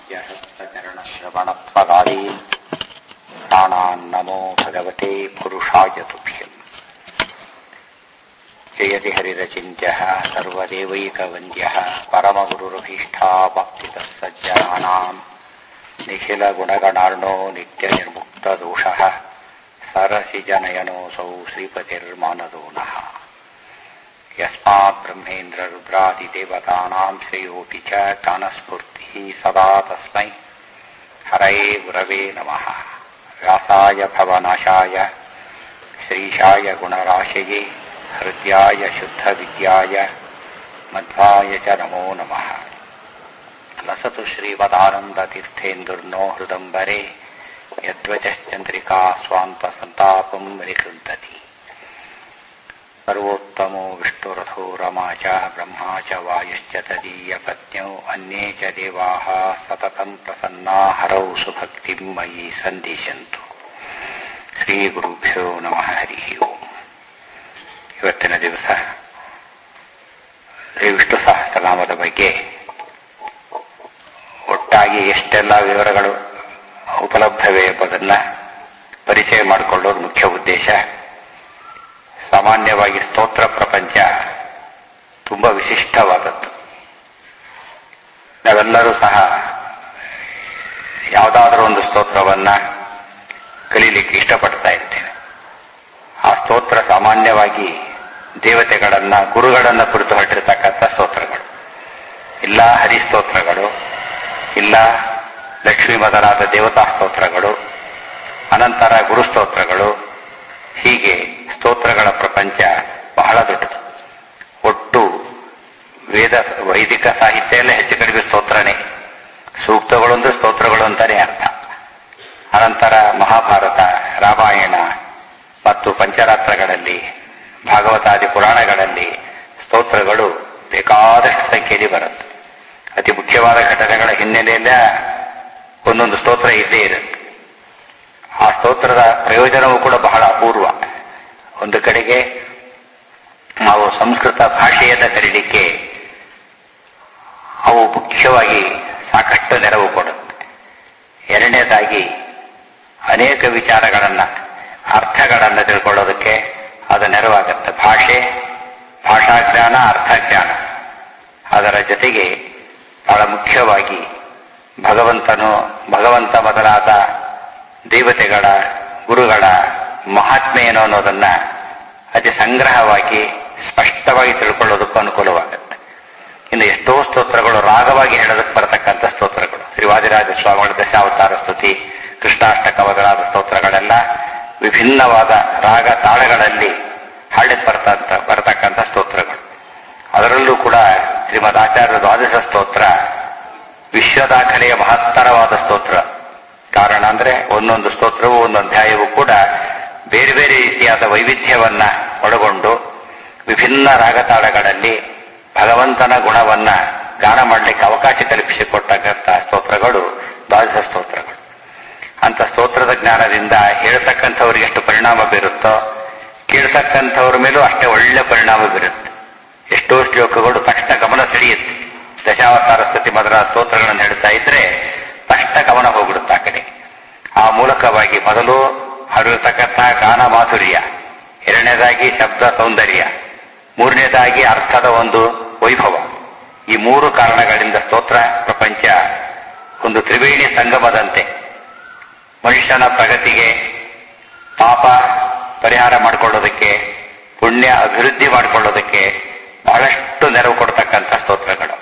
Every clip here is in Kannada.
पाद्यहस्तचरणश्रवणत्वगादीन् प्राणान्नमो भगवते पुरुषाय तुभ्यम् जयति हरिरचिन्त्यः सर्वदेवैकवन्द्यः परमगुरुरभीष्टावाप्तितः सज्जनानाम् निखिलगुणगणार्णो नित्यनिर्मुक्तदोषः सरसिजनयनोऽसौ श्रीपतिर्मानदो नः यस्मात् ब्रह्मेन्द्ररुद्रादिदेवतानाम् श्रेयोऽपि च ज्ञानस्फूर्तिः सदा तस्मै हरये गुरवे नमः व्यासाय भवनाशाय श्रीशाय गुणराशये हृद्याय शुद्धविद्याय मध्वाय च नमो नमः लसतु श्रीवदानन्दतीर्थेन्दुर्नो हृदम्बरे यद्वचश्चन्द्रिका स्वान्तसन्तापम् विनिकृन्तति सर्वोत्तमो विष्णुरथो रमा च ब्रह्मा च वायुश्च तदीयपत्न्यौ अन्ये च देवाः सततम् प्रसन्ना हरौ सुभक्तिम् मयि सन्दिशन्तु ಶ್ರೀಗುರುಭ್ಯೋ ನಮಃ ಹರಿ ಓಂ ಇವತ್ತಿನ ದಿವಸ ಶ್ರೀ ವಿಷ್ಣು ಸಹಸ್ರನಾಮದ ಬಗ್ಗೆ ಒಟ್ಟಾಗಿ ಎಷ್ಟೆಲ್ಲ ವಿವರಗಳು ಉಪಲಬ್ಧವೇ ಎಂಬುದನ್ನ ಪರಿಚಯ ಮಾಡಿಕೊಳ್ಳೋದು ಮುಖ್ಯ ಉದ್ದೇಶ ಸಾಮಾನ್ಯವಾಗಿ ಸ್ತೋತ್ರ ಪ್ರಪಂಚ ತುಂಬಾ ವಿಶಿಷ್ಟವಾದದ್ದು ನಾವೆಲ್ಲರೂ ಸಹ ಯಾವುದಾದ್ರೂ ಒಂದು ಸ್ತೋತ್ರವನ್ನ ಕಲೀಲಿಕ್ಕೆ ಇಷ್ಟಪಡ್ತಾ ಇರ್ತೇವೆ ಆ ಸ್ತೋತ್ರ ಸಾಮಾನ್ಯವಾಗಿ ದೇವತೆಗಳನ್ನ ಗುರುಗಳನ್ನ ಕುರಿತು ಹೊರಟಿರ್ತಕ್ಕಂಥ ಸ್ತೋತ್ರಗಳು ಇಲ್ಲ ಹರಿಸ್ತೋತ್ರಗಳು ಇಲ್ಲ ಲಕ್ಷ್ಮೀ ಮೊದಲಾದ ದೇವತಾ ಸ್ತೋತ್ರಗಳು ಅನಂತರ ಗುರುಸ್ತೋತ್ರಗಳು ಹೀಗೆ ಸ್ತೋತ್ರಗಳ ಪ್ರಪಂಚ ಬಹಳ ದೊಡ್ಡದು ಒಟ್ಟು ವೇದ ವೈದಿಕ ಸಾಹಿತ್ಯ ಎಲ್ಲ ಹೆಚ್ಚು ಕಡಿಮೆ ಸ್ತೋತ್ರನೇ ಸೂಕ್ತಗಳೊಂದು ಸ್ತೋತ್ರಗಳು ಅಂತಾನೆ ಅರ್ಥ ಅನಂತರ ಮಹಾಭಾರತ ರಾಮಾಯಣ ಮತ್ತು ಪಂಚರಾತ್ರಗಳಲ್ಲಿ ಭಾಗವತಾದಿ ಪುರಾಣಗಳಲ್ಲಿ ಸ್ತೋತ್ರಗಳು ಬೇಕಾದಷ್ಟು ಸಂಖ್ಯೆಯಲ್ಲಿ ಬರುತ್ತೆ ಅತಿ ಮುಖ್ಯವಾದ ಘಟನೆಗಳ ಹಿನ್ನೆಲೆಯಲ್ಲ ಒಂದೊಂದು ಸ್ತೋತ್ರ ಇದ್ದೇ ಇರುತ್ತೆ ಆ ಸ್ತೋತ್ರದ ಪ್ರಯೋಜನವೂ ಕೂಡ ಬಹಳ ಅಪೂರ್ವ ಒಂದು ಕಡೆಗೆ ನಾವು ಸಂಸ್ಕೃತ ಭಾಷೆಯನ್ನ ಕರೀಲಿಕ್ಕೆ ಅವು ಮುಖ್ಯವಾಗಿ ಸಾಕಷ್ಟು ನೆರವು ಕೊಡುತ್ತೆ ಎರಡನೇದಾಗಿ ಅನೇಕ ವಿಚಾರಗಳನ್ನ ಅರ್ಥಗಳನ್ನ ತಿಳ್ಕೊಳ್ಳೋದಕ್ಕೆ ಅದು ನೆರವಾಗುತ್ತೆ ಭಾಷೆ ಭಾಷಾಜ್ಞಾನ ಅರ್ಥಜ್ಞಾನ ಅದರ ಜೊತೆಗೆ ಬಹಳ ಮುಖ್ಯವಾಗಿ ಭಗವಂತನು ಭಗವಂತ ಮೊದಲಾದ ದೇವತೆಗಳ ಗುರುಗಳ ಮಹಾತ್ಮೆ ಏನು ಅನ್ನೋದನ್ನ ಅತಿ ಸಂಗ್ರಹವಾಗಿ ಸ್ಪಷ್ಟವಾಗಿ ತಿಳ್ಕೊಳ್ಳೋದಕ್ಕೂ ಅನುಕೂಲವಾಗುತ್ತೆ ಇನ್ನು ಎಷ್ಟೋ ಸ್ತೋತ್ರಗಳು ರಾಗವಾಗಿ ಹೇಳೋದಕ್ಕೆ ಬರತಕ್ಕಂಥ ಸ್ತೋತ್ರಗಳು ಶ್ರೀವಾದಿರಾಜ ಸ್ವಾಮಿಗಳ ದಶಾವತಾರ ಸ್ತುತಿ ಕೃಷ್ಣಾಷ್ಟಕ ಮೊದಲಾದ ಸ್ತೋತ್ರಗಳೆಲ್ಲ ವಿಭಿನ್ನವಾದ ರಾಗ ತಾಳಗಳಲ್ಲಿ ಹಾಡಿ ಬರ್ತಂತ ಬರತಕ್ಕಂಥ ಸ್ತೋತ್ರಗಳು ಅದರಲ್ಲೂ ಕೂಡ ಶ್ರೀಮದ್ ಆಚಾರ್ಯ ದ್ವಾದಶ ಸ್ತೋತ್ರ ವಿಶ್ವದಾಖಲೆಯ ಮಹತ್ತರವಾದ ಸ್ತೋತ್ರ ಕಾರಣ ಅಂದ್ರೆ ಒಂದೊಂದು ಸ್ತೋತ್ರವೂ ಒಂದೊಂದು ಅಧ್ಯಾಯವೂ ಕೂಡ ಬೇರೆ ಬೇರೆ ರೀತಿಯಾದ ವೈವಿಧ್ಯವನ್ನ ಒಳಗೊಂಡು ವಿಭಿನ್ನ ರಾಗತಾಳಗಳಲ್ಲಿ ಭಗವಂತನ ಗುಣವನ್ನ ಗಾನ ಮಾಡಲಿಕ್ಕೆ ಅವಕಾಶ ಕಲ್ಪಿಸಿಕೊಟ್ಟಂತ ಸ್ತೋತ್ರಗಳು ದ್ವಾದಶ ಸ್ತೋತ್ರಗಳು ಅಂತ ಸ್ತೋತ್ರದ ಜ್ಞಾನದಿಂದ ಹೇಳ್ತಕ್ಕಂಥವ್ರಿಗೆ ಎಷ್ಟು ಪರಿಣಾಮ ಬೀರುತ್ತೋ ಕೇಳ್ತಕ್ಕಂಥವ್ರ ಮೇಲೂ ಅಷ್ಟೇ ಒಳ್ಳೆ ಪರಿಣಾಮ ಬೀರುತ್ತೆ ಎಷ್ಟೋ ಶ್ಲೋಕಗಳು ತಕ್ಷಣ ಗಮನ ಸೆಳೆಯುತ್ತೆ ದಶಾವತಾರ ಸ್ಥಿತಿ ಮೊದಲಾದ ಸ್ತೋತ್ರಗಳನ್ನು ಹೇಳ್ತಾ ಇದ್ರೆ ತಕ್ಷಣ ಗಮನ ಹೋಗ್ಬಿಡುತ್ತೆ ಆ ಕಡೆ ಆ ಮೂಲಕವಾಗಿ ಮೊದಲು ಹರಿರತಕ್ಕಂಥ ಗಾನ ಮಾಧುರ್ಯ ಎರಡನೇದಾಗಿ ಶಬ್ದ ಸೌಂದರ್ಯ ಮೂರನೇದಾಗಿ ಅರ್ಥದ ಒಂದು ವೈಭವ ಈ ಮೂರು ಕಾರಣಗಳಿಂದ ಸ್ತೋತ್ರ ಪ್ರಪಂಚ ಒಂದು ತ್ರಿವೇಣಿ ಸಂಗಮದಂತೆ ಮನುಷ್ಯನ ಪ್ರಗತಿಗೆ ಪಾಪ ಪರಿಹಾರ ಮಾಡಿಕೊಳ್ಳೋದಕ್ಕೆ ಪುಣ್ಯ ಅಭಿವೃದ್ಧಿ ಮಾಡಿಕೊಳ್ಳೋದಕ್ಕೆ ಬಹಳಷ್ಟು ನೆರವು ಕೊಡ್ತಕ್ಕಂಥ ಸ್ತೋತ್ರಗಳು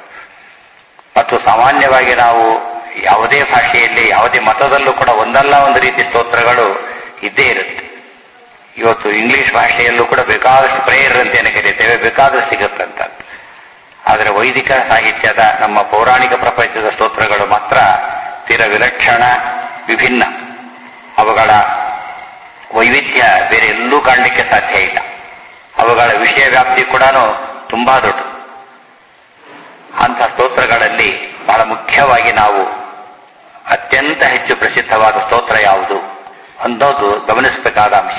ಮತ್ತು ಸಾಮಾನ್ಯವಾಗಿ ನಾವು ಯಾವುದೇ ಭಾಷೆಯಲ್ಲಿ ಯಾವುದೇ ಮತದಲ್ಲೂ ಕೂಡ ಒಂದಲ್ಲ ಒಂದು ರೀತಿ ಸ್ತೋತ್ರಗಳು ಇದ್ದೇ ಇರುತ್ತೆ ಇವತ್ತು ಇಂಗ್ಲಿಷ್ ಭಾಷೆಯಲ್ಲೂ ಕೂಡ ಬೇಕಾದಷ್ಟು ಪ್ರೇಯರ್ ಅಂತ ಏನು ಕರೀತೇವೆ ಬೇಕಾದಷ್ಟು ಸಿಗುತ್ತಂತ ಆದರೆ ವೈದಿಕ ಸಾಹಿತ್ಯದ ನಮ್ಮ ಪೌರಾಣಿಕ ಪ್ರಪಂಚದ ಸ್ತೋತ್ರಗಳು ಮಾತ್ರ ತೀರ ವಿಲಕ್ಷಣ ವಿಭಿನ್ನ ಅವುಗಳ ವೈವಿಧ್ಯ ಬೇರೆ ಎಲ್ಲೂ ಕಾಣಲಿಕ್ಕೆ ಸಾಧ್ಯ ಇಲ್ಲ ಅವುಗಳ ವಿಷಯ ವ್ಯಾಪ್ತಿ ಕೂಡ ತುಂಬಾ ದೊಡ್ಡದು ಅಂಥ ಸ್ತೋತ್ರಗಳಲ್ಲಿ ಬಹಳ ಮುಖ್ಯವಾಗಿ ನಾವು ಅತ್ಯಂತ ಹೆಚ್ಚು ಪ್ರಸಿದ್ಧವಾದ ಸ್ತೋತ್ರ ಯಾವುದು ಅನ್ನೋದು ಗಮನಿಸಬೇಕಾದ ಅಂಶ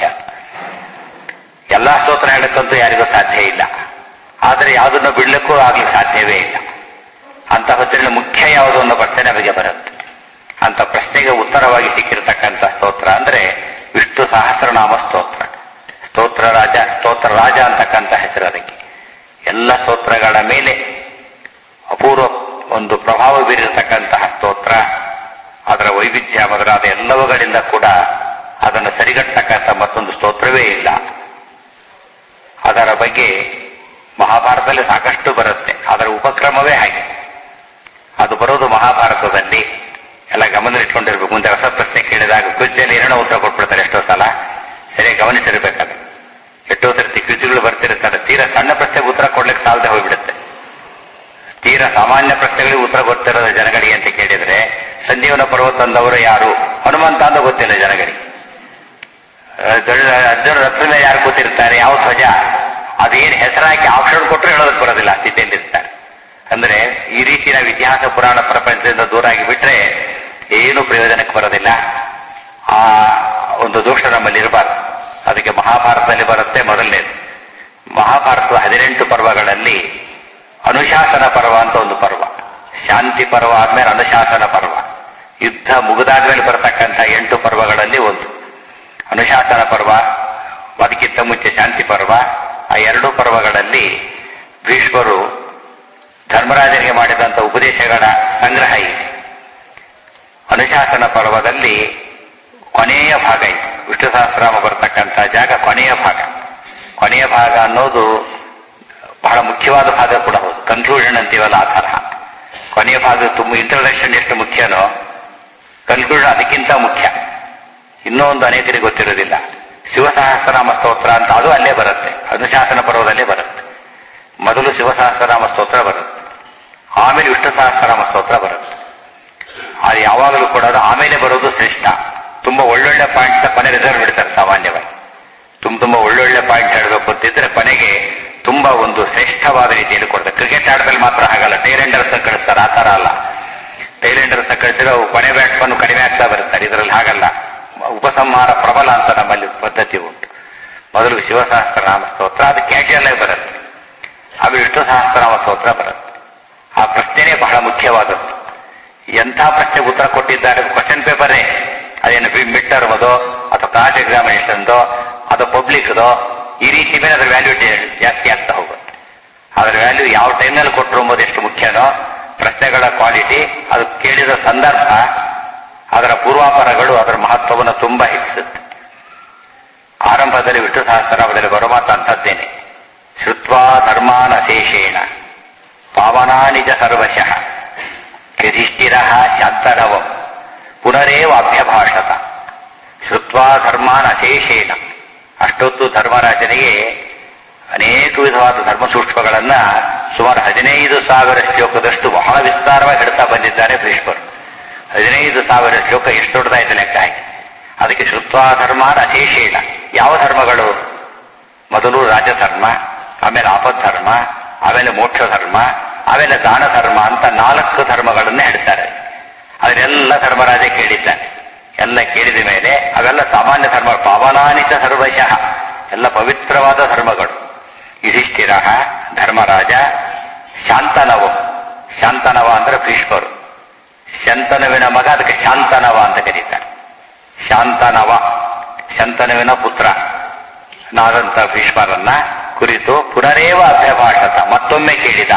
ಎಲ್ಲಾ ಸ್ತೋತ್ರ ಹೇಳಕ್ಕಂತೂ ಯಾರಿಗೂ ಸಾಧ್ಯ ಇಲ್ಲ ಆದರೆ ಯಾವುದನ್ನು ಬಿಡ್ಲಿಕ್ಕೂ ಆಗ್ಲಿಕ್ಕೆ ಸಾಧ್ಯವೇ ಇಲ್ಲ ಅಂತ ಹೊತ್ತಿನಲ್ಲಿ ಮುಖ್ಯ ಯಾವುದು ಅನ್ನೋ ಪ್ರಶ್ನೆ ನಮಗೆ ಬರುತ್ತೆ ವಿಸ್ತಾರವಾಗಿ ಸಿಕ್ಕಿರತಕ್ಕಂಥ ಸ್ತೋತ್ರ ಅಂದ್ರೆ ವಿಷ್ಣು ಸಹಸ್ರನಾಮ ಸ್ತೋತ್ರ ಸ್ತೋತ್ರ ರಾಜ ಸ್ತೋತ್ರ ರಾಜ ಅಂತಕ್ಕಂಥ ಹೆಸರು ಅದಕ್ಕೆ ಎಲ್ಲ ಸ್ತೋತ್ರಗಳ ಮೇಲೆ ಅಪೂರ್ವ ಒಂದು ಪ್ರಭಾವ ಬೀರಿರತಕ್ಕಂತಹ ಸ್ತೋತ್ರ ಅದರ ವೈವಿಧ್ಯ ಮೊದಲಾದ ಎಲ್ಲವುಗಳಿಂದ ಕೂಡ ಅದನ್ನು ಸರಿಗಟ್ಟತಕ್ಕಂಥ ಮತ್ತೊಂದು ಸ್ತೋತ್ರವೇ ಇಲ್ಲ ಅದರ ಬಗ್ಗೆ ಮಹಾಭಾರತದಲ್ಲಿ ಸಾಕಷ್ಟು ಬರುತ್ತೆ ಅದರ ಉಪಕ್ರಮವೇ ಹಾಗೆ ಅದು ಬರೋದು ಮಹಾಭಾರತದಲ್ಲಿ ಎಲ್ಲ ಗಮನದಲ್ಲಿಟ್ಕೊಂಡಿರ್ಬೇಕು ಮುಂದೆ ಹೊಸ ಪ್ರಶ್ನೆ ಕೇಳಿದಾಗ ಕ್ವಿಜ್ಜಲ್ಲಿ ಏನೋ ಉತ್ತರ ಕೊಟ್ಬಿಡ್ತಾರೆ ಎಷ್ಟೋ ಸಲ ಸರಿಯಾಗಿ ಗಮನಿಸಿರ್ಬೇಕಾದ್ರೆ ಎಷ್ಟೋ ಸರ್ತಿ ಕ್ವಿಜ್ಗಳು ಬರ್ತಿರ್ತಾರೆ ತೀರಾ ಸಣ್ಣ ಪ್ರಶ್ನೆಗೆ ಉತ್ತರ ಕೊಡ್ಲಿಕ್ಕೆ ಸಾಲದೆ ಹೋಗ್ಬಿಡುತ್ತೆ ತೀರಾ ಸಾಮಾನ್ಯ ಪ್ರಶ್ನೆಗಳಿಗೆ ಉತ್ತರ ಗೊತ್ತಿರೋದು ಜನಗಳಿಗೆ ಅಂತ ಕೇಳಿದ್ರೆ ಸಂಜೀವನ ಪರ್ವತ ತಂದವರು ಯಾರು ಹನುಮಂತ ಅಂತ ಗೊತ್ತಿಲ್ಲ ಜನಗಳಿಗೆ ಅರ್ಜುನ ರಥ ಮೇಲೆ ಯಾರು ಕೂತಿರ್ತಾರೆ ಯಾವ ಧ್ವಜ ಅದೇನು ಹೆಸರಾಕಿ ಆಪ್ಷನ್ ಕೊಟ್ಟರು ಹೇಳೋದಕ್ಕೆ ಬರೋದಿಲ್ಲ ಸ್ಥಿತಿಯಲ್ಲಿರ್ತಾರೆ ಅಂದ್ರೆ ಈ ರೀತಿ ನಾವು ಇತಿಹಾಸ ಪುರಾಣ ಪ್ರಪಂಚದಿಂದ ದೂರ ಆಗಿ ಬಿಟ್ರೆ ಏನು ಪ್ರಯೋಜನಕ್ಕೆ ಬರೋದಿಲ್ಲ ಆ ಒಂದು ದೋಷ ನಮ್ಮಲ್ಲಿ ಇರಬಾರ್ದು ಅದಕ್ಕೆ ಮಹಾಭಾರತದಲ್ಲಿ ಬರುತ್ತೆ ಮೊದಲನೇದು ಮಹಾಭಾರತದ ಹದಿನೆಂಟು ಪರ್ವಗಳಲ್ಲಿ ಅನುಶಾಸನ ಪರ್ವ ಅಂತ ಒಂದು ಪರ್ವ ಶಾಂತಿ ಪರ್ವ ಆದ್ಮೇಲೆ ಅನುಶಾಸನ ಪರ್ವ ಯುದ್ಧ ಮುಗಿದಾದ್ಮೇಲೆ ಬರತಕ್ಕಂಥ ಎಂಟು ಪರ್ವಗಳಲ್ಲಿ ಒಂದು ಅನುಶಾಸನ ಪರ್ವ ಅದಕ್ಕಿಂತ ಮುಂಚೆ ಶಾಂತಿ ಪರ್ವ ಆ ಎರಡು ಪರ್ವಗಳಲ್ಲಿ ಭೀಷ್ಮರು ಧರ್ಮರಾಜನಿಗೆ ಮಾಡಿದಂಥ ಉಪದೇಶಗಳ ಸಂಗ್ರಹ ಇದೆ ಅನುಶಾಸನ ಪರ್ವದಲ್ಲಿ ಕೊನೆಯ ಭಾಗ ಇದೆ ವಿಷ್ಣು ಸಹಸ್ರಾಮ ಬರ್ತಕ್ಕಂಥ ಜಾಗ ಕೊನೆಯ ಭಾಗ ಕೊನೆಯ ಭಾಗ ಅನ್ನೋದು ಬಹಳ ಮುಖ್ಯವಾದ ಭಾಗ ಕೂಡ ಹೌದು ಕನ್ಕ್ಲೂಷನ್ ಅಂತೀವಲ್ಲ ಆ ತರಹ ಕೊನೆಯ ಭಾಗ ತುಂಬ ಇಂಟ್ರಡಕ್ಷನ್ ಎಷ್ಟು ಮುಖ್ಯನೋ ಕನ್ಕ್ಲೂಷನ್ ಅದಕ್ಕಿಂತ ಮುಖ್ಯ ಇನ್ನೂ ಒಂದು ಅನೇಕರಿಗೆ ಗೊತ್ತಿರೋದಿಲ್ಲ ಶಿವಸಹಸ್ರನಾಮ ಸ್ತೋತ್ರ ಅಂತ ಅದು ಅಲ್ಲೇ ಬರುತ್ತೆ ಅನುಶಾಸನ ಪರ್ವದಲ್ಲೇ ಬರುತ್ತೆ ಮೊದಲು ಶಿವಸಹಸ್ರನಾಮ ಸ್ತೋತ್ರ ಬರುತ್ತೆ ಆಮೇಲೆ ವಿಷ್ಣು ಸಹಸ್ರನಾಮ ಸ್ತೋತ್ರ ಬರುತ್ತೆ ಅದು ಯಾವಾಗಲೂ ಕೂಡ ಅದು ಆಮೇಲೆ ಬರೋದು ಶ್ರೇಷ್ಠ ತುಂಬಾ ಒಳ್ಳೊಳ್ಳೆ ಪಾಯಿಂಟ್ ಕೊನೆ ರಿಸರ್ವ್ ಇಡ್ತಾರೆ ಸಾಮಾನ್ಯವಾಗಿ ತುಂಬ ತುಂಬಾ ಒಳ್ಳೊಳ್ಳೆ ಪಾಯಿಂಟ್ ಹೇಳಬೇಕು ಅಂತಿದ್ರೆ ಕೊನೆಗೆ ತುಂಬಾ ಒಂದು ಶ್ರೇಷ್ಠವಾದ ರೀತಿಯಲ್ಲಿ ಕೊಡ್ತಾರೆ ಕ್ರಿಕೆಟ್ ಆಟದಲ್ಲಿ ಮಾತ್ರ ಹಾಗಲ್ಲ ಟೈಲೆಂಡರ್ಸ್ ಕಳಿಸ್ತಾರೆ ಆ ತರ ಅಲ್ಲ ಟೈಲೆಂಡರ್ಸ್ ಕಳಿಸಿದ್ರೆ ಅವು ಕೊನೆ ಬ್ಯಾಟ್ಸ್ಮನ್ ಕಡಿಮೆ ಆಗ್ತಾ ಬರ್ತಾರೆ ಇದರಲ್ಲಿ ಹಾಗಲ್ಲ ಉಪಸಂಹಾರ ಪ್ರಬಲ ಅಂತ ನಮ್ಮಲ್ಲಿ ಪದ್ಧತಿ ಉಂಟು ಮೊದಲು ಶಿವಸಹಸ್ರನಾಮ ಸ್ತೋತ್ರ ಅದು ಕ್ಯಾಶುಯಲ್ ಆಗಿ ಬರುತ್ತೆ ಆಮೇಲೆ ವಿಷ್ಣು ಸಹಸ್ರನಾಮ ಸ್ತೋತ್ರ ಬರುತ್ತೆ ಆ ಪ್ರಶ್ನೆನೇ ಬಹಳ ಮುಖ್ಯವಾದದ್ದು ಎಂಥ ಪ್ರಶ್ನೆಗೆ ಉತ್ತರ ಕೊಟ್ಟಿದ್ದಾರೆ ಕ್ವಶನ್ ಪೇಪರೇ ಅದೇನು ಮಿಡ್ ಟರ್ಮದೋ ಅಥವಾ ಕ್ಲಾಸ್ ಎಕ್ಸಾಮಿನೇಷನ್ದೋ ಅಥವಾ ಪಬ್ಲಿಕ್ದೋ ಈ ರೀತಿ ಮೇಲೆ ಅದರ ವ್ಯಾಲ್ಯೂ ಜಾಸ್ತಿ ಆಗ್ತಾ ಹೋಗುತ್ತೆ ಅದರ ವ್ಯಾಲ್ಯೂ ಯಾವ ಟೈಮ್ನಲ್ಲಿ ಕೊಟ್ಟರು ಎಂಬುದು ಎಷ್ಟು ಮುಖ್ಯನೋ ಪ್ರಶ್ನೆಗಳ ಕ್ವಾಲಿಟಿ ಅದು ಕೇಳಿದ ಸಂದರ್ಭ ಅದರ ಪೂರ್ವಾಪರಗಳು ಅದರ ಮಹತ್ವವನ್ನು ತುಂಬಾ ಹೆಚ್ಚಿಸುತ್ತೆ ಆರಂಭದಲ್ಲಿ ವಿಷ್ಣು ಸಹಸ್ರನಾಮದಲ್ಲಿ ಬರೋ ಮಾತು ಅಂಥದ್ದೇನೆ ಶ್ರುತ್ವಾ ಧರ್ಮಾನಶೇಷೇಣ ಪಾವನಾನಿಜ ಸರ್ವಶಃ ಯುಧಿಷ್ಠಿರ ಶಾಂತನವಂ ಪುನರೇವ ಅಭ್ಯಭಾಷತ ಶ್ರುತ್ವಾ ಧರ್ಮಾನ್ ಅಶೇಷೇಣ ಅಷ್ಟೊತ್ತು ಧರ್ಮರಾಜನಿಗೆ ಅನೇಕ ವಿಧವಾದ ಧರ್ಮ ಸೂಕ್ಷ್ಮಗಳನ್ನ ಸುಮಾರು ಹದಿನೈದು ಸಾವಿರ ಶ್ಲೋಕದಷ್ಟು ಬಹಳ ವಿಸ್ತಾರವಾಗಿ ಹೇಳ್ತಾ ಬಂದಿದ್ದಾರೆ ಭೀಷ್ಮರು ಹದಿನೈದು ಸಾವಿರ ಶ್ಲೋಕ ಎಷ್ಟು ದೊಡ್ಡದಾಯ್ತು ಲೆಕ್ಕ ಹಾಕಿ ಅದಕ್ಕೆ ಶ್ರುತ್ವಾ ಧರ್ಮಾನ್ ಅಶೇಷೇಣ ಯಾವ ಧರ್ಮಗಳು ಮೊದಲು ರಾಜಧರ್ಮ ಆಮೇಲೆ ಆಪದ್ಧರ್ಮ ಆಮೇಲೆ ಮೋಕ್ಷ ಧರ್ಮ ಆಮೇಲೆ ದಾನ ಧರ್ಮ ಅಂತ ನಾಲ್ಕು ಧರ್ಮಗಳನ್ನ ಹೇಳ್ತಾರೆ ಅದನ್ನೆಲ್ಲ ಧರ್ಮರಾಜ ಕೇಳಿದ್ದಾನೆ ಎಲ್ಲ ಕೇಳಿದ ಮೇಲೆ ಅವೆಲ್ಲ ಸಾಮಾನ್ಯ ಧರ್ಮ ಪಾವನಾನಿತ ಸರ್ವಶಃ ಎಲ್ಲ ಪವಿತ್ರವಾದ ಧರ್ಮಗಳು ಯುಧಿಷ್ಠಿರ ಧರ್ಮರಾಜ ಶಾಂತನವ ಶಾಂತನವ ಅಂದ್ರೆ ಭೀಷ್ಮರು ಶಂತನುವಿನ ಮಗ ಅದಕ್ಕೆ ಶಾಂತನವ ಅಂತ ಕರೀತಾರೆ ಶಾಂತನವ ಶಂತನುವಿನ ಪುತ್ರ ನಾದಂತ ಭೀಷ್ಮರನ್ನ ಕುರಿತು ಪುನರೇವ ಅಭ್ಯಭಾಷತ ಮತ್ತೊಮ್ಮೆ ಕೇಳಿದ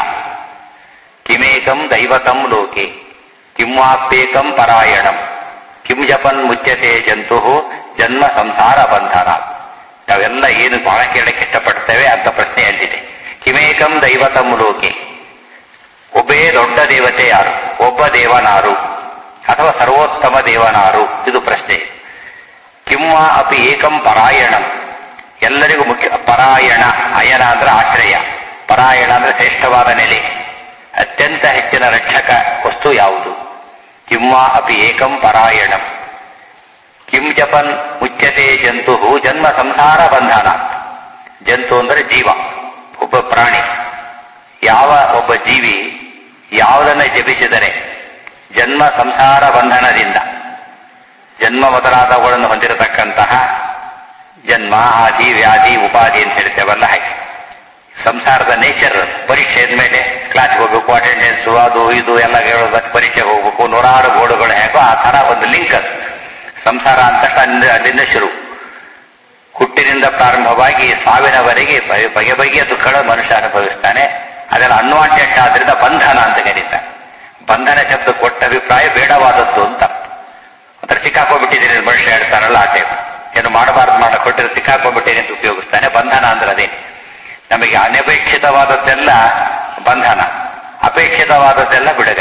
ಕಿಮೇಕಂ ದೈವತಂ ಲೋಕೆ ಕಿಮ್ವಾಪ್ಯೇಕಂ ಪರಾಯಣಂ ಕಿಂ ಜಪನ್ ಮುಚ್ಯತೆ ಜಂತು ಜನ್ಮ ಸಂಸಾರ ಬಂಧನ ನಾವೆಲ್ಲ ಏನು ಬಹಳ ಕೇಳಕ್ಕೆ ಇಷ್ಟಪಡ್ತೇವೆ ಅಂತ ಪ್ರಶ್ನೆ ಅಲ್ಲಿದೆ ಕಿಮೇಕಂ ದೈವತಂ ಲೋಕೆ ಒಬ್ಬೇ ದೊಡ್ಡ ದೇವತೆ ಯಾರು ಒಬ್ಬ ದೇವನಾರು ಅಥವಾ ಸರ್ವೋತ್ತಮ ದೇವನಾರು ಇದು ಪ್ರಶ್ನೆ ಕಿಮ್ಮ ಅಪಿ ಏಕಂ ಪರಾಯಣಂ ಎಲ್ಲರಿಗೂ ಮುಖ್ಯ ಪರಾಯಣ ಅಯನ ಅಂದ್ರೆ ಆಶ್ರಯ ಪರಾಯಣ ಅಂದ್ರೆ ಶ್ರೇಷ್ಠವಾದ ನೆಲೆ ಅತ್ಯಂತ ಹೆಚ್ಚಿನ ರಕ್ಷಕ ವಸ್ತು ಯಾವುದು ಕಿಮ್ಮ ಅಪಿ ಏಕಂ ಪರಾಯಣಂ ಕಿಂ ಜಪನ್ ಮುಚ್ಯತೆ ಜಂತು ಜನ್ಮ ಸಂಸಾರ ಬಂಧನ ಜಂತು ಅಂದರೆ ಜೀವ ಒಬ್ಬ ಪ್ರಾಣಿ ಯಾವ ಒಬ್ಬ ಜೀವಿ ಯಾವುದನ್ನ ಜಪಿಸಿದರೆ ಜನ್ಮ ಸಂಸಾರ ಬಂಧನದಿಂದ ಜನ್ಮ ಮೊದಲಾದವುಗಳನ್ನು ಹೊಂದಿರತಕ್ಕಂತಹ ಜನ್ಮ ಆದಿ ವ್ಯಾಧಿ ಉಪಾಧಿ ಅಂತ ಹೇಳ್ತೇವಲ್ಲ ಹಾಗೆ ಸಂಸಾರದ ನೇಚರ್ ಪರೀಕ್ಷೆ ಮೇಲೆ ಕ್ಲಾಸ್ಗೆ ಹೋಗ್ಬೇಕು ಅಟೆಂಡೆನ್ಸ್ ಅದು ಇದು ಎಲ್ಲ ಹೇಳೋದಕ್ಕೆ ಪರೀಕ್ಷೆಗೆ ಹೋಗ್ಬೇಕು ನೂರಾರು ಬೋರ್ಡುಗಳು ಹೇಗೋ ಆ ತರ ಒಂದು ಲಿಂಕ್ ಅದು ಸಂಸಾರ ಅಂತ ಅಲ್ಲಿಂದ ಅಲ್ಲಿಂದ ಶುರು ಹುಟ್ಟಿನಿಂದ ಪ್ರಾರಂಭವಾಗಿ ಸಾವಿನವರೆಗೆ ಬಗೆ ಬಗೆ ಬಗೆಯ ದುಃಖಗಳು ಮನುಷ್ಯ ಅನುಭವಿಸ್ತಾನೆ ಅದೆಲ್ಲ ಅನ್ವಾಂಟೆಡ್ ಆದ್ರಿಂದ ಬಂಧನ ಅಂತ ಕರೀತಾರೆ ಬಂಧನ ಶಬ್ದ ಕೊಟ್ಟ ಅಭಿಪ್ರಾಯ ಬೇಡವಾದದ್ದು ಅಂತ ಒಂಥರ ಸಿಕ್ಕಾಕೊಂಡ್ಬಿಟ್ಟಿದ್ದೀನಿ ಮನುಷ್ಯ ಹೇಳ್ತಾರಲ್ಲ ಆ ಟೈಪ್ ಏನು ಮಾಡಬಾರ್ದು ಮಾಡ ಕೊಟ್ಟಿರೋ ಸಿಕ್ಕಾಕೊಂಡ್ಬಿಟ್ಟಿದೆ ಅಂತ ಉಪಯೋಗಿಸ್ತಾನೆ ಬಂಧನ ಅಂದ್ರೆ ಅದೇ ನಮಗೆ ಅನಪೇಕ್ಷಿತವಾದದ್ದೆಲ್ಲ ಬಂಧನ ಅಪೇಕ್ಷಿತವಾದದ್ದೆಲ್ಲ ಬಿಡುಗಡೆ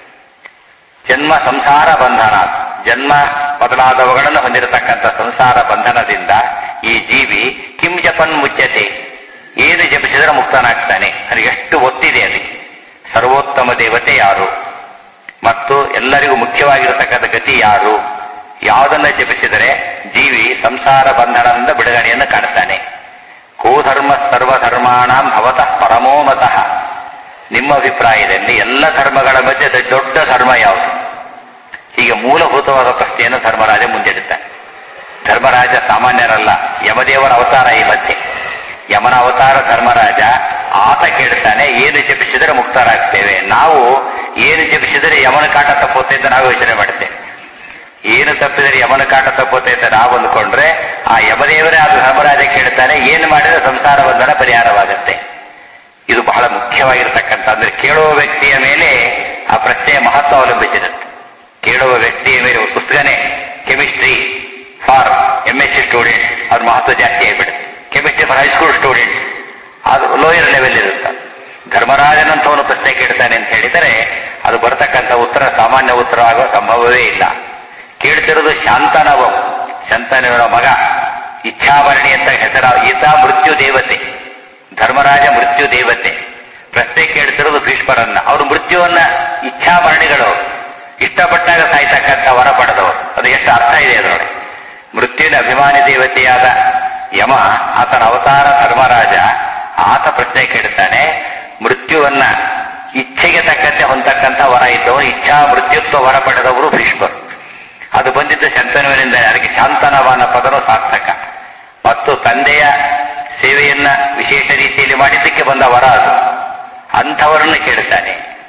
ಜನ್ಮ ಸಂಸಾರ ಬಂಧನ ಜನ್ಮ ಮೊದಲಾದವುಗಳನ್ನು ಹೊಂದಿರತಕ್ಕಂಥ ಸಂಸಾರ ಬಂಧನದಿಂದ ಈ ಜೀವಿ ಕಿಂ ಜಪನ್ ಮುಚ್ಚತೆ ಏನು ಜಪಿಸಿದರೆ ಮುಕ್ತನಾಗ್ತಾನೆ ಅದು ಎಷ್ಟು ಒತ್ತಿದೆ ಅದಕ್ಕೆ ಸರ್ವೋತ್ತಮ ದೇವತೆ ಯಾರು ಮತ್ತು ಎಲ್ಲರಿಗೂ ಮುಖ್ಯವಾಗಿರತಕ್ಕಂಥ ಗತಿ ಯಾರು ಯಾವುದನ್ನ ಜಪಿಸಿದರೆ ಜೀವಿ ಸಂಸಾರ ಬಂಧನದಿಂದ ಬಿಡುಗಡೆಯನ್ನು ಕಾಣ್ತಾನೆ ಕೋಧರ್ಮ ಸರ್ವಧರ್ಮಾಣಂ ಭವತಃ ಪರಮೋಮತಃ ನಿಮ್ಮ ಅಭಿಪ್ರಾಯದಲ್ಲಿ ಎಲ್ಲ ಧರ್ಮಗಳ ಮಧ್ಯೆ ಅತಿ ದೊಡ್ಡ ಧರ್ಮ ಯಾವುದು ಹೀಗೆ ಮೂಲಭೂತವಾದ ಪ್ರಶ್ನೆಯನ್ನು ಧರ್ಮರಾಜ ಮುಂದಿಡುತ್ತಾನೆ ಧರ್ಮರಾಜ ಸಾಮಾನ್ಯರಲ್ಲ ಯಮದೇವರ ಅವತಾರ ಈ ಮಧ್ಯೆ ಯಮನ ಅವತಾರ ಧರ್ಮರಾಜ ಆತ ಕೇಳ್ತಾನೆ ಏನು ಜಪಿಸಿದರೆ ಮುಕ್ತರಾಗ್ತೇವೆ ನಾವು ಏನು ಜಪಿಸಿದರೆ ಯಮನ ಕಾಟ ತಪ್ಪುತ್ತೆ ಅಂತ ನಾವು ಯೋಚನೆ ಮಾಡ್ತೇವೆ ಏನು ತಪ್ಪಿದರೆ ಯಮನ ಕಾಟ ತಪ್ಪುತ್ತೆ ಅಂತ ನಾವು ಅಂದ್ಕೊಂಡ್ರೆ ಆ ಯಮದೇವರೇ ಅದು ಧರ್ಮರಾಜ ಕೇಳ್ತಾನೆ ಏನು ಮಾಡಿದ್ರೆ ಸಂಸಾರ ಬಂಧನ ಪರಿಹಾರವಾಗುತ್ತೆ ಇದು ಬಹಳ ಮುಖ್ಯವಾಗಿರ್ತಕ್ಕಂಥ ಅಂದ್ರೆ ಕೇಳುವ ವ್ಯಕ್ತಿಯ ಮೇಲೆ ಆ ಪ್ರಶ್ನೆಯ ಮಹತ್ವ ಅವಲಂಬಿಸಿರುತ್ತೆ ಕೇಳುವ ವ್ಯಕ್ತಿಯ ಮೇಲೆ ಒಂದು ಪುಸ್ತಕನೇ chemistry for M S C student ಅದ್ರ ಮಹತ್ವ ಜಾಸ್ತಿ ಆಗಿಬಿಡುತ್ತೆ ಕೆಮಿಸ್ಟ್ರಿ ಫಾರ್ ಹೈಸ್ಕೂಲ್ ಸ್ಟೂಡೆಂಟ್ ಅದು ಲೋಯರ್ ಲೆವೆಲ್ ಇರುತ್ತೆ ಧರ್ಮರಾಜನಂತವನು ಪ್ರಶ್ನೆ ಕೇಳ್ತಾನೆ ಅಂತ ಹೇಳಿದರೆ ಅದು ಬರತಕ್ಕಂಥ ಉತ್ತರ ಸಾಮಾನ್ಯ ಉತ್ತರ ಆಗೋ ಸಂಭವವೇ ಇಲ್ಲ ಕೇಳ್ತಿರೋದು ಶಾಂತನವಂ ಶಂತನವನ ಮಗ ಇಚ್ಛಾಭರಣಿ ಅಂತ ಹೆಸರ ಈತ ಮೃತ್ಯು ದೇವತೆ ಧರ್ಮರಾಜ ಮೃತ್ಯು ದೇವತೆ ಪ್ರಶ್ನೆ ಕೇಳ್ತಿರೋದು ಭೀಷ್ಮರನ್ನ ಅವರು ಮೃತ್ಯುವನ್ನ ಇಚ್ಛಾಭರಣಿಗಳು ಇಷ್ಟಪಟ್ಟಾಗ ಸಾಯ್ತಕ್ಕಂಥ ವರ ಪಡೆದವರು ಅದು ಎಷ್ಟು ಅರ್ಥ ಇದೆ ಅದರೊಳಗೆ ಮೃತ್ಯುವಿನ ಅಭಿಮಾನಿ ದೇವತೆಯಾದ ಯಮ ಆತನ ಅವತಾರ ಧರ್ಮರಾಜ ಆತ ಪ್ರಶ್ನೆ ಕೇಳ್ತಾನೆ ಮೃತ್ಯುವನ್ನ ಇಚ್ಛೆಗೆ ತಕ್ಕಂತೆ ಹೊಂದಕ್ಕಂಥ ವರ ಇದ್ದವರು ಇಚ್ಛಾ ಮೃತ್ಯುತ್ವ ವರ ಪಡೆದವರು ಭೀಷ್ಮರು ಅದು ಬಂದಿದ್ದು ಶಂತನುವಿನಿಂದ ಅದಕ್ಕೆ ಶಾಂತನವಾನ ಪದನು ಸಾರ್ಥಕ ಮತ್ತು ತಂದೆಯ ಸೇವೆಯನ್ನ ವಿಶೇಷ ರೀತಿಯಲ್ಲಿ ಮಾಡಿದ್ದಕ್ಕೆ ಬಂದ ವರ ಅದು ಅಂಥವರನ್ನು ಕೇಳ್ತಾನೆ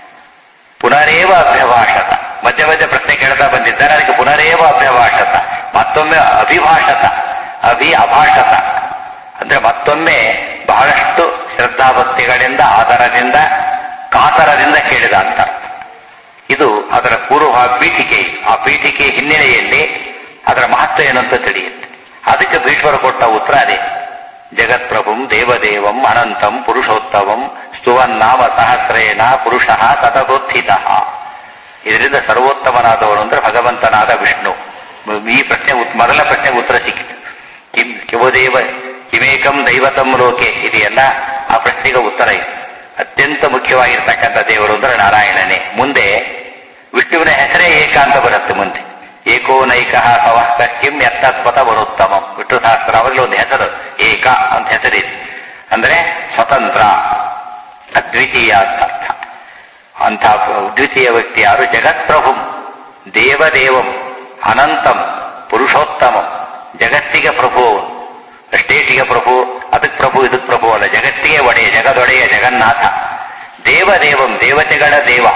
ಪುನರೇವ ಅಭ್ಯಭಾಷತ ಮಧ್ಯ ಮಧ್ಯ ಪ್ರಶ್ನೆ ಕೇಳ್ತಾ ಬಂದಿದ್ದಾರೆ ಅದಕ್ಕೆ ಪುನರೇವ ಅಭ್ಯಭಾಷತ ಮತ್ತೊಮ್ಮೆ ಅಭಿಭಾಷತ ಅಭಿ ಅಭಾಷತ ಅಂದ್ರೆ ಮತ್ತೊಮ್ಮೆ ಬಹಳಷ್ಟು ಶ್ರದ್ಧಾಭಕ್ತಿಗಳಿಂದ ಆಧಾರದಿಂದ ಕಾತರದಿಂದ ಕೇಳಿದ ಅಂತ ಇದು ಅದರ ಪೂರ್ವ ಪೀಠಿಕೆ ಆ ಪೀಠಿಕೆ ಹಿನ್ನೆಲೆಯಲ್ಲಿ ಅದರ ಮಹತ್ವ ಏನಂತ ತಿಳಿಯುತ್ತೆ ಅದಕ್ಕೆ ಭೀಷ್ಮರು ಕೊಟ್ಟ ಉತ್ತರ ಅದೇ ಜಗತ್ಪ್ರಭುಂ ದೇವದೇವಂ ಅನಂತಂ ಪುರುಷೋತ್ತಮಂ ಸ್ತುವನ್ನಾಮ ಸಹಸ್ರೇನ ಪುರುಷ ತಥಗೋತ್ಥಿತ ಇದರಿಂದ ಸರ್ವೋತ್ತಮನಾದವನು ಅಂದ್ರೆ ಭಗವಂತನಾದ ವಿಷ್ಣು ಈ ಪ್ರಶ್ನೆ ಉತ್- ಮೊದಲ ಪ್ರಶ್ನೆಗೆ ಉತ್ತರ ಸಿಕ್ಕಿತು ಕಿಂ ಕಿವದೇವ ಕಿಮೇಕಂ ದೈವತಂ ಲೋಕೆ ಇದೆಯಲ್ಲ ಆ ಪ್ರಶ್ನೆಗೆ ಉತ್ತರ ಇದೆ ಅತ್ಯಂತ ಮುಖ್ಯವಾಗಿರ್ತಕ್ಕಂಥ ದೇವರು ಅಂದ್ರೆ ನಾರಾಯಣನೇ ಮುಂದೆ ವಿಷ್ಣುವಿನ ಹೆಸರೇ ಏಕ ಅಂತ ಬರುತ್ತೆ ಮುಂದೆ ಏಕೋನೈಕ ಸವಃ ಕಿಂ ಯತ್ತತ್ವತ ಬರುತ್ತಮ ವಿಷ್ಣು ಸಹಸ್ರ ಅವಾಗಲೂ ಒಂದು ಹೆಸರು ಏಕ ಅಂತ ಹೆಸರಿದೆ ಅಂದ್ರೆ ಸ್ವತಂತ್ರ ಅದ್ವಿತೀಯ ಅಂತ ಅರ್ಥ ಅಂಥ ದ್ವಿತೀಯ ವ್ಯಕ್ತಿ ಯಾರು ಜಗತ್ಪ್ರಭುಂ ದೇವದೇವಂ ಅನಂತಂ ಪುರುಷೋತ್ತಮಂ ಜಗತ್ತಿಗೆ ಪ್ರಭು ಅವನು. ಸ್ಟೇಟಿಗೆ ಪ್ರಭು ಅದಕ್ಕೆ ಪ್ರಭು ಇದಕ್ಕೆ ಪ್ರಭು ಅಲ್ಲ ಜಗತ್ತಿಗೆ ಒಡೆಯ ಜಗದೊಡೆಯ ಜಗನ್ನಾಥ ದೇವದೇವಂ ದೇವತೆಗಳ ದೇವ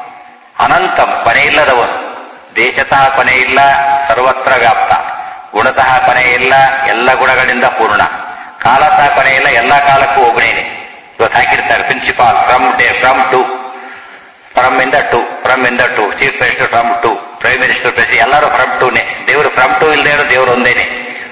ಅನಂತಂ ಕೊನೆಯಿಲ್ಲದವನು ದೇಶತಃ ಕೊನೆ ಇಲ್ಲ ಸರ್ವತ್ರ ವ್ಯಾಪ್ತ ಗುಣತಃ ಕೊನೆ ಇಲ್ಲ ಎಲ್ಲ ಗುಣಗಳಿಂದ ಪೂರ್ಣ ಕಾಲತಃ ಕೊನೆ ಇಲ್ಲ ಎಲ್ಲ ಕಾಲಕ್ಕೂ ಒಬ್ಬನೇನೆ ಇವತ್ತು ಹಾಕಿರ್ತಾರೆ principal from day from to from ಇಂದ ಟು ಫ್ರಮ್ ಇಂದ to chief minister from to prime minister ಪ್ರೆಸಿ ಎಲ್ಲರೂ ಫ್ರಮ್ ಟೂನೇ ದೇವರು ಫ್ರಮ್ ಟು ಇಲ್ಲದೆ ಇರೋ ದೇವರು ಒಂದೇನೆ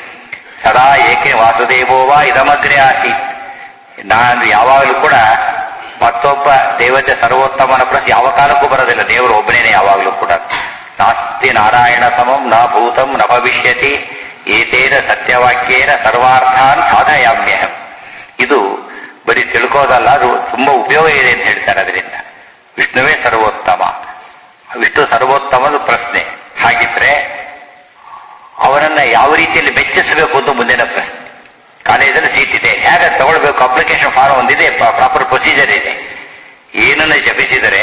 ಸದಾ ಏಕೆ ವಾಸುದೇವೋವಾ ಇದಮಗ್ರೆ ಆಸಿ ನಾನು ಯಾವಾಗಲೂ ಕೂಡ ಮತ್ತೊಬ್ಬ ದೇವತೆ ಸರ್ವೋತ್ತಮನ ಪ್ರಶ್ನೆ ಯಾವ ಕಾಲಕ್ಕೂ ಬರೋದಿಲ್ಲ ದೇವರು ಒಬ್ಬನೇನೆ ಯಾವಾಗಲೂ ಕೂಡ ನಾಸ್ತಿ ನಾರಾಯಣ ಸಮಂ ನ ಭೂತಂ ನ ಭವಿಷ್ಯತಿ ಏತೇನ ಸತ್ಯವಾಕ್ಯೇನ ಸರ್ವಾರ್ಥಾನ್ ಸಾಧಯಾಮ್ಯಹಂ ಇದು ಬರೀ ತಿಳ್ಕೋದಲ್ಲ ಅದು ತುಂಬಾ ಉಪಯೋಗ ಇದೆ ಅಂತ ಹೇಳ್ತಾರೆ ಅದರಿಂದ ವಿಷ್ಣುವೇ ಸರ್ವೋತ್ತಮ ವಿಷ್ಣು ಸರ್ವೋತ್ತಮದ ಪ್ರಶ್ನೆ ಹಾಗಿದ್ರೆ ಅವರನ್ನ ಯಾವ ರೀತಿಯಲ್ಲಿ ಮೆಚ್ಚಿಸಬೇಕು ಅಂತ ಮುಂದಿನ ಪ್ರಶ್ನೆ ಕಾಲೇಜಲ್ಲಿ ಸೀಟ್ ಇದೆ ಹೇಗೆ ತಗೊಳ್ಬೇಕು ಅಪ್ಲಿಕೇಶನ್ ಫಾರ್ಮ್ ಒಂದಿದೆ ಪ್ರಾಪರ್ ಪ್ರೊಸೀಜರ್ ಇದೆ ಏನನ್ನ ಜಪಿಸಿದರೆ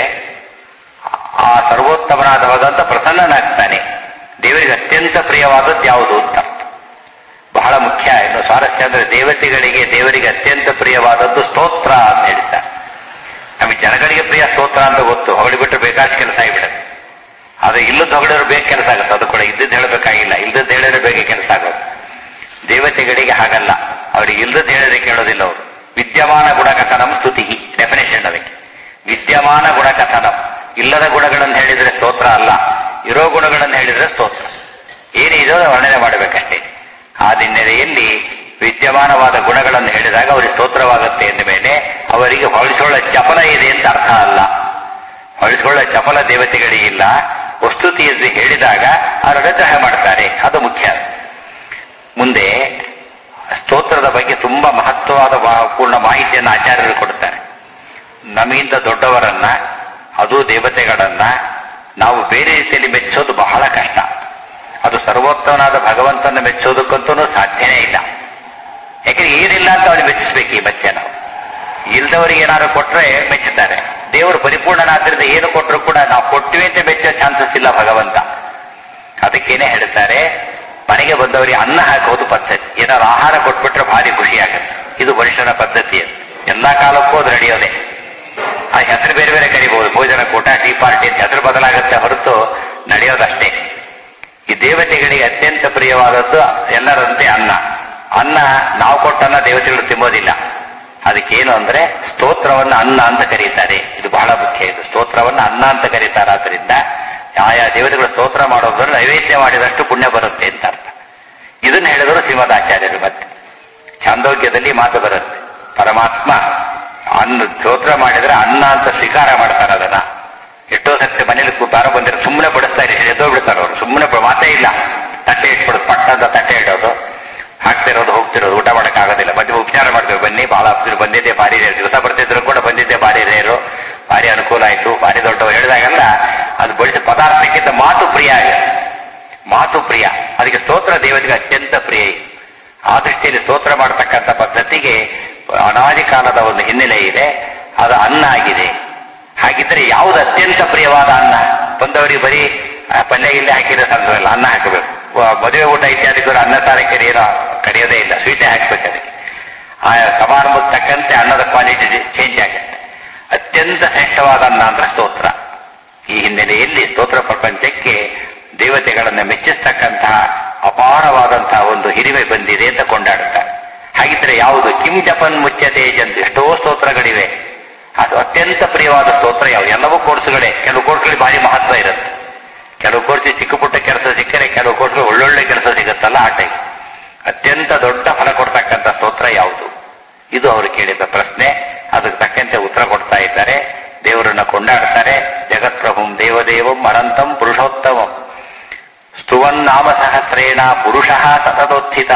ಆ ಸರ್ವೋತ್ತಮನಾದವಾದಂತ ಪ್ರಸನ್ನನಾಗ್ತಾನೆ ದೇವರಿಗೆ ಅತ್ಯಂತ ಪ್ರಿಯವಾದದ್ದು ಯಾವುದು ಅಂತ ಅರ್ಥ. ಬಹಳ ಮುಖ್ಯ ಇನ್ನು ಸ್ವಾರಸ್ಯ ಅಂದ್ರೆ ದೇವತೆಗಳಿಗೆ ದೇವರಿಗೆ ಅತ್ಯಂತ ಪ್ರಿಯವಾದದ್ದು ಸ್ತೋತ್ರ ಅಂತ ಹೇಳ್ತಾರೆ ನಮಗೆ ಜನಗಳಿಗೆ ಪ್ರಿಯ ಸ್ತೋತ್ರ ಅಂತ ಗೊತ್ತು ಹೊಗಳಿಬಿಟ್ರೆ ಬೇಕಾದ ಕೆಲಸ ಆಗಿಬಿಡುತ್ತೆ ಅದು ಇಲ್ಲದ ಹೊಗಳಿದ್ರೆ ಬೇಗ ಕೆಲಸ ಆಗುತ್ತೆ ಅದು ಕೂಡ ಇದ್ದದ್ದು ಹೇಳಬೇಕಾಗಿಲ್ಲ ಇಲ್ಲದದ್ದು ಹೇಳಿದ್ರೆ ಬೇಗ ಕೆಲಸ ಆಗೋದು ದೇವತೆಗಳಿಗೆ ಹಾಗಲ್ಲ ಅವ್ರಿಗೆ ಇಲ್ಲದದ್ದು ಹೇಳಿದ್ರೆ ಕೇಳೋದಿಲ್ಲ ಅವರು ವಿದ್ಯಮಾನ ಗುಣಕಥನಂ ಸ್ತುತಿ ಡೆಫಿನೇಷನ್ ಅದಕ್ಕೆ ವಿದ್ಯಮಾನ ಗುಣಕಥನಂ ಇಲ್ಲದ ಗುಣಗಳನ್ನು ಹೇಳಿದ್ರೆ ಸ್ತೋತ್ರ ಅಲ್ಲ ಇರೋ ಗುಣಗಳನ್ನು ಹೇಳಿದ್ರೆ ಸ್ತೋತ್ರ ಏನಿದೋ ವರ್ಣನೆ ಮಾಡಬೇಕಷ್ಟೇ ಆ ಹಿನ್ನೆಲೆಯಲ್ಲಿ ವಿದ್ಯಮಾನವಾದ ಗುಣಗಳನ್ನು ಹೇಳಿದಾಗ ಅವರಿಗೆ ಸ್ತೋತ್ರವಾಗುತ್ತೆ ಎಂದ ಮೇಲೆ ಅವರಿಗೆ ಹೊಳಿಸೋಳ ಚಪಲ ಇದೆ ಅಂತ ಅರ್ಥ ಅಲ್ಲ ಹೊಳಿಸೋಳ ಚಪಲ ದೇವತೆಗಳಿಗಿಲ್ಲ ವಸ್ತುತಿಯಲ್ಲಿ ಹೇಳಿದಾಗ ಅವರು ಅನುಗ್ರಹ ಮಾಡ್ತಾರೆ ಅದು ಮುಖ್ಯ ಮುಂದೆ ಸ್ತೋತ್ರದ ಬಗ್ಗೆ ತುಂಬಾ ಮಹತ್ವವಾದ ಮಾ- ಪೂರ್ಣ ಮಾಹಿತಿಯನ್ನು ಆಚಾರ್ಯರು ಕೊಡ್ತಾರೆ ನಮಗಿಂತ ದೊಡ್ಡವರನ್ನ ಅದು ದೇವತೆಗಳನ್ನ ನಾವು ಬೇರೆ ರೀತಿಯಲ್ಲಿ ಮೆಚ್ಚೋದು ಬಹಳ ಕಷ್ಟ ಅದು ಸರ್ವೋತ್ತಮನಾದ ಭಗವಂತನ ಮೆಚ್ಚೋದಕ್ಕಂತೂ ಸಾಧ್ಯನೇ ಇಲ್ಲ ಯಾಕಂದ್ರೆ ಏನಿಲ್ಲ ಅಂತ ಅವ್ರಿಗೆ ಮೆಚ್ಚಿಸ್ಬೇಕು ಈ ಮಧ್ಯ ನಾವು ಇಲ್ದವರಿಗೆ ಏನಾದ್ರು ಕೊಟ್ರೆ ಮೆಚ್ಚುತ್ತಾರೆ ದೇವರು ಪರಿಪೂರ್ಣನಾದ್ರಿಂದ ಏನು ಕೊಟ್ಟರು ಕೂಡ ನಾವು ಕೊಟ್ಟಿವಿ ಅಂತ ಮೆಚ್ಚೋ ಚಾನ್ಸಸ್ ಇಲ್ಲ ಭಗವಂತ ಅದಕ್ಕೇನೆ ಹೇಳ್ತಾರೆ ಮನೆಗೆ ಬಂದವರಿಗೆ ಅನ್ನ ಹಾಕೋದು ಪದ್ಧತಿ ಏನಾದ್ರು ಆಹಾರ ಕೊಟ್ಬಿಟ್ರೆ ಭಾರಿ ಖುಷಿಯಾಗುತ್ತೆ ಇದು ಮನುಷ್ಯನ ಪದ್ಧತಿ ಅದು ಎಲ್ಲಾ ಕಾಲಕ್ಕೂ ಅದು ನಡೆಯೋದೆ ಆ ಹೆಸರು ಬೇರೆ ಬೇರೆ ಕರಿಬಹುದು ಭೋಜನ ಕೂಟ ಟೀ ಪಾರ್ಟಿ ಅಂತ ಹೆಸರು ಬದಲಾಗುತ್ತೆ ಹೊರತು ನಡೆಯೋದಷ್ಟೇ ಈ ದೇವತೆಗಳಿಗೆ ಅತ್ಯಂತ ಪ್ರಿಯವಾದದ್ದು ಎಲ್ಲರಂತೆ ಅನ್ನ ಅನ್ನ ನಾವು ಕೊಟ್ಟನ್ನ ದೇವತೆಗಳು ತಿನ್ನೋದಿಲ್ಲ ಅದಕ್ಕೇನು ಅಂದ್ರೆ ಸ್ತೋತ್ರವನ್ನ ಅನ್ನ ಅಂತ ಕರೀತಾರೆ ಇದು ಬಹಳ ಮುಖ್ಯ ಇದು ಸ್ತೋತ್ರವನ್ನ ಅನ್ನ ಅಂತ ಕರೀತಾರೆ ಆದ್ರಿಂದ ಆಯಾ ದೇವತೆಗಳು ಸ್ತೋತ್ರ ಮಾಡೋದ್ರ ನೈವೇದ್ಯ ಮಾಡಿದಷ್ಟು ಪುಣ್ಯ ಬರುತ್ತೆ ಅಂತ ಅರ್ಥ ಇದನ್ನ ಹೇಳಿದರು ಶ್ರೀಮದಾಚಾರ್ಯರು ಮತ್ತೆ ಛಾಂದೋಗ್ಯದಲ್ಲಿ ಮಾತು ಬರುತ್ತೆ ಪರಮಾತ್ಮ ಅನ್ನ ಸ್ತೋತ್ರ ಮಾಡಿದ್ರೆ ಅನ್ನ ಅಂತ ಸ್ವೀಕಾರ ಮಾಡ್ತಾರೆ ಅದನ್ನ ಎಷ್ಟೋ ಸತ್ಯ ಮನೇಲಿ ಬಾರ ಬಂದಿರೋ ಸುಮ್ಮನೆ ಬಡಿಸ್ತಾರೆ ಎದ್ದೋ ಬಿಡ್ತಾರೆ ಅವರು ಸುಮ್ಮನೆ ಮಾತೇ ಇಲ್ಲ ತಟ್ಟೆ ಇಟ್ಬಿಡೋದು ಪಟ್ಟ ಅಂತ ತಟ್ಟೆ ಇಡೋದು ಹಾಕ್ತಿರೋದು ಹೋಗ್ತಿರೋದು ಊಟ ಮಾಡಕ್ ಆಗೋದಿಲ್ಲ ಮಧ್ಯೆ ಉಪಚಾರ ಮಾಡ್ಬೇಕು ಬನ್ನಿ ಬಹಳ ಹತ್ತಿರ ಬಂದಿದ್ದೆ ಭಾರಿ ರೇರು ದಿವಸ ಬರ್ತಿದ್ರು ಕೂಡ ಬಂದಿದ್ದೆ ಭಾರಿ ರೇರು ಭಾರಿ ಅನುಕೂಲ ಆಯ್ತು ಭಾರಿ ದೊಡ್ಡವರು ಹೇಳಿದಾಗೆಲ್ಲ ಅದು ಬಡಿಸಿದ ಪದಾರ್ಥಕ್ಕಿಂತ ಮಾತು ಪ್ರಿಯ ಆಗುತ್ತೆ ಮಾತು ಪ್ರಿಯ ಅದಕ್ಕೆ ಸ್ತೋತ್ರ ದೇವತೆಗೆ ಅತ್ಯಂತ ಪ್ರಿಯ ಇದೆ. ಆ ದೃಷ್ಟಿಯಲ್ಲಿ ಸ್ತೋತ್ರ ಮಾಡತಕ್ಕಂಥ ಪದ್ಧತಿಗೆ ಅನಾದಿ ಕಾಲದ ಒಂದು ಹಿನ್ನೆಲೆ ಇದೆ ಅದು ಅನ್ನ ಆಗಿದೆ ಹಾಗಿದ್ರೆ ಯಾವುದು ಅತ್ಯಂತ ಪ್ರಿಯವಾದ ಅನ್ನ ಬಂದವರಿಗೆ ಬರೀ ಆ, ಪಲ್ಯ ಇಲ್ಲೇ ಹಾಕಿದ್ರೆ ಸಾಧ್ಯವಿಲ್ಲ ಅನ್ನ ಹಾಕಬೇಕು ವ- ಮದುವೆ ಊಟ ಇತ್ಯಾದಿಗಳು ಅನ್ನ ಸಾರ ಕರೆಯೋ ಕರೆಯೋದೇ ಇಲ್ಲ ಸ್ವೀಟೇ ಹಾಕ್ಬೇಕು ಅದಕ್ಕೆ ಆ ಸಮಾರಂಭಕ್ಕೆ ತಕ್ಕಂತೆ ಅನ್ನದ ಕ್ವಾಲಿಟಿ ಚೇಂಜ್ ಆಗುತ್ತೆ ಅತ್ಯಂತ ಶ್ರೇಷ್ಠವಾದ ಅನ್ನ ಅಂದ್ರೆ ಸ್ತೋತ್ರ ಈ ಹಿನ್ನೆಲೆಯಲ್ಲಿ ಸ್ತೋತ್ರ ಪ್ರಪಂಚಕ್ಕೆ ದೇವತೆಗಳನ್ನು ಮೆಚ್ಚಿಸ್ತಕ್ಕಂತಹ ಅಪಾರವಾದಂತಹ ಒಂದು ಹಿರಿಮೆ ಬಂದಿದೆ ಅಂತ ಕೊಂಡಾಡುತ್ತಾರೆ ಹಾಗಿದ್ರೆ ಯಾವುದು ಕಿಂ ಜಪನ್ ಮುಚ್ಚತೆ ಜಂತು ಎಷ್ಟೋ ಸ್ತೋತ್ರಗಳಿವೆ ಅದು ಅತ್ಯಂತ ಪ್ರಿಯವಾದ ಸ್ತೋತ್ರ ಯಾವುದು ಎಲ್ಲವೂ ಕೋರ್ಸುಗಳೇ ಕೆಲವು ಕೋರ್ಸ್ಗಳಿಗೆ ಭಾರಿ ಮಹತ್ವ ಇರುತ್ತೆ ಕೆಲವು ಕೋರ್ಸಿ ಚಿಕ್ಕ ಪುಟ್ಟ ಕೆಲಸ ಸಿಕ್ಕರೆ ಕೆಲವು ಕೋರ್ಸ್ಗಳು ಒಳ್ಳೊಳ್ಳೆ ಕೆಲಸ ಸಿಗುತ್ತಲ್ಲ ಆ ಟೈಪ್ ಅತ್ಯಂತ ದೊಡ್ಡ ಫಲ ಕೊಡ್ತಕ್ಕಂಥ ಸ್ತೋತ್ರ ಯಾವುದು ಇದು ಅವರು ಕೇಳಿದ ಪ್ರಶ್ನೆ ಅದಕ್ಕೆ ತಕ್ಕಂತೆ ಉತ್ತರ ಕೊಡ್ತಾ ಇದ್ದಾರೆ ದೇವರನ್ನ ಕೊಂಡಾಡ್ತಾರೆ ಜಗತ್ಪ್ರಭುಂ ದೇವದೇವಂ ಅನಂತಂ ಪುರುಷೋತ್ತಮಂ ಸ್ತುವನ್ನಾಮ ಸಹಸ್ರೇಣ ಪುರುಷ ಸತತೋತ್ಥಿತ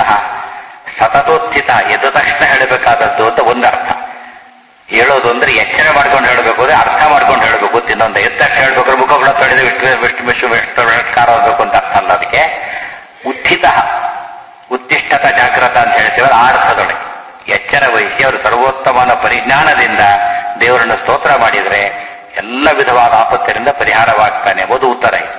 ಸತತೋತ್ಥಿತ ಎದ್ದ ತಕ್ಷಣ ಹೇಳಬೇಕಾದದ್ದು ಅಂತ ಒಂದು ಅರ್ಥ ಹೇಳೋದು ಅಂದ್ರೆ ಎಚ್ಚರ ಮಾಡ್ಕೊಂಡು ಹೇಳಬೇಕು ಅಂದ್ರೆ ಅರ್ಥ ಮಾಡ್ಕೊಂಡು ಹೇಳಬೇಕು ಅಂತ ಇನ್ನೊಂದು ಎದ್ದ ತಕ್ಷಣ ಹೇಳ್ಬೇಕಾದ್ರೆ ಮುಖ ಕೂಡ ತೊಳೆದು ವಿಷ್ಣು ವಿಷ್ಣು ವಿಷ್ಣು ವಿಷ್ಣು ನಮಸ್ಕಾರ ಹೋಗ್ಬೇಕು ಅಂತ ಅರ್ಥ ಅಲ್ಲ ಅದಕ್ಕೆ ಉತ್ಥಿತ ಉತ್ತಿಷ್ಠತ ಜಾಗೃತ ಅಂತ ಹೇಳ್ತೀವಲ್ಲ ಆ ಅರ್ಥದೊಳಗೆ ಎಚ್ಚರ ವಹಿಸಿ ಅವರು ಸರ್ವೋತ್ತಮನ ಪರಿಜ್ಞಾನದಿಂದ ದೇವರನ್ನು ಸ್ತೋತ್ರ ಮಾಡಿದ್ರೆ ಎಲ್ಲ ವಿಧವಾದ ಆಪತ್ತಿನಿಂದ ಪರಿಹಾರವಾಗ್ತಾನೆ ಎಂಬುದು ಉತ್ತರ ಇದು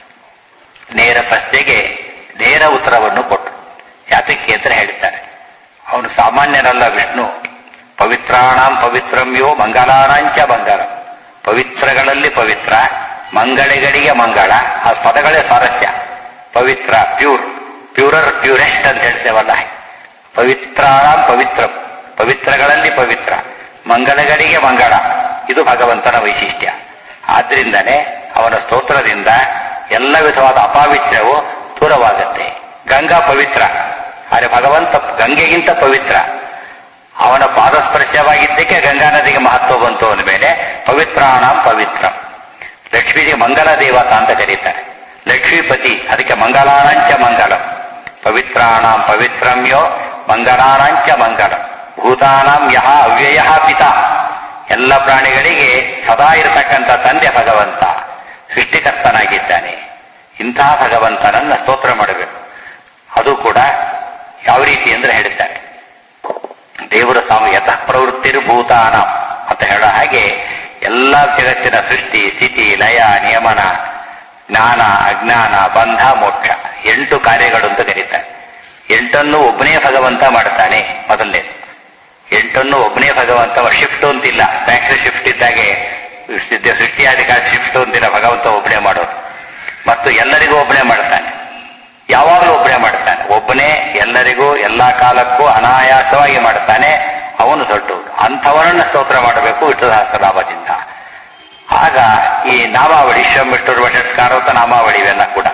ನೇರ ಪ್ರಶ್ನೆಗೆ ನೇರ ಉತ್ತರವನ್ನು ಕೊಟ್ಟು ಯಾತಕ್ಕೆ ಅಂತ ಹೇಳ್ತಾರೆ ಅವನು ಸಾಮಾನ್ಯನಲ್ಲ ವಿಷ್ಣು ಪವಿತ್ರಾಣಾಂ ಪವಿತ್ರಂ ಯೋ ಮಂಗಲಾನಾಂಚ ಮಂಗಲ ಪವಿತ್ರಗಳಲ್ಲಿ ಪವಿತ್ರ ಮಂಗಳಿಗಳಿಗೆ ಮಂಗಳ ಆ ಪದಗಳೇ ಸ್ವಾರಸ್ಯ ಪವಿತ್ರ ಪ್ಯೂರ್ ಪ್ಯೂರರ್ ಪ್ಯೂರೆಸ್ಟ್ ಅಂತ ಹೇಳ್ತೇವಲ್ಲ ಪವಿತ್ರಾಣಾಂ ಪವಿತ್ರ ಪವಿತ್ರಗಳಲ್ಲಿ ಪವಿತ್ರ ಮಂಗಳಗಳಿಗೆ ಮಂಗಳ ಇದು ಭಗವಂತನ ವೈಶಿಷ್ಟ್ಯ ಆದ್ರಿಂದನೇ ಅವನ ಸ್ತೋತ್ರದಿಂದ ಎಲ್ಲ ವಿಧವಾದ ಅಪಾವಿತ್ರ್ಯವು ದೂರವಾಗುತ್ತೆ ಗಂಗಾ ಪವಿತ್ರ ಆದರೆ ಭಗವಂತ ಗಂಗೆಗಿಂತ ಪವಿತ್ರ ಅವನ ಪಾದಸ್ಪರ್ಶವಾಗಿದ್ದಕ್ಕೆ ಗಂಗಾ ನದಿಗೆ ಮಹತ್ವ ಬಂತು ಅಂದ ಮೇಲೆ ಪವಿತ್ರಾಣಾಂ ಪವಿತ್ರ ಲಕ್ಷ್ಮೀಗೆ ಮಂಗಲ ದೇವತಾ ಅಂತ ಕರೀತಾರೆ ಲಕ್ಷ್ಮೀಪತಿ ಅದಕ್ಕೆ ಮಂಗಲಾನಾಂಚ ಮಂಗಲಂ ಪವಿತ್ರಾಣಾಂ ಪವಿತ್ರಮ್ಯೋ ಮಂಗಲಾನಾಂಚ ಮಂಗಲಂ ಭೂತಾನಾಂ ಯಹ ಅವ್ಯಯ ಪಿತ ಎಲ್ಲ ಪ್ರಾಣಿಗಳಿಗೆ ಸದಾ ಇರತಕ್ಕಂಥ ತಂದೆ ಭಗವಂತ ಸೃಷ್ಟಿಕರ್ತನಾಗಿದ್ದಾನೆ ಇಂತಹ ಭಗವಂತನನ್ನ ಸ್ತೋತ್ರ ಮಾಡಬೇಕು ಅದು ಕೂಡ ಯಾವ ರೀತಿ ಅಂದ್ರೆ ಹೇಳ್ತಾರೆ ದೇವರ ಸ್ವಾಮಿ ಯತಃ ಪ್ರವೃತ್ತಿರ್ಭೂತಾನ ಅಂತ ಹೇಳೋ ಹಾಗೆ ಎಲ್ಲ ಜಗತ್ತಿನ ಸೃಷ್ಟಿ ಸ್ಥಿತಿ ಲಯ ನಿಯಮನ ಜ್ಞಾನ ಅಜ್ಞಾನ ಬಂಧ ಮೋಕ್ಷ ಎಂಟು ಕಾರ್ಯಗಳು ಅಂತ ಕರೀತಾರೆ ಎಂಟನ್ನು ಒಬ್ಬನೇ ಭಗವಂತ ಮಾಡ್ತಾನೆ ಮೊದಲನೇ ಎಂಟನ್ನು ಒಬ್ಬನೇ ಭಗವಂತ ಶಿಫ್ಟ್ ಅಂತಿಲ್ಲ ಫ್ಯಾಕ್ಟ್ರಿ ಶಿಫ್ಟ್ ಇದ್ದಾಗೆ ಸೃಷ್ಟಿಯಾಧಿಕಾರ ಶಿಫ್ಟ್ ಅಂತಿಲ್ಲ ಭಗವಂತ ಒಬ್ಬನೇ ಮಾಡೋದು ಮತ್ತು ಎಲ್ಲರಿಗೂ ಒಬ್ಬನೇ ಮಾಡ್ತಾನೆ ಯಾವಾಗಲೂ ಒಬ್ಬನೇ ಮಾಡ್ತಾನೆ ಒಬ್ಬನೇ ಎಲ್ಲರಿಗೂ ಎಲ್ಲಾ ಕಾಲಕ್ಕೂ ಅನಾಯಾಸವಾಗಿ ಮಾಡ್ತಾನೆ ಅವನು ದೊಡ್ಡವನು ಅಂಥವನನ್ನ ಸ್ತೋತ್ರ ಮಾಡಬೇಕು ವಿಠಲಸಹಸ್ರನಾಮದಿಂದ ಆಗ ಈ ನಾಮಾವಳಿ ಶ್ರಮಿಷ್ಠರು ವಷತ್ಕಾರೋತ ನಾಮಾವಳಿ ಇವೆಲ್ಲ ಕೂಡ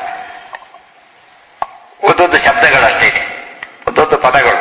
ಒಂದೊಂದು ಶಬ್ದಗಳಷ್ಟೇ ಇದೆ ಒಂದೊಂದು ಪದಗಳು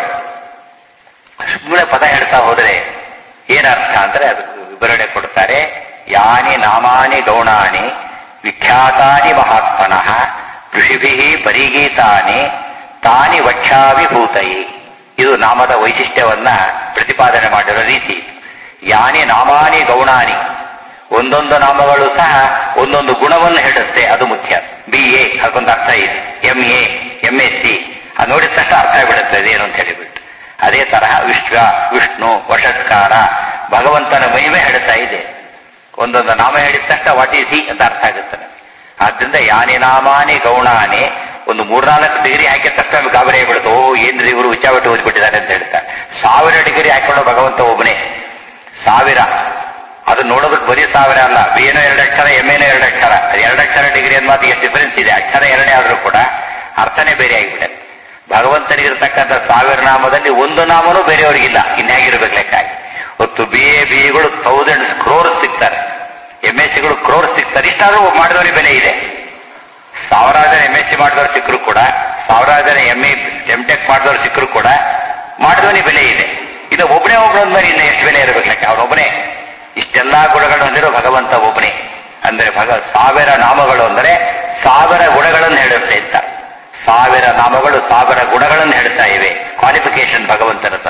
ಸುಮ್ಮನೆ ಪದ ಹೇಳ್ತಾ ಹೋದರೆ ಏನರ್ಥ ಅಂದ್ರೆ ಅದು ವಿವರಣೆ ಕೊಡ್ತಾರೆ ಯಾನಿ ನಾಮಾನಿ ಗೌಣಾನಿ ವಿಖ್ಯಾತಾನಿ ಮಹಾತ್ಮನಃ ಋಷಿಭಿ ಪರಿಗೀತಾನಿ ತಾನಿ ವಕ್ಷಾವಿಭೂತೈ ಇದು ನಾಮದ ವೈಶಿಷ್ಟ್ಯವನ್ನ ಪ್ರತಿಪಾದನೆ ಮಾಡಿರೋ ರೀತಿ ಯಾನಿ ನಾಮಾನಿ ಗೌಣಾನಿ ಒಂದೊಂದು ನಾಮಗಳು ಸಹ ಒಂದೊಂದು ಗುಣವನ್ನು ಹೇಳುತ್ತೆ ಅದು ಮುಖ್ಯ ಬಿ ಎ ಅದಕ್ಕೊಂದು ಅರ್ಥ ಇದೆ M A M S C ಅದು ನೋಡಿದ ತಕ್ಷಣ ಅರ್ಥ ಆಗಿಬಿಡುತ್ತೆ ಅದೇನು ಅಂತ ಹೇಳಿಬಿಟ್ಟು ಅದೇ ತರಹ ವಿಶ್ವ ವಿಷ್ಣು ವಷತ್ಕಾರ ಭಗವಂತನ ಮಹಿಮೆ ಹೇಳ್ತಾ ಇದೆ ಒಂದೊಂದು ನಾಮ ಹೇಳಿದ ತಕ್ಷಣ ವಾಟ್ ಈಸ್ ಹಿ ಅಂತ ಅರ್ಥ ಆಗುತ್ತೆ ಆದ್ರಿಂದ ಯಾನಿ ನಾಮಾನಿ ಗೌಣಾನಿ ಒಂದು ಮೂರ್ನಾಲ್ಕು ಡಿಗ್ರಿ ಹಾಕಿದ ತಕ್ಷಣ ಗಾಬರಿ ಆಗ್ಬಿಡುತ್ತೆ ಓ ಏನ್ರಿ ಇವರು ಉಚ್ಚಾವಟ್ಟು ಓದ್ಬಿಟ್ಟಿದ್ದಾರೆ ಅಂತ ಹೇಳ್ತಾರೆ ಸಾವಿರ ಡಿಗ್ರಿ ಹಾಕೊಂಡು ಭಗವಂತ ಒಬ್ಬನೇ ಸಾವಿರ ಅದು ನೋಡೋದಕ್ಕೆ ಬರೀ ಸಾವಿರ ಅಲ್ಲ ಬಿ ಏನೋ ಎರಡು ಅಕ್ಷರ ಎಮ್ ಏನೋ ಎರಡು ಅಕ್ಷರ ಅದು ಎರಡು ಅಕ್ಷರ ಡಿಗ್ರಿ ಅನ್ನೋ ಮಾತು ಎಷ್ಟು ಡಿಫರೆನ್ಸ್ ಇದೆ ಅಕ್ಷರ ಎರಡೇ ಆದ್ರೂ ಕೂಡ ಅರ್ಥನೇ ಬೇರೆ ಆಗಿಬಿಡುತ್ತೆ ಭಗವಂತನಿಗಿರ್ತಕ್ಕಂಥ ಸಾವಿರ ನಾಮದಲ್ಲಿ ಒಂದು ನಾಮನೂ ಬೇರೆಯವರಿಗಿಲ್ಲ ಇನ್ಯಾಗಿರ್ಬೇಕು ಲೆಕ್ಕಾಗಿ ಹೊತ್ತು ಬಿ ಎ ಬಿ ಎಗಳು ಥೌಸಂಡ್ ಕ್ರೋರ್ಸ್ ಸಿಗ್ತಾರೆ ಎಂ ಎಸ್ ಸಿಗಳು ಕ್ರೋರ್ಸ್ ಸಿಗ್ತಾರೆ ಇಷ್ಟಾದ್ರೂ ಮಾಡಿದವರಿಗೆ ಬೆಲೆ ಇದೆ ಸಾವಿರಾರು ಜನ ಎಂ ಎಸ್ ಸಿ ಮಾಡಿದವ್ರು ಸಿಕ್ಕರು ಕೂಡ ಸಾವಿರಾರು ಜನ ಎಂ ಎ ಎಂ ಟೆಕ್ ಮಾಡಿದವ್ರು ಸಿಕ್ಕರು ಕೂಡ ಮಾಡಿದವನಿಗೆ ಬೆಲೆ ಇದೆ ಇದು ಒಬ್ಬನೇ ಒಬ್ಬನ ಮೇಲೆ ಇನ್ನು ಎಷ್ಟು ಬೆಲೆ ಇರಬೇಕು ಲೆಕ್ಕ ಅವನೊಬ್ಬನೇ ಇಷ್ಟೆಲ್ಲಾ ಗುಣಗಳನ್ನು ಹೊಂದಿರೋ ಭಗವಂತ ಒಬ್ಬನೇ ಅಂದ್ರೆ ಭಗ ಸಾವಿರ ನಾಮಗಳು ಅಂದರೆ ಸಾವಿರ ಗುಣಗಳನ್ನು ಹೇಳುತ್ತೆ ಅಂತ ಸಾವಿರ ನಾಮಗಳು ಸಾವಿರ ಗುಣಗಳನ್ನು ಹೇಳ್ತಾ ಇವೆ ಕ್ವಾಲಿಫಿಕೇಶನ್ ಭಗವಂತನ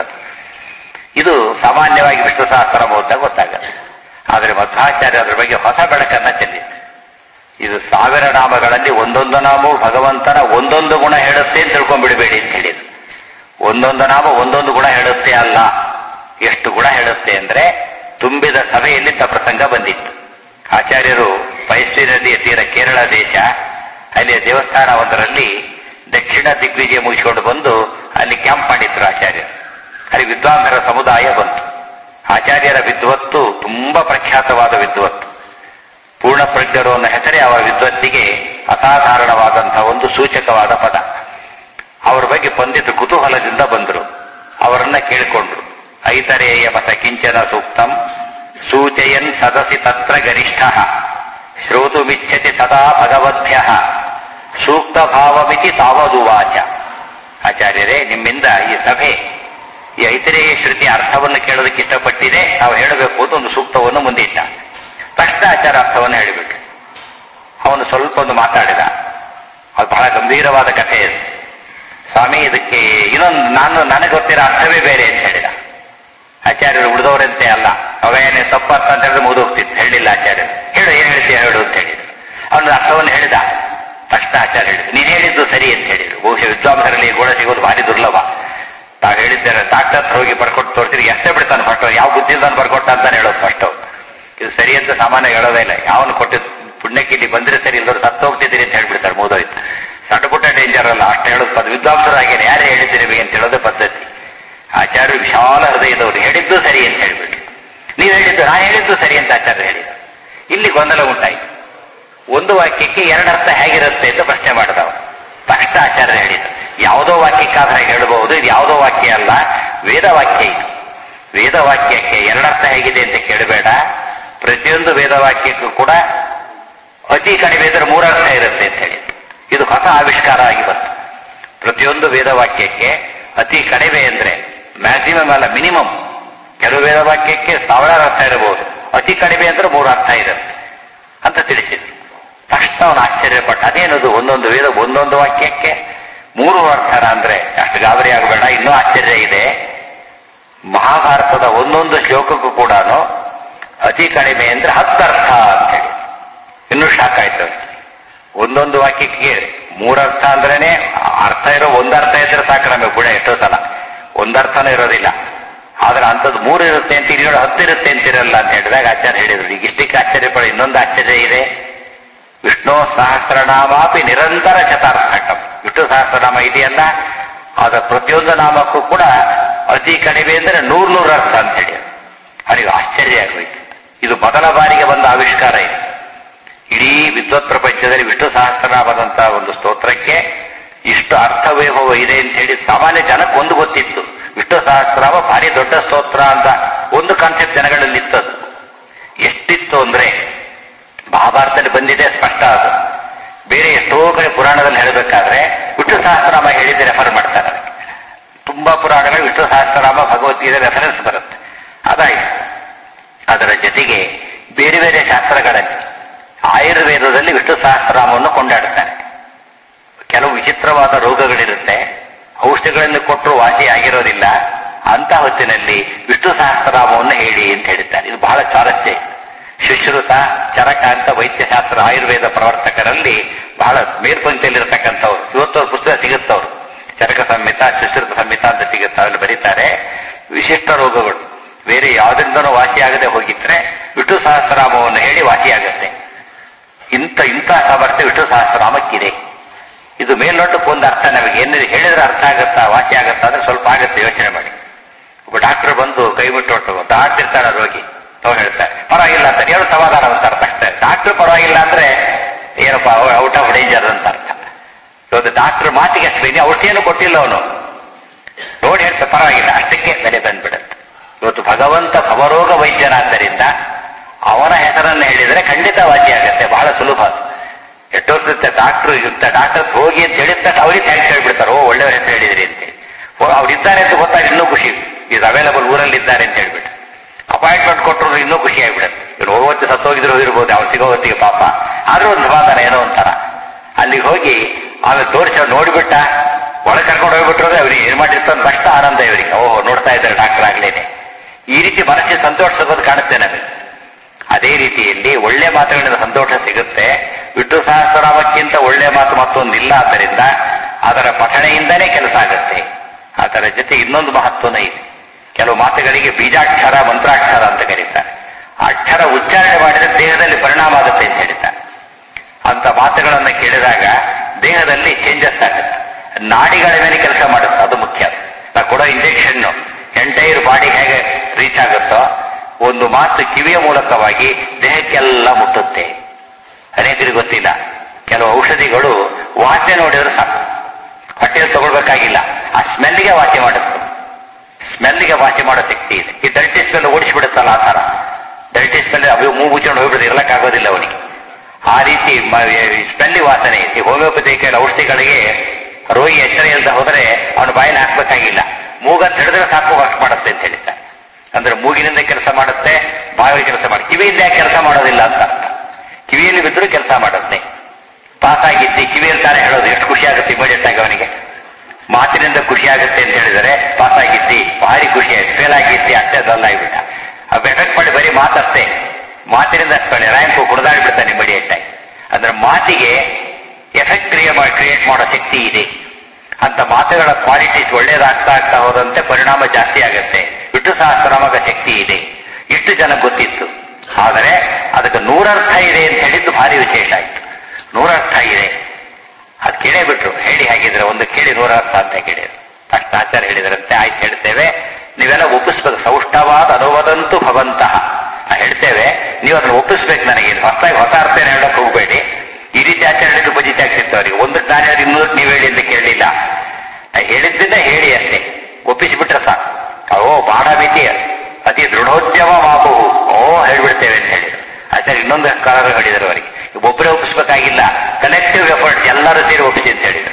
ಇದು ಸಾಮಾನ್ಯವಾಗಿ ವಿಷ್ಣು ಸಹಸ್ರ ಓದಿದಾಗ ಗೊತ್ತಾಗತ್ತೆ ಆದರೆ ಮಧ್ವಾಚಾರ್ಯ ಅದರ ಬಗ್ಗೆ ಹೊಸ ಬೆಳಕನ್ನ ಚೆಲ್ಲಿತ್ತು ಇದು ಸಾವಿರ ನಾಮಗಳಲ್ಲಿ ಒಂದೊಂದು ನಾಮವು ಭಗವಂತನ ಒಂದೊಂದು ಗುಣ ಹೇಳುತ್ತೆ ಅಂತ ತಿಳ್ಕೊಂಡ್ಬಿಡಬೇಡಿ ಅಂತ ಹೇಳಿದ್ರು ಒಂದೊಂದು ನಾಮ ಒಂದೊಂದು ಗುಣ ಹೇಳುತ್ತೆ ಅಲ್ಲ ಎಷ್ಟು ಗುಣ ಹೇಳುತ್ತೆ ಅಂದ್ರೆ ತುಂಬಿದ ಸಭೆಯಲ್ಲಿ ತ ಪ್ರಸಂಗ ಬಂದಿತ್ತು ಆಚಾರ್ಯರು ಪೈಸ್ವಿ ನದಿಯ ತೀರ ಕೇರಳ ದೇಶ ಅಲ್ಲಿ ದೇವಸ್ಥಾನ ಒಂದರಲ್ಲಿ ದಕ್ಷಿಣ ದಿಗ್ವಿಜಯ ಮುಗಿಸಿಕೊಂಡು ಬಂದು ಅಲ್ಲಿ ಕ್ಯಾಂಪ್ ಮಾಡಿದ್ರು ಆಚಾರ್ಯರು ಅಲ್ಲಿ ವಿದ್ವಾಂಸರ ಸಮುದಾಯ ಬಂತು ಆಚಾರ್ಯರ ವಿದ್ವತ್ತು ತುಂಬಾ ಪ್ರಖ್ಯಾತವಾದ ವಿದ್ವತ್ತು ಪೂರ್ಣ ಪ್ರಜ್ಞರು ಅನ್ನೋ ಹೆಸರೇ ಅವರ ವಿದ್ವತ್ತಿಗೆ ಅಸಾಧಾರಣವಾದಂತಹ ಒಂದು ಸೂಚಕವಾದ ಪದ ಅವರ ಬಗ್ಗೆ ಪಂಡಿತ ಕುತೂಹಲದಿಂದ ಬಂದರು ಅವರನ್ನ ಕೇಳಿಕೊಂಡ್ರು ಐತರೇಯ ಮತ ಕಿಂಚನ ಸೂಕ್ತಂ ಸೂಚಯನ್ ಸದಸಿ ತತ್ರ ಗರಿಷ್ಠ ಶ್ರೋತುಮಿಚ್ಛತಿ ಸದಾ ಭಗವದ್ಭ್ಯ ಸೂಕ್ತ ಭಾವಮಿತಿ ತಾವದುವಾಚ ಆಚಾರ್ಯರೇ ನಿಮ್ಮಿಂದ ಈ ಸಭೆ ಈ ಐತರೇಯ ಶ್ರುತಿ ಅರ್ಥವನ್ನು ಕೇಳೋದಕ್ಕೆ ಇಷ್ಟಪಟ್ಟಿದೆ ನಾವು ಹೇಳಬೇಕು ಅಂತ ಒಂದು ಸೂಕ್ತವನ್ನು ಮುಂದಿಟ್ಟ ತಕ್ಷಣ ಆಚಾರ ಅರ್ಥವನ್ನು ಹೇಳಿಬಿಟ್ಟು ಅವನು ಸ್ವಲ್ಪ ಒಂದು ಮಾತಾಡಿದ ಅದು ಬಹಳ ಗಂಭೀರವಾದ ಕಥೆ ಅದು ಸ್ವಾಮಿ ಇದಕ್ಕೆ ಇನ್ನೊಂದು ನಾನು ನನಗೆ ಗೊತ್ತಿರೋ ಅರ್ಥವೇ ಬೇರೆ ಅಂತ ಹೇಳಿದ ಆಚಾರ್ಯರು ಉಳಿದವರಂತೆ ಅಲ್ಲ ಅವೇನೇ ತಪ್ಪು ಅರ್ಥ ಅಂತ ಹೇಳಿದ್ರೆ ಮುಗಿದೋಗ್ತಿತ್ತು ಹೇಳಿಲ್ಲ ಆಚಾರ್ಯರು ಹೇಳು ಏನ್ ಹೇಳ್ತೀಯ ಹೇಳು ಅಂತ ಹೇಳಿದ್ರು ಅವನು ಅರ್ಥವನ್ನು ಹೇಳಿದ ತಕ್ಷಣ ಆಚಾರ್ಯ ಹೇಳಿದ್ರು ನೀನು ಹೇಳಿದ್ದು ಸರಿ ಅಂತ ಹೇಳಿದ್ರು ಬಹುಶಃ ವಿದ್ವಾಂಸರಲ್ಲಿ ಗುಣ ಸಿಗೋದು ಭಾರಿ ದುರ್ಲಭ ತಾವು ಹೇಳಿದ್ದೇನೆ ಡಾಕ್ಟರ್ ಹತ್ರ ಹೋಗಿ ಬರ್ಕೊಟ್ಟು ತೋರಿಸಿದ್ರೆ ಎಷ್ಟೇ ಬಿಡ್ತಾನೆ ಫಸ್ಟ್ ಯಾವ ಬುದ್ಧಿಯಿಂದ ಬರ್ಕೊಟ್ಟ ಅಂತಾನೆ ಹೇಳೋದು ಫಸ್ಟ್ ಇದು ಸರಿ ಅಂತ ಸಾಮಾನ್ಯ ಹೇಳೋದೇ ಇಲ್ಲ ಯಾವನು ಕೊಟ್ಟಿದ್ದು ಪುಣ್ಯಕ್ಕೆ ಇಲ್ಲಿ ಬಂದ್ರೆ ಸರಿ ಇಲ್ಲದ್ರು ಸತ್ತು ಹೋಗ್ತಿದ್ದೀರಿ ಅಂತ ಹೇಳ್ಬಿಡ್ತಾರೆ ಮುಗಿದೋಯ್ತು ಸಣ್ಣ ಪುಟ್ಟ ಡೇಂಜರ್ ಅಲ್ಲ ಅಷ್ಟು ಹೇಳೋದು ಪದ ವಿದ್ವಾಂಸರಾಗೇನೆ ಯಾರೇ ಹೇಳಿದ್ದೀರಿ ಅಂತ ಹೇಳೋದೇ ಪದ್ಧತಿ ಆಚಾರ್ಯ ವಿಶಾಲ ಹೃದಯದವರು ಹೇಳಿದ್ದು ಸರಿ ಅಂತ ಹೇಳ್ಬಿಟ್ಟು ನೀವು ಹೇಳಿದ್ದು ನಾ ಹೇಳಿದ್ದು ಸರಿ ಅಂತ ಆಚಾರ್ಯ ಹೇಳಿದ್ರು ಇಲ್ಲಿ ಗೊಂದಲ ಉಂಟಾಯಿತು ಒಂದು ವಾಕ್ಯಕ್ಕೆ ಎರಡರ್ಥ ಹೇಗಿರುತ್ತೆ ಅಂತ ಪ್ರಶ್ನೆ ಮಾಡಿದವರು ತಕ್ಷಣ ಆಚಾರ್ಯ ಹೇಳಿದ್ರು ಯಾವುದೋ ವಾಕ್ಯಕ್ಕಾದ್ರೆ ಹೇಳಬಹುದು ಇದು ಯಾವುದೋ ವಾಕ್ಯ ಅಲ್ಲ ವೇದ ವಾಕ್ಯ ಇದು ವೇದ ವಾಕ್ಯಕ್ಕೆ ಎರಡರ್ಥ ಹೇಗಿದೆ ಅಂತ ಕೇಳಬೇಡ ಪ್ರತಿಯೊಂದು ವೇದ ವಾಕ್ಯಕ್ಕೂ ಕೂಡ ಅತಿ ಕಡಿಮೆ ಇದ್ರೆ ಮೂರರ್ಥ ಇರುತ್ತೆ ಅಂತ ಹೇಳಿ ಇದು ಹೊಸ ಆವಿಷ್ಕಾರ ಆಗಿ ಬಂತು ಪ್ರತಿಯೊಂದು ವೇದ ವಾಕ್ಯಕ್ಕೆ ಅತಿ ಕಡಿಮೆ ಅಂದ್ರೆ ಮ್ಯಾಕ್ಸಿಮಮ್ ಅಲ್ಲ ಮಿನಿಮಮ್ ಕೆಲವು ವೇದ ವಾಕ್ಯಕ್ಕೆ ಸಾವಿರಾರು ಅರ್ಥ ಇರಬಹುದು ಅತಿ ಕಡಿಮೆ ಅಂದ್ರೆ ಮೂರು ಅರ್ಥ ಇರುತ್ತೆ ಅಂತ ತಿಳಿಸಿದ್ರು ತಕ್ಷಣ ಅವನು ಆಶ್ಚರ್ಯಪಟ್ಟ ಅದೇನದು ಒಂದೊಂದು ವೇದ ಒಂದೊಂದು ವಾಕ್ಯಕ್ಕೆ ಮೂರು ಅರ್ಥನ ಅಂದ್ರೆ ಅಷ್ಟು ಗಾಬರಿ ಆಗಬೇಡ ಇನ್ನೂ ಆಶ್ಚರ್ಯ ಇದೆ ಮಹಾಭಾರತದ ಒಂದೊಂದು ಶ್ಲೋಕಕ್ಕೂ ಕೂಡ ಅತಿ ಕಡಿಮೆ ಅಂದ್ರೆ ಹತ್ತು ಅರ್ಥ ಅಂತ ಹೇಳಿ ಇನ್ನೂ ಶಾಕ್ ಆಯ್ತು ಅವ್ರಿಗೆ. ಒಂದೊಂದು ವಾಕ್ಯಕ್ಕೆ ಮೂರರ್ಥ ಅಂದ್ರೇನೆ ಅರ್ಥ ಇರೋ ಒಂದರ್ಥ ಇದ್ರೆ ಸಾಕು ನಮಗೆ ಕೂಡ ಎಷ್ಟೋ ಸಲ ಒಂದರ್ಥನೂ ಇರೋದಿಲ್ಲ ಆದ್ರೆ ಅಂಥದ್ದು ಮೂರು ಇರುತ್ತೆ ಅಂತ ಇಲ್ಲಿ ನೋಡಿ ಹತ್ತು ಇರುತ್ತೆ ಅಂತಿರಲ್ಲ ಅಂತ ಹೇಳಿದಾಗ ಆಚಾರ್ಯ ಹೇಳಿದ್ರು ಈಗ ಇಷ್ಟಕ್ಕೆ ಆಶ್ಚರ್ಯ ಪಡ ಇನ್ನೊಂದು ಆಶ್ಚರ್ಯ ಇದೆ ವಿಷ್ಣು ಸಹಸ್ರನಾಮಾಪಿ ನಿರಂತರ ಶತಾರ್ಥಕಂ ವಿಷ್ಣು ಸಹಸ್ರನಾಮ ಇದೆಯಲ್ಲ ಅದರ ಪ್ರತಿಯೊಂದು ನಾಮಕ್ಕೂ ಕೂಡ ಅತಿ ಕಡಿಮೆ ಅಂದ್ರೆ ನೂರ್ ನೂರು ಅರ್ಥ ಅಂತ ಹೇಳಿ ಅವನಿಗೆ ಆಶ್ಚರ್ಯ ಆಗೋಯ್ತು ಇದು ಮೊದಲ ಬಾರಿಗೆ ಬಂದ ಆವಿಷ್ಕಾರ ಇದು ಇಡೀ ವಿದ್ವತ್ ಪ್ರಪಂಚದಲ್ಲಿ ವಿಷ್ಣು ಸಹಸ್ರನಾಮದಂತಹ ಒಂದು ಸ್ತೋತ್ರಕ್ಕೆ ಇಷ್ಟು ಅರ್ಥವೈಭವ ಇದೆ ಅಂತ ಹೇಳಿ ಸಾಮಾನ್ಯ ಜನಕ್ಕೆ ಒಂದು ಗೊತ್ತಿತ್ತು ವಿಷ್ಣು ಸಹಸ್ರನಾಮ ಭಾರಿ ದೊಡ್ಡ ಸ್ತೋತ್ರ ಅಂತ ಒಂದು ಕಾನ್ಸೆಪ್ಟ್ ಜನಗಳಲ್ಲಿ ಇತ್ತದು ಎಷ್ಟಿತ್ತು ಅಂದ್ರೆ ಮಹಾಭಾರತದಲ್ಲಿ ಬಂದಿದೆ ಸ್ಪಷ್ಟ ಅದು ಬೇರೆ ಎಷ್ಟೋ ಕಡೆ ಪುರಾಣದಲ್ಲಿ ಹೇಳಬೇಕಾದ್ರೆ ವಿಷ್ಣು ಸಹಸ್ರನಾಮ ಹೇಳಿದ್ದೆ ರೆಫರ್ ಮಾಡ್ತಾರೆ ತುಂಬಾ ಪುರಾಣಗಳು ವಿಷ್ಣು ಸಹಸ್ರನಾಮ ಭಗವದ್ಗೀತೆ ರೆಫರೆನ್ಸ್ ಬರುತ್ತೆ ಅದಾಯ್ತು ಅದರ ಜೊತೆಗೆ ಬೇರೆ ಬೇರೆ ಶಾಸ್ತ್ರಗಳಲ್ಲಿ ಆಯುರ್ವೇದದಲ್ಲಿ ವಿಷ್ಣು ಸಹಸ್ರನಾಮವನ್ನು ಕೊಂಡಾಡುತ್ತಾರೆ ಕೆಲವು ವಿಚಿತ್ರವಾದ ರೋಗಗಳಿರುತ್ತೆ ಔಷಧಿಗಳನ್ನು ಕೊಟ್ಟರು ವಾಸಿ ಆಗಿರೋದಿಲ್ಲ ಅಂತ ಹೊತ್ತಿನಲ್ಲಿ ವಿಷ್ಣು ಸಹಸ್ರನಾಮವನ್ನು ಹೇಳಿ ಅಂತ ಹೇಳಿದ್ದಾರೆ ಇದು ಬಹಳ ಸ್ವಾರಸ್ಯ ಇದೆ. ಸುಶ್ರುತ ಚರಕ ಅಂತ ವೈದ್ಯಶಾಸ್ತ್ರ ಆಯುರ್ವೇದ ಪ್ರವರ್ತಕರಲ್ಲಿ ಬಹಳ ಮೇಲ್ಪಂಕ್ತಿಯಲ್ಲಿರ್ತಕ್ಕಂಥವ್ರು ಇವತ್ತು ಅವ್ರ ಪುಸ್ತಕ ಸಿಗುತ್ತವ್ರು ಚರಕ ಸಂಹಿತ ಸುಶ್ರುತ ಸಂಹಿತ ಅಂತ ಸಿಗುತ್ತೆ ಅಲ್ಲಿ ಬರೀತಾರೆ ವಿಶಿಷ್ಟ ರೋಗಗಳು ಬೇರೆ ಯಾವುದರಿಂದನೂ ವಾಸಿಯಾಗದೆ ಹೋಗಿದ್ರೆ ವಿಷ್ಣು ಸಹಸ್ರನಾಮವನ್ನು ಹೇಳಿ ವಾಸಿಯಾಗುತ್ತೆ ಇಂಥ ಇಂಥ ಸಾಮರ್ಥ್ಯ ವಿಷ್ಣು ಸಹಸ್ರನಾಮಕ್ಕಿದೆ ಇದು ಮೇಲ್ನೋಟಕ್ಕೆ ಒಂದು ಅರ್ಥ ನಮಗೆ ಏನಿದೆ ಹೇಳಿದ್ರೆ ಅರ್ಥ ಆಗುತ್ತಾ ವಾಸಿ ಆಗುತ್ತಾ ಅಂದ್ರೆ ಸ್ವಲ್ಪ ಆಗುತ್ತೆ ಯೋಚನೆ ಮಾಡಿ ಒಬ್ಬ ಡಾಕ್ಟರ್ ಬಂದು ಕೈ ಬಿಟ್ಟು ಹೊಟ್ಟು ದಾಟಿರ್ತಾನೆ ರೋಗಿ ತಾವು ಹೇಳ್ತಾರೆ ಪರವಾಗಿಲ್ಲ ಅಂತ ಏನು ಸಮಾಧಾನ ಅಂತ ಅರ್ಥ ಆಗ್ತದೆ ಡಾಕ್ಟರ್ ಪರವಾಗಿಲ್ಲ ಅಂದ್ರೆ ಏನಪ್ಪ ಔಟ್ ಆಫ್ ಡೇಂಜರ್ ಅಂತ ಅರ್ಥ ಒಂದು ಡಾಕ್ಟರ್ ಮಾತಿಗೆ ಅಷ್ಟೇ ಔಷಧಿಯನ್ನು ಕೊಟ್ಟಿಲ್ಲ ಅವನು ನೋಡಿ ಹೇಳ್ತಾರೆ ಪರವಾಗಿಲ್ಲ ಅಷ್ಟಕ್ಕೆ ಬೆಲೆ ಬಂದ್ಬಿಡುತ್ತೆ ಇವತ್ತು ಭಗವಂತ ಭವರೋಗ ವೈದ್ಯನಾದ್ದರಿಂದ ಅವನ ಹೆಸರನ್ನು ಹೇಳಿದರೆ ಖಂಡಿತ ವಾಸಿಯಾಗತ್ತೆ ಬಹಳ ಸುಲಭ ಅದು. ಎಷ್ಟೊತ್ತಿರುತ್ತೆ ಡಾಕ್ಟರ್ ಇರುತ್ತೆ ಡಾಕ್ಟರ್ ಹೋಗಿ ಅಂತ ಹೇಳಿದ ತಕ್ಷಣ ಅವ್ರಿಗೆ ಥ್ಯಾಂಕ್ಸ್ ಹೇಳ್ಬಿಡ್ತಾರೆ ಓ ಒಳ್ಳೆಯವ್ರ ಹೆಸರು ಹೇಳಿದ್ರಿ ಅಂತೇಳಿ ಓ ಅವ್ರು ಇದ್ದಾರೆ ಅಂತ ಗೊತ್ತಾಗ ಇನ್ನೂ ಖುಷಿ ಇದು ಅವೈಲಬಲ್ ಊರಲ್ಲಿ ಇದ್ದಾರೆ ಅಂತ ಹೇಳ್ಬಿಟ್ಟು ಅಪಾಯಿಂಟ್ಮೆಂಟ್ ಕೊಟ್ಟರು ಇನ್ನೂ ಖುಷಿ ಆಗ್ಬಿಡುತ್ತೆ ಇವ್ರು ಹೋಗೋತ್ತು ಸತ್ತೋಗಿದ್ರು ಇರ್ಬೋದು ಅವ್ರು ಸಿಗೋ ಹೊತ್ತಿಗೆ ಪಾಪ ಆದ್ರೂ ಒಂದು ಸಮಾಧಾನ ಏನೋ ಒಂಥರ ಅಲ್ಲಿಗೆ ಹೋಗಿ ಆಮೇಲೆ ತೋರಿಸಿ ಅವ್ರು ನೋಡ್ಬಿಟ್ಟ ಒಳಗೆ ಕರ್ಕೊಂಡು ಹೋಗ್ಬಿಟ್ರೆ ಅವ್ರಿಗೆ ಏನ್ ಮಾಡಿರ್ತಾರೆ ಕಷ್ಟ ಆನಂದ ಇವರಿಗೆ ಓಹೋ ನೋಡ್ತಾ ಇದ್ದಾರೆ ಡಾಕ್ಟರ್ ಆಗ್ಲೇನೆ ಈ ರೀತಿ ಮನಸ್ಸಿಗೆ ಸಂತೋಷ ಸಿಗೋದು ಕಾಣುತ್ತೆ ನಮಗೆ ಅದೇ ರೀತಿಯಲ್ಲಿ ಒಳ್ಳೆ ಮಾತುಗಳಿಂದ ಸಂತೋಷ ಸಿಗುತ್ತೆ ವಿಷ್ಣು ಸಹಸ್ರನಾಮಕ್ಕಿಂತ ಒಳ್ಳೆ ಮಾತು ಮತ್ತೊಂದಿಲ್ಲ ಆದ್ದರಿಂದ ಅದರ ಪಠಣೆಯಿಂದನೇ ಕೆಲಸ ಆಗುತ್ತೆ ಅದರ ಜೊತೆ ಇನ್ನೊಂದು ಮಹತ್ವನೇ ಇದೆ ಕೆಲವು ಮಾತುಗಳಿಗೆ ಬೀಜಾಕ್ಷರ ಮಂತ್ರಾಕ್ಷರ ಅಂತ ಕರೀತಾರೆ ಆ ಅಕ್ಷರ ಉಚ್ಚಾರಣೆ ಮಾಡಿದ್ರೆ ದೇಹದಲ್ಲಿ ಪರಿಣಾಮ ಆಗುತ್ತೆ ಅಂತ ಹೇಳ್ತಾರೆ ಅಂತ ಮಾತುಗಳನ್ನು ಕೇಳಿದಾಗ ದೇಹದಲ್ಲಿ ಚೇಂಜಸ್ ಆಗುತ್ತೆ ನಾಡಿಗಳ ಮೇಲೆ ಕೆಲಸ ಮಾಡುತ್ತೆ ಅದು ಮುಖ್ಯ ನಾ ಕೊಡೋ ಇಂಜೆಕ್ಷನ್ ಎಂಟೈರ್ ಬಾಡಿ ಹೇಗೆ ರೀಚ್ ಆಗುತ್ತೋ ಒಂದು ಮಾತು ಕಿವಿಯ ಮೂಲಕವಾಗಿ ದೇಹಕ್ಕೆಲ್ಲ ಮುಟ್ಟುತ್ತೆ ಅನೇಕರಿಗೆ ಗೊತ್ತಿಲ್ಲ ಕೆಲವು ಔಷಧಿಗಳು ವಾಸನೆ ನೋಡಿದ್ರೆ ಸಾಕು ಹೊಟ್ಟೆಯಲ್ಲಿ ತಗೊಳ್ಬೇಕಾಗಿಲ್ಲ ಆ ಸ್ಮೆಲ್ಗೆ ವಾಸಿ ಮಾಡುತ್ತೆ ಸ್ಮೆಲ್ಗೆ ವಾಸಿ ಮಾಡೋ ಶಕ್ತಿ ಇದೆ ಈ ಡಲ್ಟಿ ಸ್ಮೆಲ್ ಓಡಿಸ್ಬಿಡುತ್ತಲ್ಲ ಆ ಥರ ಡಲ್ಟಿ ಸ್ಮೆಲ್ ಅವು ಮೂಗು ಮುಚ್ಕೊಂಡು ಹೋಗ್ಬಿಡುತ್ತೆ ಇರಲಕ್ಕಾಗೋದಿಲ್ಲ ಅವನಿಗೆ ಆ ರೀತಿ ಸ್ಮೆಲ್ಲಿ ವಾಸನೆ ಈ ಹೋಮಿಯೋಪತಿ ಕೆಲವು ಔಷಧಿಗಳಿಗೆ ರೋಗಿ ಎಚ್ಚರ ಇಲ್ಲದೆ ಹೋದರೆ ಅವನು ಬಾಯಲ್ಲಿ ಹಾಕ್ಬೇಕಾಗಿಲ್ಲ ಮೂಗಂತ ಹಿಡಿದ್ರೆ ಸಾಕು ವಾಕ್ ಮಾಡುತ್ತೆ ಅಂತ ಹೇಳ್ತಾರೆ ಅಂದ್ರೆ ಮೂಗಿನಿಂದ ಕೆಲಸ ಮಾಡುತ್ತೆ ಬಾಯಿ ಕೆಲಸ ಮಾಡುತ್ತೆ ಕಿವಿಯಿಂದ ಯಾಕೆ ಕೆಲಸ ಮಾಡೋದಿಲ್ಲ ಅಂತ ಅರ್ಥ ಕಿವಿಯಲ್ಲಿ ಬಿದ್ದರೂ ಕೆಲಸ ಮಾಡುತ್ತೆ ಪಾಸ್ ಆಗಿದ್ದಿ ಕಿವಿಯಲ್ಲಿ ತಾನೇ ಹೇಳೋದು ಎಷ್ಟು ಖುಷಿ ಆಗುತ್ತೆ ಇಮಿಡಿಯೇಟ್ ಆಗಿ ಅವನಿಗೆ ಮಾತಿನಿಂದ ಖುಷಿ ಆಗುತ್ತೆ ಅಂತ ಹೇಳಿದರೆ ಪಾಸ್ ಆಗಿದ್ದಿ ಭಾರಿ ಖುಷಿ ಆಯ್ತು ಫೇಲ್ ಆಗಿದ್ದಿ ಅಷ್ಟೇ ಡಲ್ ಆಗಿಬಿಟ್ಟ ಅವ್ ಎಫೆಕ್ಟ್ ಮಾಡಿ ಬರೀ ಮಾತಷ್ಟೇ ಮಾತಿನಿಂದ ಅಷ್ಟೇ ರ್ಯಾಂಕು ಕುಣಿದಾಡ್ಬಿಡ್ತಾನೆ ಇಮಿಡಿಯೇಟ್ ಆಗಿ ಅಂದ್ರೆ ಮಾತಿಗೆ ಎಫೆಕ್ಟ್ ಕ್ರಿಯೇಟ್ ಮಾಡೋ ಶಕ್ತಿ ಇದೆ ಅಂತ ಮಾತುಗಳ ಕ್ವಾಲಿಟೀಸ್ ಒಳ್ಳೇದಾಗ್ತಾ ಆಗ್ತಾ ಹೋದಂತೆ ಪರಿಣಾಮ ಜಾಸ್ತಿ ಆಗುತ್ತೆ ವಿಷ್ಣು ಸಹಸ್ರನಾಮಕ ಶಕ್ತಿ ಇದೆ ಎಷ್ಟು ಜನ ಗೊತ್ತಿತ್ತು ಆದರೆ ಅದಕ್ಕೆ ನೂರರ್ಥ ಇದೆ ಅಂತ ಹೇಳಿದ್ದು ಭಾರಿ ವಿಶೇಷ ಆಯ್ತು ನೂರರ್ಥ ಇದೆ ಅದು ಕೇಳೇ ಬಿಟ್ರು ಹೇಳಿ ಹಾಗಿದ್ರೆ ಒಂದು ಕೇಳಿ ನೂರರ್ಥ ಅಂತ ಕೇಳಿದ್ರು ತಕ್ಷಣ ಆಚಾರ್ಯ ಹೇಳಿದ್ರಂತೆ ಆಯ್ತು ಹೇಳ್ತೇವೆ ನೀವೆಲ್ಲ ಒಪ್ಪಿಸ್ಬೇಕು ಸೌಷ್ಠವಾದ ಅನುವದಂತು ಭವಂತಹ ನಾ ಹೇಳ್ತೇವೆ ನೀವು ಅದನ್ನ ಒಪ್ಪಿಸ್ಬೇಕು ನನಗೆ ಇದು ಹೊಸದಾಗಿ ಹೊಸ ಅರ್ಥ ಏನು ಹೇಳಕ್ ಹೋಗ್ಬೇಡಿ ಈ ರೀತಿ ಆಚಾರ ಹೇಳಿದ್ದು ಬಜಿತ ಆಗ್ತಿತ್ತು ಅವರಿಗೆ ಒಂದಕ್ಕೆ ನಾನು ಹೇಳಿದ್ರೆ ಇನ್ನೂರಕ್ಕೆ ನೀವು ಹೇಳಿ ಅಂತ ಕೇಳಲಿಲ್ಲ ನಾ ಹೇಳಿದ್ದಿಂದ ಹೇಳಿ ಅಷ್ಟೇ ಒಪ್ಪಿಸಿಬಿಟ್ರೆ ಸಾಕು ಓ ಬಾಡ ಮಿತಿ ಅತಿ ದೃಢೋದ್ಯಮ ಮಾಪು ಓ ಹೇಳ್ಬಿಡ್ತೇವೆ ಅಂತ ಹೇಳಿದ್ರು ಆಚಾರ್ಯ ಇನ್ನೊಂದು ಕಾಲ ಹೇಳಿದ್ರು ಅವರಿಗೆ ಒಬ್ಬರೇ ಒಪ್ಪಿಸ್ಬೇಕಾಗಿಲ್ಲ ಕಲೆಕ್ಟಿವ್ ಎಫರ್ಟ್ ಎಲ್ಲರೂ ಸೇರಿ ಒಪ್ಪಿಸಿ ಅಂತ ಹೇಳಿದ್ರು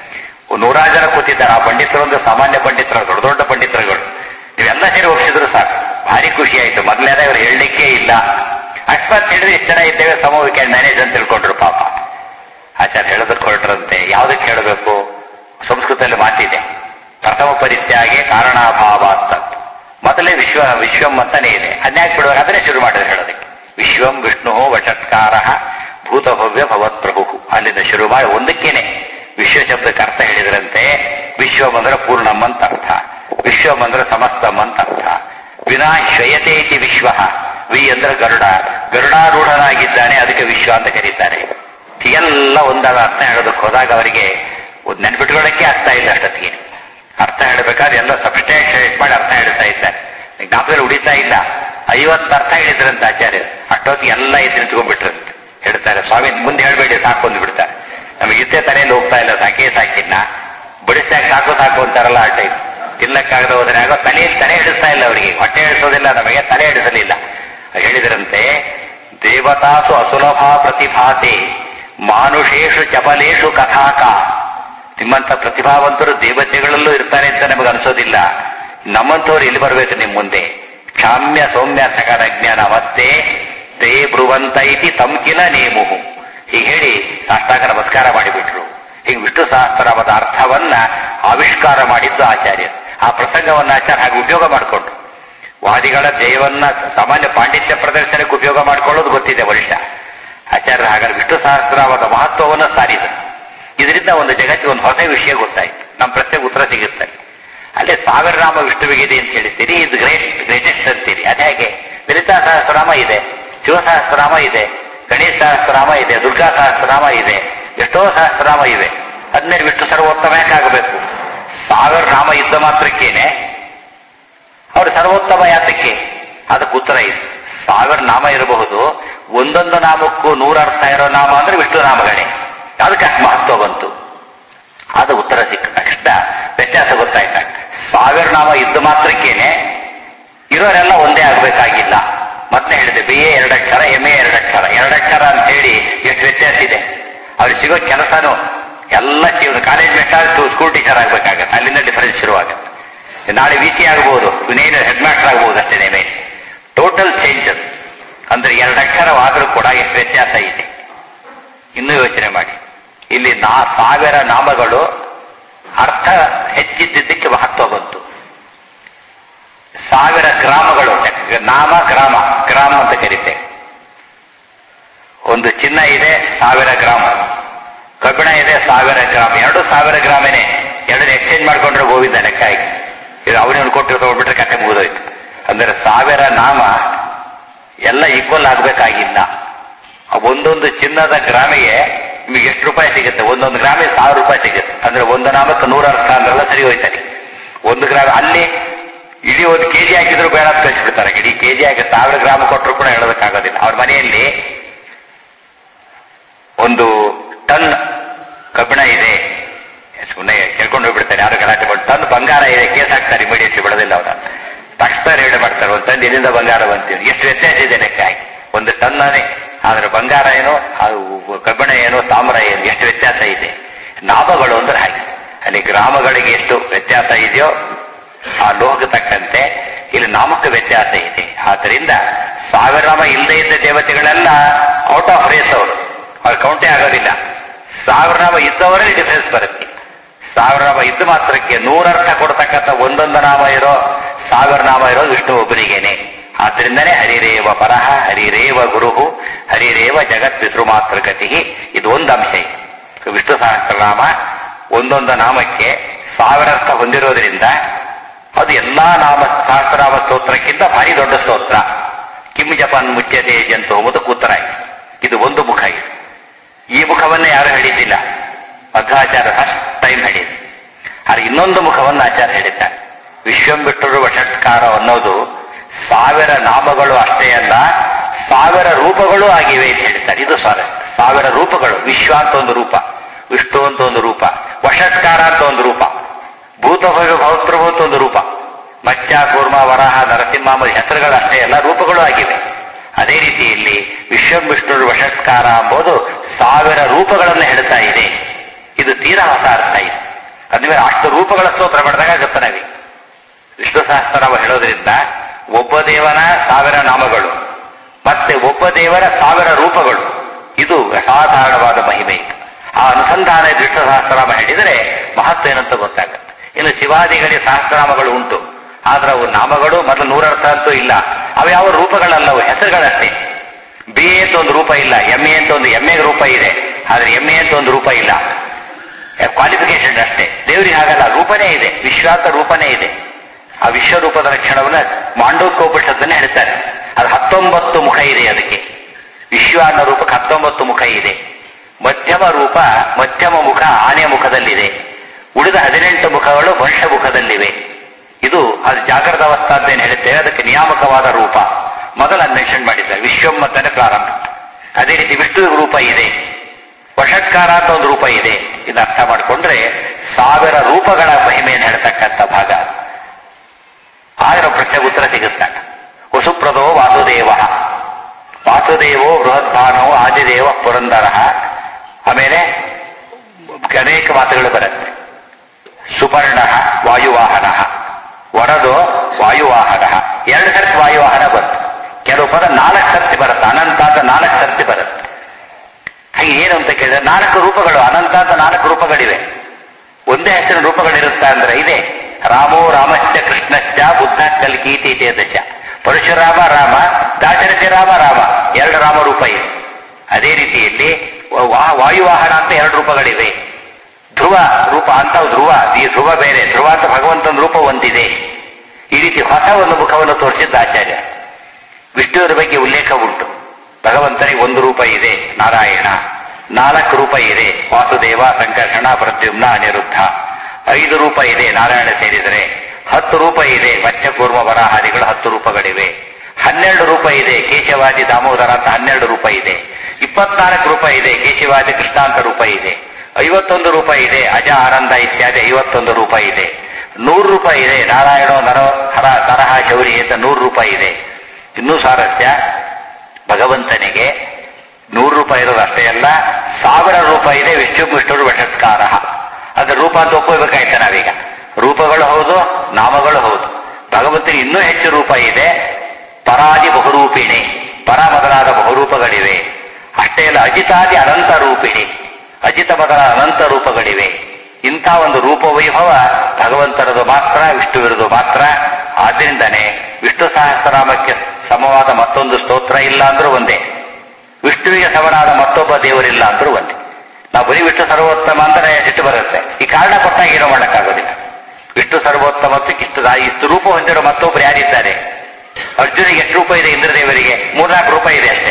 ನೂರಾರು ಜನ ಕೂತಿದ್ದಾರೆ ಆ ಪಂಡಿತರು ಒಂದು ಸಾಮಾನ್ಯ ಪಂಡಿತರು ದೊಡ್ಡ ದೊಡ್ಡ ಪಂಡಿತರುಗಳು ನೀವೆಲ್ಲ ಸೇರಿ ಒಪ್ಪಿಸಿದ್ರು ಸಾಕು ಭಾರಿ ಖುಷಿ ಆಯ್ತು ಮೊದಲೇದ ಇವರು ಹೇಳಲಿಕ್ಕೆ ಇಲ್ಲ ಅಕಸ್ಮಾತ್ ಹೇಳಿದ್ರೆ ಇಷ್ಟು ಜನ ಇದ್ದೇವೆ ಸಮ ವಿ ಕ್ಯಾನ್ ಮ್ಯಾನೇಜ್ ಅಂತ ತಿಳ್ಕೊಂಡ್ರು ಪಾಪ ಆಚಾರ್ಯ ಹೇಳೋದಕ್ಕೆ ಹೊರಟ್ರಂತೆ ಯಾವುದಕ್ಕೆ ಹೇಳಬೇಕು ಸಂಸ್ಕೃತದಲ್ಲಿ ಮಾತಿದೆ ಪ್ರಥಮ ಪರಿತ್ಯಾಗೆ ಕಾರಣಾಭಾವ ಅಂತ ಮೊದಲೇ ವಿಶ್ವ ವಿಶ್ವಂ ಅಂತಾನೆ ಇದೆ ಅದ್ಯಾಕೆ ಬಿಡುವಾಗ ಅದನ್ನೇ ಶುರು ಮಾಡಿದ್ರೆ ಹೇಳೋದಕ್ಕೆ ವಿಶ್ವಂ ವಿಷ್ಣು ವಷತ್ಕಾರ ಭೂತಭವ್ಯ ಭವತ್ಪ್ರಭು ಅಲ್ಲಿಂದ ಶುರು ಮಾಡಿ ಒಂದಕ್ಕೇನೆ ವಿಶ್ವ ಶಬ್ದಕ್ಕೆ ಅರ್ಥ ಹೇಳಿದ್ರಂತೆ ವಿಶ್ವಂ ಅಂದ್ರೆ ಪೂರ್ಣಂ ಅಂತ ಅರ್ಥ ವಿಶ್ವಂ ಅಂದ್ರೆ ಸಮಸ್ತಂ ಅಂತ ಅರ್ಥ ವಿನಾ ಶ್ವಯತೆ ಇತಿ ವಿಶ್ವ ವಿ ಅಂದ್ರೆ ಗರುಡ ಗರುಡಾರೂಢನಾಗಿದ್ದಾನೆ ಅದಕ್ಕೆ ವಿಶ್ವ ಅಂತ ಕರೀತಾರೆ ಎಲ್ಲ ಒಂದಾದ ಅರ್ಥ ಹೇಳೋದಕ್ಕೆ ಹೋದಾಗ ಅವರಿಗೆ ಒಂದು ನೆನ್ಪಿಟ್ಕೊಳ್ಳೋಕ್ಕೆ ಆಗ್ತಾ ಇಲ್ಲ ಅಷ್ಟೊತ್ತಿಗೆ ಅರ್ಥ ಹೇಳಬೇಕಾದ್ರೆ ಎಲ್ಲ ಸಬ್ಸ್ಟ್ಯಾನ್ಶಿಯೇಟ್ ಮಾಡಿ ಅರ್ಥ ಹೇಳ್ತಾ ಇದ್ದಾರೆ ಜ್ಞಾಪಕದಲ್ಲಿ ಉಳಿತಾ ಇಲ್ಲ ಐವತ್ತು ಅರ್ಥ ಹೇಳಿದ್ರಂತ ಆಚಾರ್ಯರು ಅಷ್ಟೊತ್ತಿಗೆ ಎಲ್ಲ ಎದ್ದು ನಿಂತ್ಕೊಂಡ್ಬಿಟ್ರಂತೆ ಹೇಳ್ತಾರೆ ಸ್ವಾಮಿ ಮುಂದೆ ಹೇಳ್ಬೇಡಿ ಸಾಕು ಅಂದು ಬಿಡ್ತಾರೆ ನಮಗೆ ಇಷ್ಟೇ ತಲೆಯಲ್ಲಿ ಹೋಗ್ತಾ ಇಲ್ಲ ಸಾಕೇ ಸಾಕಿನ್ನ ಬಡಿಸ್ದಾಗ ಸಾಕು ಸಾಕು ಅಂತಾರಲ್ಲ ಆ ಟೈಪ್ ತಿನ್ನಕ್ಕಾಗದ ಹೋದ್ರೆ ಆಗೋ ತಲೆ ತಲೆ ಹಿಡಿಸ್ತಾ ಇಲ್ಲ ಅವರಿಗೆ ಹೊಟ್ಟೆ ಹಿಡಿಸೋದಿಲ್ಲ ನಮಗೆ ತಲೆ ಹಿಡಿಸಲಿಲ್ಲ ಹೇಳಿದ್ರಂತೆ ದೇವತಾಸು ಅಸುಲಭ ಪ್ರತಿಭಾತೆ ಮಾನುಷೇಷು ಚಪಲೇಶು ಕಥಾಕ ನಿಮ್ಮಂತ ಪ್ರತಿಭಾವಂತರು ದೇವತೆಗಳಲ್ಲೂ ಇರ್ತಾರೆ ಅಂತ ನಮಗೆ ಅನ್ಸೋದಿಲ್ಲ ನಮ್ಮಂತವ್ರು ಇಲ್ಲಿ ಬರ್ಬೇಕು ನಿಮ್ ಮುಂದೆ ಕ್ಷಾಮ್ಯ ಸೌಮ್ಯ ಸಕಲ ಜ್ಞಾನ ಮತ್ತೆ ತೇ ಬ್ರುವಂತ ಇತಿ ತಮ್ಕಿಲ ನೇಮುಹು ಹೀಗೆ ಹೇಳಿ ಸಾಷ್ಟಾಂಗ ನಮಸ್ಕಾರ ಮಾಡಿಬಿಟ್ರು ಹೀಗೆ ವಿಷ್ಣು ಸಹಸ್ರನಾಮದ ಅರ್ಥವನ್ನ ಆವಿಷ್ಕಾರ ಮಾಡಿದ್ದು ಆಚಾರ್ಯ ಆ ಪ್ರಸಂಗವನ್ನ ಆಚಾರ್ಯ ಹಾಗೆ ಉಪಯೋಗ ಮಾಡಿಕೊಂಡ್ರು ವಾದಿಗಳ ಜಯವನ್ನ ಸಾಮಾನ್ಯ ಪಾಂಡಿತ್ಯ ಪ್ರದರ್ಶನಕ್ಕೆ ಉಪಯೋಗ ಮಾಡ್ಕೊಳ್ಳೋದು ಗೊತ್ತಿದೆ ವರಿಷ್ಠ ಆಚಾರ್ಯ ಹಾಗಾದ್ರೆ ವಿಷ್ಣು ಸಹಸ್ರನಾಮದ ಮಹತ್ವವನ್ನು ಸಾರಿದರು ಇದರಿಂದ ಒಂದು ಜಗತ್ತಿಗೆ ಒಂದು ಹೊಸ ವಿಷಯ ಗೊತ್ತಾಯ್ತು ನಮ್ಮ ಪ್ರಶ್ನೆಗೆ ಉತ್ತರ ಸಿಗುತ್ತೆ ಅಲ್ಲೇ ಸಾವಿರ ನಾಮ ವಿಷ್ಣುವಿಗಿದೆ ಅಂತ ಹೇಳ್ತೀರಿ ಇದು ಗ್ರೇಟ್ ಗ್ರೇಟೆಸ್ಟ್ ಅಂತೀರಿ ಅದೇ ಹಾಗೆ ಲಲಿತಾ ಸಹಸ್ರನಾಮ ಇದೆ ಶಿವ ಸಹಸ್ರನಾಮ ಇದೆ ಗಣೇಶ ಸಹಸ್ರನಾಮ ಇದೆ ದುರ್ಗಾ ಸಹಸ್ರನಾಮ ಇದೆ ಎಷ್ಟೋ ಸಹಸ್ರನಾಮ ಇವೆ ಅದ್ಮೇಲೆ ವಿಷ್ಣು ಸರ್ವೋತ್ತಮ ಯಾಕಾಗಬೇಕು ಸಾವಿರ ನಾಮ ಇದ್ದ ಮಾತ್ರಕ್ಕೇನೆ ಅವರು ಸರ್ವೋತ್ತಮ ಯಾತಕ್ಕೆ ಅದಕ್ಕೆ ಉತ್ತರ ಇದೆ ಸಾವಿರ ನಾಮ ಇರಬಹುದು ಒಂದೊಂದು ನಾಮಕ್ಕೂ ನೂರರ್ಥ ಇರೋ ನಾಮ ಅಂದ್ರೆ ವಿಷ್ಣು ನಾಮಗಳೇ ಅದಕ್ಕೆ ಅಷ್ಟು ಮಹತ್ವ ಬಂತು ಅದು ಉತ್ತರ ಸಿಕ್ಕ ತಕ್ಷಣ ವ್ಯತ್ಯಾಸ ಗೊತ್ತಾಯ್ತ ಸಾವಿರ ನಾಮ ಇದ್ದ ಮಾತ್ರಕ್ಕೇನೆ ಇರೋರೆಲ್ಲ ಒಂದೇ ಆಗ್ಬೇಕಾಗಿಲ್ಲ ಮತ್ತೆ ಹೇಳಿದೆ ಬಿ ಎ ಎರಡಕ್ಷರ ಎಮ್ ಎ ಎರಡಕ್ಷರ ಎರಡಕ್ಷರ ಅಂತ ಹೇಳಿ ಎಷ್ಟು ವ್ಯತ್ಯಾಸ ಇದೆ ಅವ್ರಿಗೆ ಸಿಗೋ ಕೆಲಸನೂ ಎಲ್ಲ ಜೀವನ ಕಾಲೇಜ್ ಮೆಟ್ಟಾದ್ರು ಸ್ಕೂಲ್ ಟೀಚರ್ ಆಗ್ಬೇಕಾಗತ್ತೆ ಅಲ್ಲಿಂದ ಡಿಫರೆನ್ಸ್ ಶುರುವಾಗುತ್ತೆ ನಾಳೆ ವಿ ಸಿ ಆಗ್ಬೋದು ವಿನಯನ ಹೆಡ್ ಮಾಸ್ಟರ್ ಆಗ್ಬೋದು ಅಷ್ಟೇ ಮೇಲೆ ಟೋಟಲ್ ಚೇಂಜ್ ಅದು ಅಂದ್ರೆ ಎರಡಕ್ಷರವಾದರೂ ಕೂಡ ಎಷ್ಟು ವ್ಯತ್ಯಾಸ ಇದೆ ಇನ್ನೂ ಯೋಚನೆ ಮಾಡಿ ಇಲ್ಲಿ ನಾ ಸಾವಿರ ನಾಮಗಳು ಅರ್ಥ ಹೆಚ್ಚಿದ್ದಕ್ಕೆ ಮಹತ್ವ ಬಂತು ಸಾವಿರ ಗ್ರಾಮಗಳು ನಾಮ ಗ್ರಾಮ ಗ್ರಾಮ ಅಂತ ಕರೀತೇವೆ ಒಂದು ಚಿನ್ನ ಇದೆ ಸಾವಿರ ಗ್ರಾಮ ಕಬ್ಬಿಣ ಇದೆ ಸಾವಿರ ಗ್ರಾಮ ಎರಡು ಸಾವಿರ ಗ್ರಾಮನೇ ಎರಡನ್ನ ಎಕ್ಸ್ಚೇಂಜ್ ಮಾಡ್ಕೊಂಡ್ರೆ ಗೋವಿಂದ ಲೆಕ್ಕ ಆಗಿ ಇದು ಅವನಿಗೆ ಕೊಟ್ಟು ತಗೊಂಡ್ಬಿಟ್ರೆ ಕತೆ ಮುಗಿದೋಯ್ತು ಅಂದ್ರೆ ಸಾವಿರ ನಾಮ ಎಲ್ಲ ಈಕ್ವಲ್ ಆಗ್ಬೇಕಾಗಿಲ್ಲ ಆ ಒಂದೊಂದು ಚಿನ್ನದ ಗ್ರಾಮಿಗೆ ನಿಮಗೆ ಎಷ್ಟು ರೂಪಾಯಿ ಸಿಗುತ್ತೆ ಒಂದೊಂದು ಗ್ರಾಮಿಗೆ ಸಾವಿರ ರೂಪಾಯಿ ಸಿಗುತ್ತೆ ಅಂದ್ರೆ ಒಂದು ನಾಮಕ್ಕೆ ನೂರ ಅರ್ಥ ಅಂದ್ರೆಲ್ಲ ಸರಿ ಹೋಯ್ತಾರೆ ಒಂದು ಗ್ರಾಮ ಅಲ್ಲಿ ಇಡೀ ಒಂದು ಕೆಜಿ ಹಾಕಿದ್ರು ಬೇಡ ಅಂತ ಕಳಿಸ್ಬಿಡ್ತಾರೆ ಇಡೀ ಕೆಜಿ ಹಾಕಿ ಸಾವಿರ ಗ್ರಾಮ ಕೊಟ್ಟರು ಕೂಡ ಹೇಳೋದಕ್ಕಾಗೋದಿಲ್ಲ ಅವ್ರ ಮನೆಯಲ್ಲಿ ಒಂದು ಟನ್ ಕಬ್ಬಿಣ ಇದೆ ಸುಮ್ಮನೆ ಕೇಳ್ಕೊಂಡು ಹೋಗ್ಬಿಡ್ತಾರೆ ಯಾರು ಗಲಾಟೆ ಮಾಡಿ ಟನ್ ಬಂಗಾರ ಇದೆ ಕೇಸ್ ಹಾಕ್ತಾರೆ ಇಮಿಡಿಯೇಟ್ಲಿ ಬಿಡೋದಿಲ್ಲ ಅವರ ತಕ್ಷಣ ರೇಡ್ ಮಾಡ್ತಾರೆ ಒಂದು ಟನ್ ಇಲ್ಲಿಂದ ಬಂಗಾರ ಬಂತೀವಿ ಎಷ್ಟು ವ್ಯತ್ಯಾಸ ಇದೆ ಲೆಕ್ಕ ಹಾಕಿ ಒಂದು ಟನ್ನೇ ಆದ್ರೆ ಬಂಗಾರ ಏನೋ ಅದು ಕಬ್ಬಿಣ ಏನೋ ತಾಮ್ರ ಏನು ಎಷ್ಟು ವ್ಯತ್ಯಾಸ ಇದೆ ನಾಮಗಳು ಅಂದ್ರೆ ಹಾಗೆ ಅಲ್ಲಿ ಗ್ರಾಮಗಳಿಗೆ ಎಷ್ಟು ವ್ಯತ್ಯಾಸ ಇದೆಯೋ ಆ ಲೋಹಕ್ಕೆ ತಕ್ಕಂತೆ ಇಲ್ಲಿ ನಾಮಕ್ಕೆ ವ್ಯತ್ಯಾಸ ಇದೆ ಆದ್ದರಿಂದ ಸಾವಿರ ನಾಮ ಇಲ್ಲದೆ ಇದ್ದ ದೇವತೆಗಳೆಲ್ಲ ಔಟ್ ಆಫ್ ರೇಸ್ ಅವರು ಅವ್ರು ಕೌಂಟೇ ಆಗೋದಿಲ್ಲ ಸಾವಿರ ನಾಮ ಇದ್ದವರೇ ಡಿಫರೆನ್ಸ್ ಬರುತ್ತೆ ಸಾವಿರ ನಾಮ ಇದ್ದ ಮಾತ್ರಕ್ಕೆ ನೂರರ್ಥ ಕೊಡ್ತಕ್ಕಂಥ ಒಂದೊಂದು ನಾಮ ಇರೋ ಸಾವಿರ ನಾಮ ಇರೋದು ವಿಷ್ಣು ಒಬ್ಬರಿಗೇನೆ ಆದ್ರಿಂದನೇ ಹರಿರೇವ ಪರಹ ಹರಿರೇವ ಗುರುಹು ಹರಿರೇವ ಜಗತ್ ಪಿತೃಮಾತ್ರ ಗತಿ ಇದು ಒಂದು ಅಂಶ ಇದೆ ವಿಷ್ಣು ಸಹಸ್ರನಾಮ ಒಂದೊಂದು ನಾಮಕ್ಕೆ ಸಾವಿರಾರ್ಥ ಹೊಂದಿರೋದ್ರಿಂದ ಅದು ಎಲ್ಲಾ ನಾಮ ಸಹಸ್ರನಾಮ ಸ್ತೋತ್ರಕ್ಕಿಂತ ಭಾರಿ ದೊಡ್ಡ ಸ್ತೋತ್ರ ಕಿಮ್ ಜಪನ್ ಮುಚ್ಚತೆ ಜಂತು ಎಂಬುದಕ್ಕೆ ಉತ್ತರ ಇದೆ ಇದು ಒಂದು ಮುಖ ಇದೆ ಈ ಮುಖವನ್ನೇ ಯಾರು ಹೇಳಿದ್ದಿಲ್ಲ ಮಧ್ವಾಚಾರ್ಯ ಫಸ್ಟ್ ಟೈಮ್ ಹೇಳಿದೆ ಆದ್ರೆ ಇನ್ನೊಂದು ಮುಖವನ್ನು ಆಚಾರ್ಯ ಹೇಳಿದ್ದಾರೆ ವಿಶ್ವಂಬಿಟ್ಟರು ವಷಟ್ಕಾರ ಅನ್ನೋದು ಸಾವಿರ ನಾಮಗಳು ಅಷ್ಟೇ ಅಲ್ಲ ಸಾವಿರ ರೂಪಗಳು ಆಗಿವೆ ಅಂತ ಹೇಳ್ತಾರೆ ಇದು ಸ್ವಾರಸ್ಯ ಸಾವಿರ ರೂಪಗಳು ವಿಶ್ವ ಅಂತ ಒಂದು ರೂಪ ವಿಷ್ಣು ಅಂತ ಒಂದು ರೂಪ ವಷಟ್ಕಾರ ಅಂತ ಒಂದು ರೂಪ ಭೂತಭವ್ಯ ಭೌತ್ರಭೂ ಅಂತ ಒಂದು ರೂಪ ಮಚ್ಚ ಕೂರ್ಮ ವರಹ ನರಸಿಂಹ ಎಂಬ ಹೆಸರುಗಳಷ್ಟೇ ಎಲ್ಲ ರೂಪಗಳು ಆಗಿವೆ ಅದೇ ರೀತಿಯಲ್ಲಿ ವಿಶ್ವಂ ವಿಷ್ಣುರು ವಷಟ್ಕಾರ ಎಂಬುದು ಸಾವಿರ ರೂಪಗಳನ್ನು ಹೇಳ್ತಾ ಇದೆ ಇದು ತೀರಾ ಹೊಸ ಅರ್ಥ ಇದೆ ಅದ್ಮೇಲೆ ಅಷ್ಟು ರೂಪಗಳ ಸ್ತೋತ್ರ ಮಾಡಿದಾಗ ಆಗುತ್ತೆ ನಾವೇ ವಿಷ್ಣು ಸಹಸ್ರನಾಮ ಹೇಳೋದ್ರಿಂದ ಒಬ್ಬ ದೇವನ ಸಾವಿರ ನಾಮಗಳು ಮತ್ತೆ ಒಬ್ಬ ದೇವರ ಸಾವಿರ ರೂಪಗಳು ಇದು ಅಸಾಧಾರಣವಾದ ಮಹಿಮೆ ಇದು ಆ ಅನುಸಂಧಾನ ವಿಷ್ಣು ಸಹಸ್ರನಾಮ ಹೇಳಿದರೆ ಮಹತ್ವ ಏನಂತ ಗೊತ್ತಾಗುತ್ತೆ ಇನ್ನು ಶಿವಾದಿಗಳಿಗೆ ಸಹಸ್ರನಾಮಗಳು ಉಂಟು ಆದ್ರೆ ಅವು ನಾಮಗಳು ಮೊದಲು ನೂರರ್ಥ ಅಂತೂ ಇಲ್ಲ ಅವು ಯಾವ ರೂಪಗಳಲ್ಲವು ಹೆಸರುಗಳಷ್ಟೇ ಬಿ ಎ ಅಂತ ಒಂದು ರೂಪ ಇಲ್ಲ ಎಂ ಎ ಅಂತ ಒಂದು ಎಂ ಎ ರೂಪ ಇದೆ ಆದ್ರೆ ಎಂ ಎ ಅಂತ ಒಂದು ರೂಪ ಇಲ್ಲ ಕ್ವಾಲಿಫಿಕೇಶನ್ ಅಷ್ಟೇ ದೇವರಿಗೆ ಹಾಗಲ್ಲ ರೂಪನೇ ಇದೆ ವಿಶ್ವಾಂತ ರೂಪನೇ ಇದೆ ಆ ವಿಶ್ವರೂಪದ ಲಕ್ಷಣವನ್ನ ಮಾಂಡೋಕೋಪನಿಷತ್ತನ್ನೇ ಹೇಳ್ತಾರೆ ಅದು ಹತ್ತೊಂಬತ್ತು ಮುಖ ಇದೆ ಅದಕ್ಕೆ ವಿಶ್ವ ಅನ್ನೋ ರೂಪಕ್ಕೆ ಹತ್ತೊಂಬತ್ತು ಮುಖ ಇದೆ ಮಧ್ಯಮ ರೂಪ ಮಧ್ಯಮ ಮುಖ ಆನೆ ಮುಖದಲ್ಲಿದೆ ಉಳಿದ ಹದಿನೆಂಟು ಮುಖಗಳು ಮನುಷ್ಯ ಮುಖದಲ್ಲಿವೆ ಇದು ಅದು ಜಾಗೃತ ಅವಸ್ಥಾ ಅಂತ ಏನು ಹೇಳುತ್ತೇವೆ ಅದಕ್ಕೆ ನಿಯಾಮಕವಾದ ರೂಪ ಮೊದಲ ಮೆನ್ಷನ್ ಮಾಡಿದ್ದಾರೆ ವಿಶ್ವಂ ಅಂತಾನೆ ಪ್ರಾರಂಭ ಅದೇ ರೀತಿ ವಿಷ್ಣುವಿಗೆ ರೂಪ ಇದೆ ವಷಟ್ಕಾರ ಅಂತ ಒಂದು ರೂಪ ಇದೆ ಇದು ಅರ್ಥ ಮಾಡಿಕೊಂಡ್ರೆ ಸಾವಿರ ರೂಪಗಳ ಮಹಿಮೆಯನ್ನು ಹೇಳ್ತಕ್ಕಂಥ ಭಾಗ ಆದ್ರೆ ಪ್ರಶ್ನೆಗೆ ಉತ್ತರ ಸಿಗುತ್ತೆ ವಸುಪ್ರದೋ ವಾಸುದೇವ ವಾಸುದೇವೋ ಬೃಹದ್ಭಾನೋ ಆದಿದೇವ ಪುರಂದರ ಆಮೇಲೆ ಅನೇಕ ಮಾತುಗಳು ಬರುತ್ತೆ ಸುಪರ್ಣ ವಾಯುವಾಹನ ವರದೋ ವಾಯುವಾಹನ ಎರಡು ಸರ್ತಿ ವಾಯುವಾಹನ ಬರುತ್ತೆ ಕೆಲವು ಪದ ನಾಲ್ಕು ಸರ್ತಿ ಬರುತ್ತೆ ಅನಂತ ಅಂತ ನಾಲ್ಕು ಸರ್ತಿ ಬರುತ್ತೆ ಹಾಗೆ ಏನು ಅಂತ ಕೇಳಿದ್ರೆ ನಾಲ್ಕು ರೂಪಗಳು ಅನಂತ ಅಂತ ನಾಲ್ಕು ರೂಪಗಳಿವೆ ಒಂದೇ ಹೆಸರಿನ ರೂಪಗಳಿರುತ್ತಾ ಅಂದ್ರೆ ಇದೆ ರಾಮೋ ರಾಮಶ್ಚ ಕೃಷ್ಣಶ್ಚ ಬುದ್ಧ ಕಲ್ಕೀತಿ ಇದೇ ದಶ ಪರಶುರಾಮ ರಾಮ ದಾಶರಥಿ ರಾಮ ರಾಮ ಎರಡು ರಾಮ ರೂಪ ಇದೆ ಅದೇ ರೀತಿಯಲ್ಲಿ ವಾ- ವಾಯುವಾಹನ ಅಂತ ಎರಡು ರೂಪಗಳಿವೆ ಧ್ರುವ ರೂಪ ಅಂತ ಧ್ರುವ ಈ ಧ್ರುವ ಬೇರೆ ಧ್ರುವ ಅಂತ ಭಗವಂತನ ರೂಪ ಒಂದಿದೆ ಈ ರೀತಿ ಹೊಸ ಒಂದು ಮುಖವನ್ನು ತೋರಿಸಿದ್ದ ಆಚಾರ್ಯ ವಿಷ್ಣುವಿನ ಬಗ್ಗೆ ಉಲ್ಲೇಖ ಉಂಟು ಭಗವಂತನಿಗೆ ಒಂದು ರೂಪ ಇದೆ ನಾರಾಯಣ ನಾಲ್ಕು ರೂಪ ಇದೆ ವಾಸುದೇವ ಸಂಕರ್ಷಣ ಪ್ರದ್ಯುಮ್ನ ಅನಿರುದ್ಧ ಐದು ರೂಪ ಇದೆ ನಾರಾಯಣ ಸೇರಿದರೆ ಹತ್ತು ರೂಪ ಇದೆ ಮತ್ಸ್ಯಕೂರ್ಮ ವರಾಹಾದಿಗಳು ಹತ್ತು ರೂಪಗಳಿವೆ ಹನ್ನೆರಡು ರೂಪ ಇದೆ ಕೇಶವಾದಿ ದಾಮೋದರ ಅಂತ ಹನ್ನೆರಡು ರೂಪ ಇದೆ ಇಪ್ಪತ್ನಾಲ್ಕು ರೂಪ ಇದೆ ಕೇಶವಾದಿ ಕೃಷ್ಣಾಂತ ರೂಪ ಇದೆ ಐವತ್ತೊಂದು ರೂಪ ಇದೆ ಅಜ ಆನಂದ ಇತ್ಯಾದಿ ಐವತ್ತೊಂದು ರೂಪ ಇದೆ ನೂರು ರೂಪಾಯಿ ಇದೆ ನಾರಾಯಣ ನರ ಹರ ನರಹ ಶೌರಿ ಅಂತ ನೂರು ರೂಪಾಯಿ ಇದೆ ಇನ್ನೂ ಸಾರಸ್ಯ ಭಗವಂತನಿಗೆ ನೂರು ರೂಪಾಯಿ ಇರೋದು ಅಷ್ಟೇ ಅಲ್ಲ ಸಾವಿರ ರೂಪಾಯಿ ಇದೆ ವಿಷ್ಣು ವಿಷ್ಣುರು ವಷತ್ಕಾರ ಅದ್ರ ರೂಪ ಅಂತ ಒಪ್ಪಬೇಕಾಯ್ತು ನಾವೀಗ ರೂಪಗಳು ಹೌದು ನಾಮಗಳು ಹೌದು ಭಗವಂತನಿಗೆ ಇನ್ನೂ ಹೆಚ್ಚು ರೂಪ ಇದೆ ಪರಾದಿ ಬಹುರೂಪಿಣಿ ಪರ ಮೊದಲಾದ ಬಹುರೂಪಗಳಿವೆ ಅಷ್ಟೇ ಅಲ್ಲ ಅಜಿತಾದಿ ಅನಂತ ರೂಪಿಣಿ ಅಜಿತ ಮೊದಲಾದ ಅನಂತ ರೂಪಗಳಿವೆ ಇಂಥ ಒಂದು ರೂಪ ವೈಭವ ಭಗವಂತನದು ಮಾತ್ರ ವಿಷ್ಣುವಿರದು ಮಾತ್ರ ಆದ್ರಿಂದನೇ ವಿಷ್ಣು ಸಹಸ್ರನಾಮಕ್ಕೆ ಸಮವಾದ ಮತ್ತೊಂದು ಸ್ತೋತ್ರ ಇಲ್ಲ ಅಂದ್ರೂ ಒಂದೇ ವಿಷ್ಣುವಿಗೆ ಸಮನಾದ ಮತ್ತೊಬ್ಬ ದೇವರಿಲ್ಲ ಅಂದ್ರೂ ಒಂದೇ ನಾವು ಬರೀ ವಿಷ್ಣು ಸರ್ವೋತ್ತಮ ಅಂದ್ರೆ ಸಿಟ್ಟು ಬರುತ್ತೆ ಈ ಕಾರಣ ಕೊಟ್ಟಾಗ ಏನೋ ಮಾಡಕ್ಕಾಗೋದಿಲ್ಲ ವಿಷ್ಣು ಸರ್ವೋತ್ತಮತ್ವಕ್ಕೆ ಇಷ್ಟು ಇಷ್ಟು ರೂಪ ಹೊಂದಿರೋ ಮತ್ತೊಬ್ರು ಯಾರಿದ್ದಾರೆ ಅರ್ಜುನಿಗೆ ಎಷ್ಟು ರೂಪ ಇದೆ ಇಂದ್ರದೇವರಿಗೆ ಮೂರ್ನಾಲ್ಕು ರೂಪ ಇದೆ ಅಷ್ಟೇ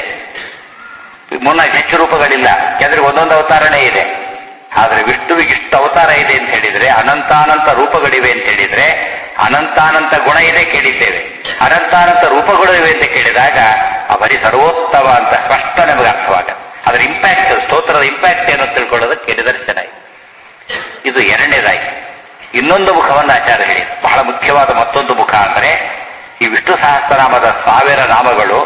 ಮೂರ್ನಾಲ್ಕು ಹೆಚ್ಚು ರೂಪಗಳಿಲ್ಲ ಯಾಕಂದ್ರೆ ಒಂದೊಂದು ಅವತಾರನೇ ಇದೆ ಆದ್ರೆ ವಿಷ್ಣುವಿಗೆ ಇಷ್ಟು ಅವತಾರ ಇದೆ ಅಂತ ಹೇಳಿದ್ರೆ ಅನಂತಾನಂತ ರೂಪಗಳಿವೆ ಅಂತ ಹೇಳಿದ್ರೆ ಅನಂತಾನಂತ ಗುಣ ಇದೆ ಕೇಳಿದ್ದೇವೆ ಅನಂತಾನಂತ ರೂಪಗಳು ಇವೆ ಅಂತ ಕೇಳಿದಾಗ ಆ ಬರೀ ಸರ್ವೋತ್ತಮ ಅಂತ ಸ್ಪಷ್ಟ ನಮಗೆ ಅರ್ಥವಾಗುತ್ತೆ ಅದರ ಇಂಪ್ಯಾಕ್ಟ್ ಸ್ತೋತ್ರದ ಇಂಪ್ಯಾಕ್ಟ್ ಏನು ತಿಳ್ಕೊಳ್ಳೋದಕ್ಕೆ ನಿದರ್ಶನ ಇದೆ ಇದು ಎರಡನೇದಾಗಿ ಇನ್ನೊಂದು ಮುಖವನ್ನು ಆಚಾರ್ಯ ಹೇಳಿ ಬಹಳ ಮುಖ್ಯವಾದ ಮತ್ತೊಂದು ಮುಖ ಅಂದರೆ ಈ ವಿಷ್ಣು ಸಹಸ್ರನಾಮದ ಸಾವಿರ ನಾಮಗಳು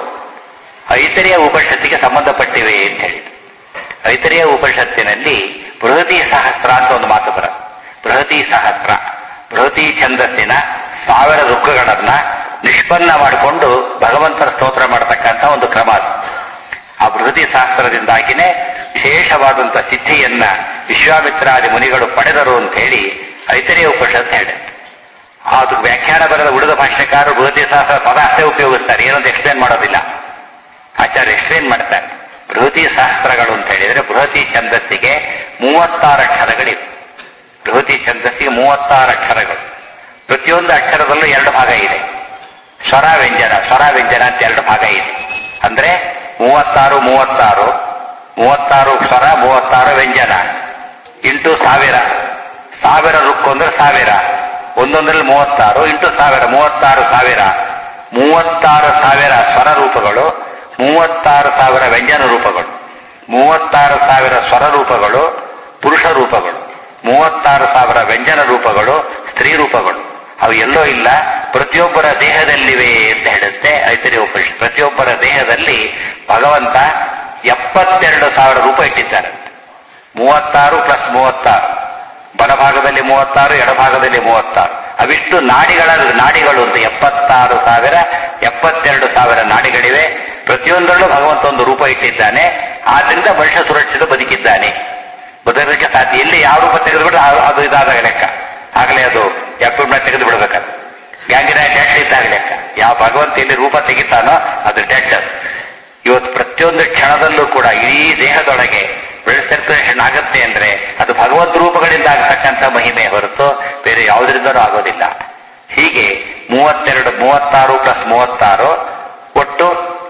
ಐತರಿಯ ಉಪನಿಷತ್ತಿಗೆ ಸಂಬಂಧಪಟ್ಟಿವೆ ಅಂತ ಹೇಳಿ ಐತರಿಯ ಉಪನಿಷತ್ತಿನಲ್ಲಿ ಬೃಹತಿ ಸಹಸ್ರ ಅಂತ ಒಂದು ಮಾತು ಬರುತ್ತೆ ಬೃಹತಿ ಸಹಸ್ರ ಬೃಹತಿ ಛಂದಸ್ಸಿನ ಸಾವಿರ ದುಃಖಗಳನ್ನ ನಿಷ್ಪನ್ನ ಮಾಡಿಕೊಂಡು ಭಗವಂತನ ಸ್ತೋತ್ರ ಮಾಡತಕ್ಕಂಥ ಒಂದು ಕ್ರಮ ಅದು ಆ ಬೃಹತಿ ಶಾಸ್ತ್ರದಿಂದಾಗಿನೇ ವಿಶೇಷವಾದಂಥ ಸಿದ್ಧಿಯನ್ನ ವಿಶ್ವಾಮಿತ್ರಾದಿ ಮುನಿಗಳು ಪಡೆದರು ಅಂತ ಹೇಳಿ ಐತರಿಯ ಉಪನಿಷತ್ ಹೇಳಿ ಅದು ವ್ಯಾಖ್ಯಾನ ಬರೆದ ಉಳಿದ ಭಾಷ್ಯಕಾರರು ಬೃಹತಿ ಶಾಸ್ತ್ರ ಪದ ಅಷ್ಟೇ ಉಪಯೋಗಿಸ್ತಾರೆ ಏನಂತ ಎಕ್ಸ್ಪ್ಲೇನ್ ಮಾಡೋದಿಲ್ಲ ಆಚಾರ್ಯ ಎಕ್ಸ್ಪ್ಲೇನ್ ಮಾಡ್ತಾರೆ ಬೃಹತಿ ಶಾಸ್ತ್ರಗಳು ಅಂತ ಹೇಳಿದ್ರೆ ಬೃಹತಿ ಛಂದಸ್ಸಿಗೆ ಮೂವತ್ತಾರು ಅಕ್ಷರಗಳಿವೆ ಬೃಹತಿ ಛಂದಸ್ಸಿಗೆ ಮೂವತ್ತಾರು ಅಕ್ಷರಗಳು ಪ್ರತಿಯೊಂದು ಅಕ್ಷರದಲ್ಲೂ ಎರಡು ಭಾಗ ಇದೆ ಸ್ವರ ವ್ಯಂಜನ ಸ್ವರ ವ್ಯಂಜನ ಅಂತ ಎರಡು ಭಾಗ ಇದೆ ಅಂದ್ರೆ ಮೂವತ್ತಾರು ಮೂವತ್ತಾರು ಮೂವತ್ತಾರು ಸ್ವರ ಮೂವತ್ತಾರು ವ್ಯಂಜನ ಇಂಟು ಸಾವಿರ ಸಾವಿರ ರುಕ್ಕು ಅಂದ್ರೆ ಸಾವಿರ ಒಂದೊಂದರಲ್ಲಿ ಮೂವತ್ತಾರು ಇಂಟು ಸಾವಿರ ಮೂವತ್ತಾರು ಸಾವಿರ ಮೂವತ್ತಾರು ಸಾವಿರ ಸ್ವರ ರೂಪಗಳು ಮೂವತ್ತಾರು ಸಾವಿರ ವ್ಯಂಜನ ರೂಪಗಳು ಮೂವತ್ತಾರು ಸಾವಿರ ಸ್ವರ ರೂಪಗಳು ಪುರುಷ ರೂಪಗಳು ಮೂವತ್ತಾರು ಸಾವಿರ ವ್ಯಂಜನ ರೂಪಗಳು ಸ್ತ್ರೀ ರೂಪಗಳು ಅವು ಎಲ್ಲೋ ಇಲ್ಲ ಪ್ರತಿಯೊಬ್ಬರ ದೇಹದಲ್ಲಿವೆ ಅಂತ ಹೇಳುತ್ತೆ ಐತರಿ ಉಪನಿಷತ್ ಪ್ರತಿಯೊಬ್ಬರ ದೇಹದಲ್ಲಿ ಭಗವಂತ ಎಪ್ಪತ್ತೆರಡು ಸಾವಿರ ರೂಪ ಇಟ್ಟಿದ್ದಾರೆ ಮೂವತ್ತಾರು ಪ್ಲಸ್ ಮೂವತ್ತಾರು ಬಲಭಾಗದಲ್ಲಿ ಮೂವತ್ತಾರು ಎಡಭಾಗದಲ್ಲಿ ಮೂವತ್ತಾರು ಅವಿಷ್ಟು ನಾಡಿಗಳ ನಾಡಿಗಳು ಅಂತ ಎಪ್ಪತ್ತಾರು ಸಾವಿರ ಎಪ್ಪತ್ತೆರಡು ಸಾವಿರ ನಾಡಿಗಳಿವೆ ಪ್ರತಿಯೊಂದರಲ್ಲೂ ಭಗವಂತ ಒಂದು ರೂಪ ಇಟ್ಟಿದ್ದಾನೆ ಆದ್ರಿಂದ ಮನುಷ್ಯ ಸುರಕ್ಷಿತ ಬದುಕಿದ್ದಾನೆ ಬದುಕಲಿಕ್ಕೆ ಸಾಧ್ಯ ಎಲ್ಲಿ ಯಾವ ರೂಪ ತೆಗೆದುಬಿಟ್ರೆ ಆ- ಅದು ಇದಾದಾಗ ಲೆಕ್ಕ ಆಗಲೇ ಅದು ಎಕ್ವಿಪ್ಮೆಂಟ್ ತೆಗೆದು ಬಿಡ್ಬೇಕದು ಗ್ಯಾಂಗಿನ ಡೆಟ್ ಇದ್ದಾಗ ಲೆಕ್ಕ ಯಾವ ಭಗವಂತ ಎಲ್ಲಿ ರೂಪ ತೆಗಿತಾನೋ ಅದು ಡೆಟ್ ಅದು ಇವತ್ತು ಪ್ರತಿಯೊಂದು ಕ್ಷಣದಲ್ಲೂ ಕೂಡ ಇಡೀ ದೇಹದೊಳಗೆ ಬ್ಲಡ್ ಸರ್ಕ್ಯುಲೇಷನ್ ಆಗುತ್ತೆ ಅಂದ್ರೆ ಅದು ಭಗವದ್ ರೂಪಗಳಿಂದ ಆಗತಕ್ಕಂಥ ಮಹಿಮೆ ಹೊರತು ಬೇರೆ ಯಾವುದರಿಂದನೂ ಆಗೋದಿಲ್ಲ ಹೀಗೆ ಮೂವತ್ತೆರಡು ಮೂವತ್ತಾರು ಪ್ಲಸ್ ಮೂವತ್ತಾರು ಒಟ್ಟು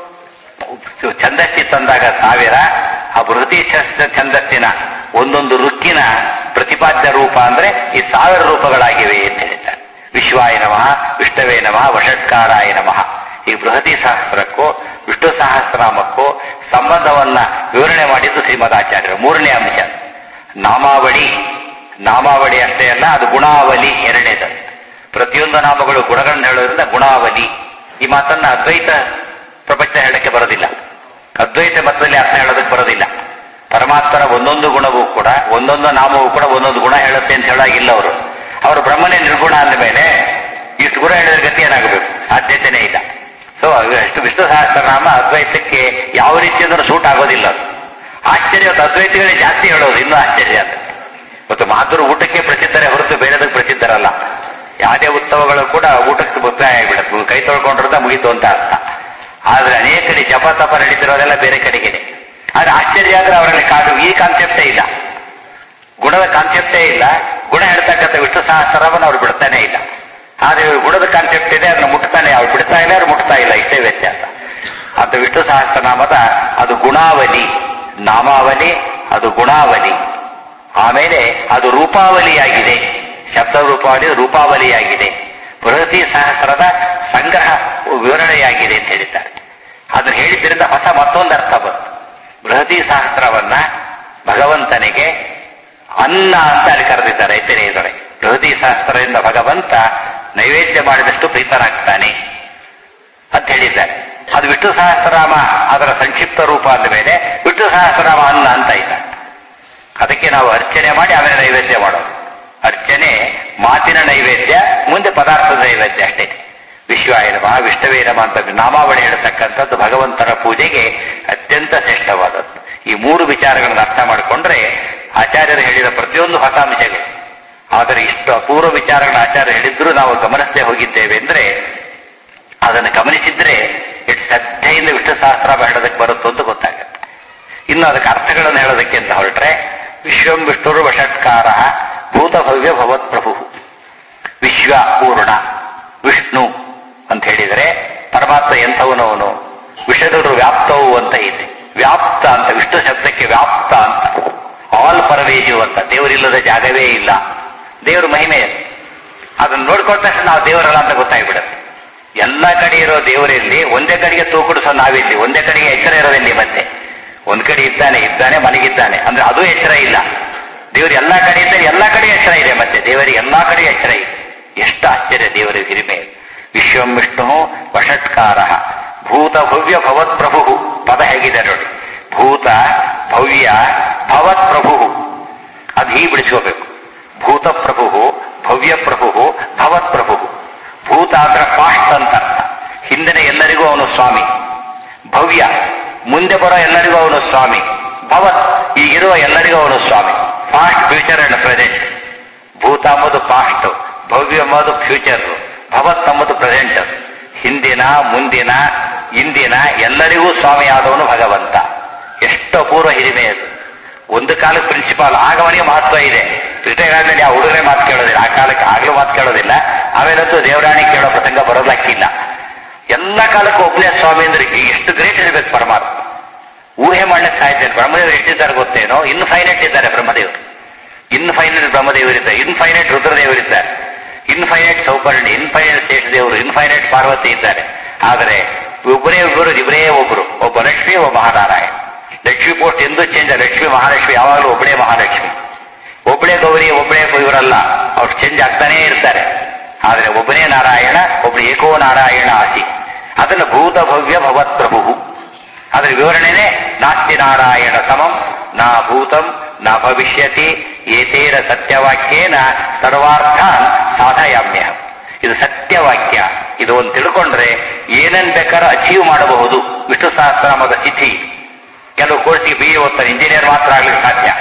ಛಂದಸ್ಸಿ ತಂದಾಗ ಸಾವಿರ ಆ ಬೃಹತಿ ಛ- ಛಂದಸ್ಸಿನ ಒಂದೊಂದು ರುಕ್ಕಿನ ಪ್ರತಿಪಾದ್ಯ ರೂಪ ಅಂದ್ರೆ ಈ ಸಾವಿರ ರೂಪಗಳಾಗಿವೆ ಅಂತ ಹೇಳ್ತಾರೆ ವಿಶ್ವಾಯ ನಮಃ ವಿಷ್ಣವೇ ನಮಃ ವಷಟ್ಕಾರಾಯ ನಮಃ ಈ ಬೃಹತಿ ಸಹಸ್ರಕ್ಕೂ ವಿಷ್ಣು ಸಹಸ್ರನಾಮಕ್ಕೂ ಸಂಬಂಧವನ್ನ ವಿವರಣೆ ಮಾಡಿದ್ದು ಶ್ರೀಮದ್ ಆಚಾರ್ಯರು ಮೂರನೇ ಅಂಶ ನಾಮಾವಳಿ ನಾಮಾವಳಿ ಅಷ್ಟೇ ಅಲ್ಲ ಅದು ಗುಣಾವಲಿ ಎರಡನೇದು ಪ್ರತಿಯೊಂದು ನಾಮಗಳು ಗುಣಗಳನ್ನು ಹೇಳೋದ್ರಿಂದ ಗುಣಾವಲಿ ಈ ಮಾತನ್ನ ಅದ್ವೈತ ಪ್ರಪಂಚ ಹೇಳಕ್ಕೆ ಬರೋದಿಲ್ಲ ಅದ್ವೈತ ಮತದಲ್ಲಿ ಅರ್ಥ ಹೇಳೋದಕ್ಕೆ ಬರೋದಿಲ್ಲ ಪರಮಾತ್ಮನ ಒಂದೊಂದು ಗುಣವೂ ಕೂಡ ಒಂದೊಂದು ನಾಮವೂ ಕೂಡ ಒಂದೊಂದು ಗುಣ ಹೇಳುತ್ತೆ ಅಂತ ಹೇಳಾಗಿಲ್ಲ ಅವರು ಅವರು ಬ್ರಹ್ಮನೇ ನಿರ್ಗುಣ ಅಂದ ಮೇಲೆ ಇಷ್ಟು ಗುಣ ಹೇಳಿದ್ರೆ ಗತಿ ಏನಾಗಬೇಕು ಸಾಧ್ಯತೆನೇ ಇಲ್ಲ ಸೊ ಅಷ್ಟು ವಿಷ್ಣು ಸಹಸ್ರನಾಮ ಅದ್ವೈತಕ್ಕೆ ಯಾವ ರೀತಿಯಿಂದ ಸೂಟ್ ಆಗೋದಿಲ್ಲ ಅದು ಆಶ್ಚರ್ಯ ಇವತ್ತು ಅದ್ವೈತಿಗಳೇ ಜಾಸ್ತಿ ಹೇಳೋದು ಇನ್ನೂ ಆಶ್ಚರ್ಯ ಅಂತ ಮತ್ತು ಮಹಾತ್ಮರು ಊಟಕ್ಕೆ ಪ್ರಸಿದ್ಧರೇ ಹೊರತು ಬೇರೆದಕ್ಕೆ ಪ್ರಸಿದ್ಧರಲ್ಲ ಯಾವುದೇ ಉತ್ಸವಗಳು ಕೂಡ ಊಟಕ್ಕೆ ಮುಕ್ತಾಯ ಆಗಿಬಿಡುತ್ತೆ ಕೈ ತೊಳ್ಕೊಂಡಿರೋದ ಮುಗೀತು ಅಂತ ಅರ್ಥ ಆದ್ರೆ ಅನೇಕ ಕಡೆ ಜಪ ತಪ ನಡೀತಿರೋದೆಲ್ಲ ಬೇರೆ ಕಡೆಗಿದೆ ಆದ್ರೆ ಆಶ್ಚರ್ಯ ಆದ್ರೆ ಅವರಲ್ಲಿ ಕಾದು ಈ ಕಾನ್ಸೆಪ್ಟೇ ಇಲ್ಲ ಗುಣದ ಕಾನ್ಸೆಪ್ಟೇ ಇಲ್ಲ ಗುಣ ಹೇಳ್ತಕ್ಕಂಥ ವಿಷ್ಣು ಸಹಸ್ರವನ್ನು ಅವ್ರು ಬಿಡ್ತಾನೆ ಇಲ್ಲ ಆದ್ರೆ ಇವ್ರು ಗುಣದ ಕಾನ್ಸೆಪ್ಟ್ ಇದೆ ಅದನ್ನ ಮುಟ್ತಾನೆ ಅವ್ರು ಬಿಡ್ತಾ ಇಲ್ಲ ಅವ್ರು ಮುಟ್ತಾ ಇಲ್ಲ ಇಷ್ಟೇ ವ್ಯತ್ಯಾಸ ಅದು ವಿಷ್ಣು ಸಹಸ್ರನಾಮದ ಅದು ಗುಣಾವಲಿ ನಾಮಾವಲಿ ಅದು ಗುಣಾವಲಿ ಆಮೇಲೆ ಅದು ರೂಪಾವಲಿಯಾಗಿದೆ ಶಬ್ದ ರೂಪಾವಲಿ ರೂಪಾವಲಿಯಾಗಿದೆ ಬೃಹತಿ ಸಹಸ್ರದ ಸಂಗ್ರಹ ವಿವರಣೆಯಾಗಿದೆ ಅಂತ ಹೇಳಿದ್ದಾರೆ ಅದನ್ನು ಹೇಳಿದ್ರಿಂದ ಹೊಸ ಮತ್ತೊಂದು ಅರ್ಥ ಬಂತು ಬೃಹತಿ ಸಹಸ್ರವನ್ನ ಭಗವಂತನಿಗೆ ಅನ್ನ ಅಂತ ಅಲ್ಲಿ ಕರೆದಿದ್ದಾರೆ ಐತರೇಯದೊಳೆ ಬೃಹತಿ ಸಹಸ್ರದಿಂದ ಭಗವಂತ ನೈವೇದ್ಯ ಮಾಡಿದಷ್ಟು ಪ್ರೀತನಾಗ್ತಾನೆ ಅಂತ ಹೇಳಿದ್ದಾರೆ ಅದು ವಿಷ್ಣು ಸಹಸ್ರನಾಮ ಅದರ ಸಂಕ್ಷಿಪ್ತ ರೂಪ ಅಂದ ಮೇಲೆ ವಿಷ್ಣು ಸಹಸ್ರನಾಮ ಅನ್ನ ಅಂತ ಇದ್ದಾರೆ ಅದಕ್ಕೆ ನಾವು ಅರ್ಚನೆ ಮಾಡಿ ಆಮೇಲೆ ನೈವೇದ್ಯ ಮಾಡೋದು ಅರ್ಚನೆ ಮಾತಿನ ನೈವೇದ್ಯ ಮುಂದೆ ಪದಾರ್ಥದ ನೈವೇದ್ಯ ಅಷ್ಟೇ ವಿಶ್ವಾಯ ನಮ ವಿಷ್ಣುವೇ ನಮ ಅಂತ ನಾಮಾವಳಿ ಹೇಳ್ತಕ್ಕಂಥದ್ದು ಭಗವಂತನ ಪೂಜೆಗೆ ಅತ್ಯಂತ ಶ್ರೇಷ್ಠವಾದದ್ದು ಈ ಮೂರು ವಿಚಾರಗಳನ್ನು ಅರ್ಥ ಮಾಡಿಕೊಂಡ್ರೆ ಆಚಾರ್ಯರು ಹೇಳಿದ ಪ್ರತಿಯೊಂದು ಹೊಸ ಅಂಶಗಳು ಆದರೆ ಇಷ್ಟು ಅಪೂರ್ವ ವಿಚಾರಗಳನ್ನ ಆಚಾರ್ಯ ಹೇಳಿದ್ರು ನಾವು ಗಮನಿಸದೆ ಹೋಗಿದ್ದೇವೆ ಅಂದ್ರೆ ಅದನ್ನು ಗಮನಿಸಿದ್ರೆ ಎಷ್ಟು ಶ್ರದ್ಧೆಯಿಂದ ವಿಷ್ಣು ಸಹಸ್ರ ಹೇಳೋದಕ್ಕೆ ಬರುತ್ತೋ ಅಂತ ಗೊತ್ತಾಗುತ್ತೆ ಇನ್ನು ಅದಕ್ಕೆ ಅರ್ಥಗಳನ್ನು ಹೇಳೋದಕ್ಕೆ ಅಂತ ಹೊರಟ್ರೆ ವಿಶ್ವಂ ವಿಷ್ಣುರು ವಷಟ್ಕಾರ ಭೂತಭವ್ಯ ಭವತ್ ಪ್ರಭು ವಿಶ್ವ ಪೂರ್ಣ ವಿಷ್ಣು ಅಂತ ಹೇಳಿದರೆ ಪರಮಾತ್ಮ ಎಂಥವನು ಅವನು ವಿಷದರು ವ್ಯಾಪ್ತವು ಅಂತ ಇದೆ ವ್ಯಾಪ್ತ ಅಂತ ವಿಷ್ಣು ಶಬ್ದಕ್ಕೆ ವ್ಯಾಪ್ತ ಅಂತ ಆಲ್ ಪರವೇಜು ಅಂತ ದೇವರಿಲ್ಲದ ಜಾಗವೇ ಇಲ್ಲ ದೇವರ ಮಹಿಮೆ ಅದು. ಅದನ್ನ ನೋಡ್ಕೊಂಡ ತಕ್ಷಣ ನಾವು ದೇವರಲ್ಲ ಅಂತ ಗೊತ್ತಾಗ್ಬಿಡುತ್ತೆ ಎಲ್ಲ ಕಡೆ ಇರೋ ದೇವರಲ್ಲಿ ಒಂದೇ ಕಡೆಗೆ ತೂಕುಡಿಸೋ ನಾವಿಲ್ಲಿ ಒಂದೇ ಕಡೆಗೆ ಎಚ್ಚರ ಇರೋದಿಲ್ಲಿ ಮತ್ತೆ ಒಂದ್ ಕಡೆ ಇದ್ದಾನೆ ಇದ್ದಾನೆ ಮಲಗಿದ್ದಾನೆ ಅಂದ್ರೆ ಅದು ಎಚ್ಚರ ಇಲ್ಲ ದೇವರು ಎಲ್ಲಾ ಕಡೆ ಇದ್ದರೆ ಎಲ್ಲಾ ಕಡೆ ಎಚ್ಚರ ಇದೆ ಮತ್ತೆ ದೇವರಿಗೆ ಎಲ್ಲಾ ಕಡೆ ಎಚ್ಚರ ಇದೆ ಎಷ್ಟು ಆಶ್ಚರ್ಯ ದೇವರ ಹಿರಿಮೆ ವಿಶ್ವಂ ವಿಷ್ಣು ವಷಟ್ಕಾರ ಭೂತ ಭವ್ಯ ಭವತ್ ಪ್ರಭು ಪದ ಹೇಗಿದೆ ನೋಡಿ ಭೂತ ಭವ್ಯ ಭವತ್ ಪ್ರಭು ಅದು ಹೀಗೆ ಬಿಡಿಸ್ಕೋಬೇಕು ಭೂತ ಪ್ರಭು ಭವ್ಯ ಪ್ರಭು ಭವತ್ ಪ್ರಭು ಭೂತ ಅಂದ್ರೆ ಫಾಸ್ಟ್ ಅಂತ ಅರ್ಥ ಹಿಂದಿನ ಎಲ್ಲರಿಗೂ ಅವನು ಸ್ವಾಮಿ ಭವ್ಯ ಮುಂದೆ ಬರೋ ಎಲ್ಲರಿಗೂ ಅವನು ಸ್ವಾಮಿ ಭವತ್ ಈಗಿರುವ ಎಲ್ಲರಿಗೂ ಅವನು ಸ್ವಾಮಿ ಫಾಸ್ಟ್ ಫ್ಯೂಚರ್ ಅಂಡ್ ಪ್ರೆಸೆಂಟ್ ಭೂತ ಅಂಬುದು ಪಾಸ್ಟ್ ಭವ್ಯ ಎಂಬುದು ಫ್ಯೂಚರ್ ಭವತ್ ಎಂಬುದು ಪ್ರೆಸೆಂಟ್ ಹಿಂದಿನ ಮುಂದಿನ ಇಂದಿನ ಎಲ್ಲರಿಗೂ ಸ್ವಾಮಿ ಆದವನು ಭಗವಂತ ಎಷ್ಟು ಅಪೂರ್ವ ಹಿರಿಮೆ ಅದು ಒಂದು ಕಾಲಕ್ಕೆ ಪ್ರಿನ್ಸಿಪಾಲ್ ಆಗ ಅವನಿಗೆ ಮಹತ್ವ ಇದೆ ರಿಟೈರ್ ಆದ್ಮೇಲೆ ಆ ಹುಡುಗರೇ ಮಾತು ಕೇಳೋದಿಲ್ಲ ಆ ಕಾಲಕ್ಕೆ ಆಗ್ಲೂ ಮಾತು ಕೇಳೋದಿಲ್ಲ ಆಮೇಲಂತೂ ದೇವರಾಣಿ ಕೇಳೋ ಪ್ರಸಂಗ ಬರೋದಕ್ಕಿಲ್ಲ ಎಲ್ಲ ಕಾಲಕ್ಕೂ ಒಬ್ಬನೇ ಸ್ವಾಮಿ ಅಂದ್ರೆ ಎಷ್ಟು ಗ್ರೇಟ್ ಇರಬೇಕು ಪರಮಾತ್ಮ ಊಹೆ ಮಾಡಲಿಕ್ಕೆ ಸಾಧ್ಯ ಇಲ್ಲ. ಬ್ರಹ್ಮದೇವರು ಎಷ್ಟಿದ್ದಾರೆ ಗೊತ್ತೇನೋ ಇನ್ನು ಫೈನೈಟ್ ಇದ್ದಾರೆ ಬ್ರಹ್ಮದೇವರು ಇನ್ಫೈನೈಟ್ ಬ್ರಹ್ಮದೇವರಿದ್ದಾರೆ ಇನ್ಫೈನೈಟ್ ರುದ್ರದೇವರಿದ್ದಾರೆ ಇನ್ಫೈನೈಟ್ ಸೌಪರ್ಣಿ ಇನ್ಫೈನೈಟ್ ಶೇಷದೇವರು ಇನ್ಫೈನೈಟ್ ಪಾರ್ವತಿ ಇದ್ದಾರೆ ಆದರೆ ಒಬ್ಬರೇ ಒಬ್ಬರು ಇವರೇ ಒಬ್ಬರು ಒಬ್ಬ ಲಕ್ಷ್ಮಿ ಒಬ್ಬ ಮಹಾನಾರಾಯಣ ಲಕ್ಷ್ಮಿ ಪೋಸ್ಟ್ ಎಂದೂ ಚೇಂಜ್ ಲಕ್ಷ್ಮಿ ಮಹಾಲಕ್ಷ್ಮಿ ಯಾವಾಗಲೂ ಒಬ್ಬಳೇ ಮಹಾಲಕ್ಷ್ಮಿ ಒಬ್ಬಳೇ ಗೌರಿ ಒಬ್ಬಳೇ ಇವರಲ್ಲ ಅವ್ರು ಚೇಂಜ್ ಆಗ್ತಾನೇ ಇರ್ತಾರೆ ಆದರೆ ಒಬ್ಬನೇ ನಾರಾಯಣ ಒಬ್ಬಳು ಏಕೋ ನಾರಾಯಣ ಆಸಿ ಅದನ್ನು ಭೂತ ಭವ್ಯ ಭವತ್ ಪ್ರಭು ಅದರ ವಿವರಣೆನೇ ನಾಸ್ತಿ ನಾರಾಯಣ ಸಮಂ ನಾ ಭೂತಂ ನ ಭವಿಷ್ಯತಿ ಏತೇನ ಸತ್ಯವಾಕ್ಯೇನ ಸರ್ವಾರ್ಥ ಸಾಧಯಾಮ್ಯ ಇದು ಸತ್ಯವಾಕ್ಯ ಇದು ಒಂದು ತಿಳ್ಕೊಂಡ್ರೆ ಏನನ್ ಬೇಕಾದ್ರೂ ಅಚೀವ್ ಮಾಡಬಹುದು ವಿಷ್ಣು ಸಹಸ್ರನಾಮದ ತಿಥಿ ಕೆಲವು ಕೋರ್ಸಿಗೆ ಬಿ ಎ ಓದ್ತಾರೆ ಇಂಜಿನಿಯರ್ ಮಾತ್ರ ಆಗ್ಲಿಕ್ಕೆ ಸಾಧ್ಯ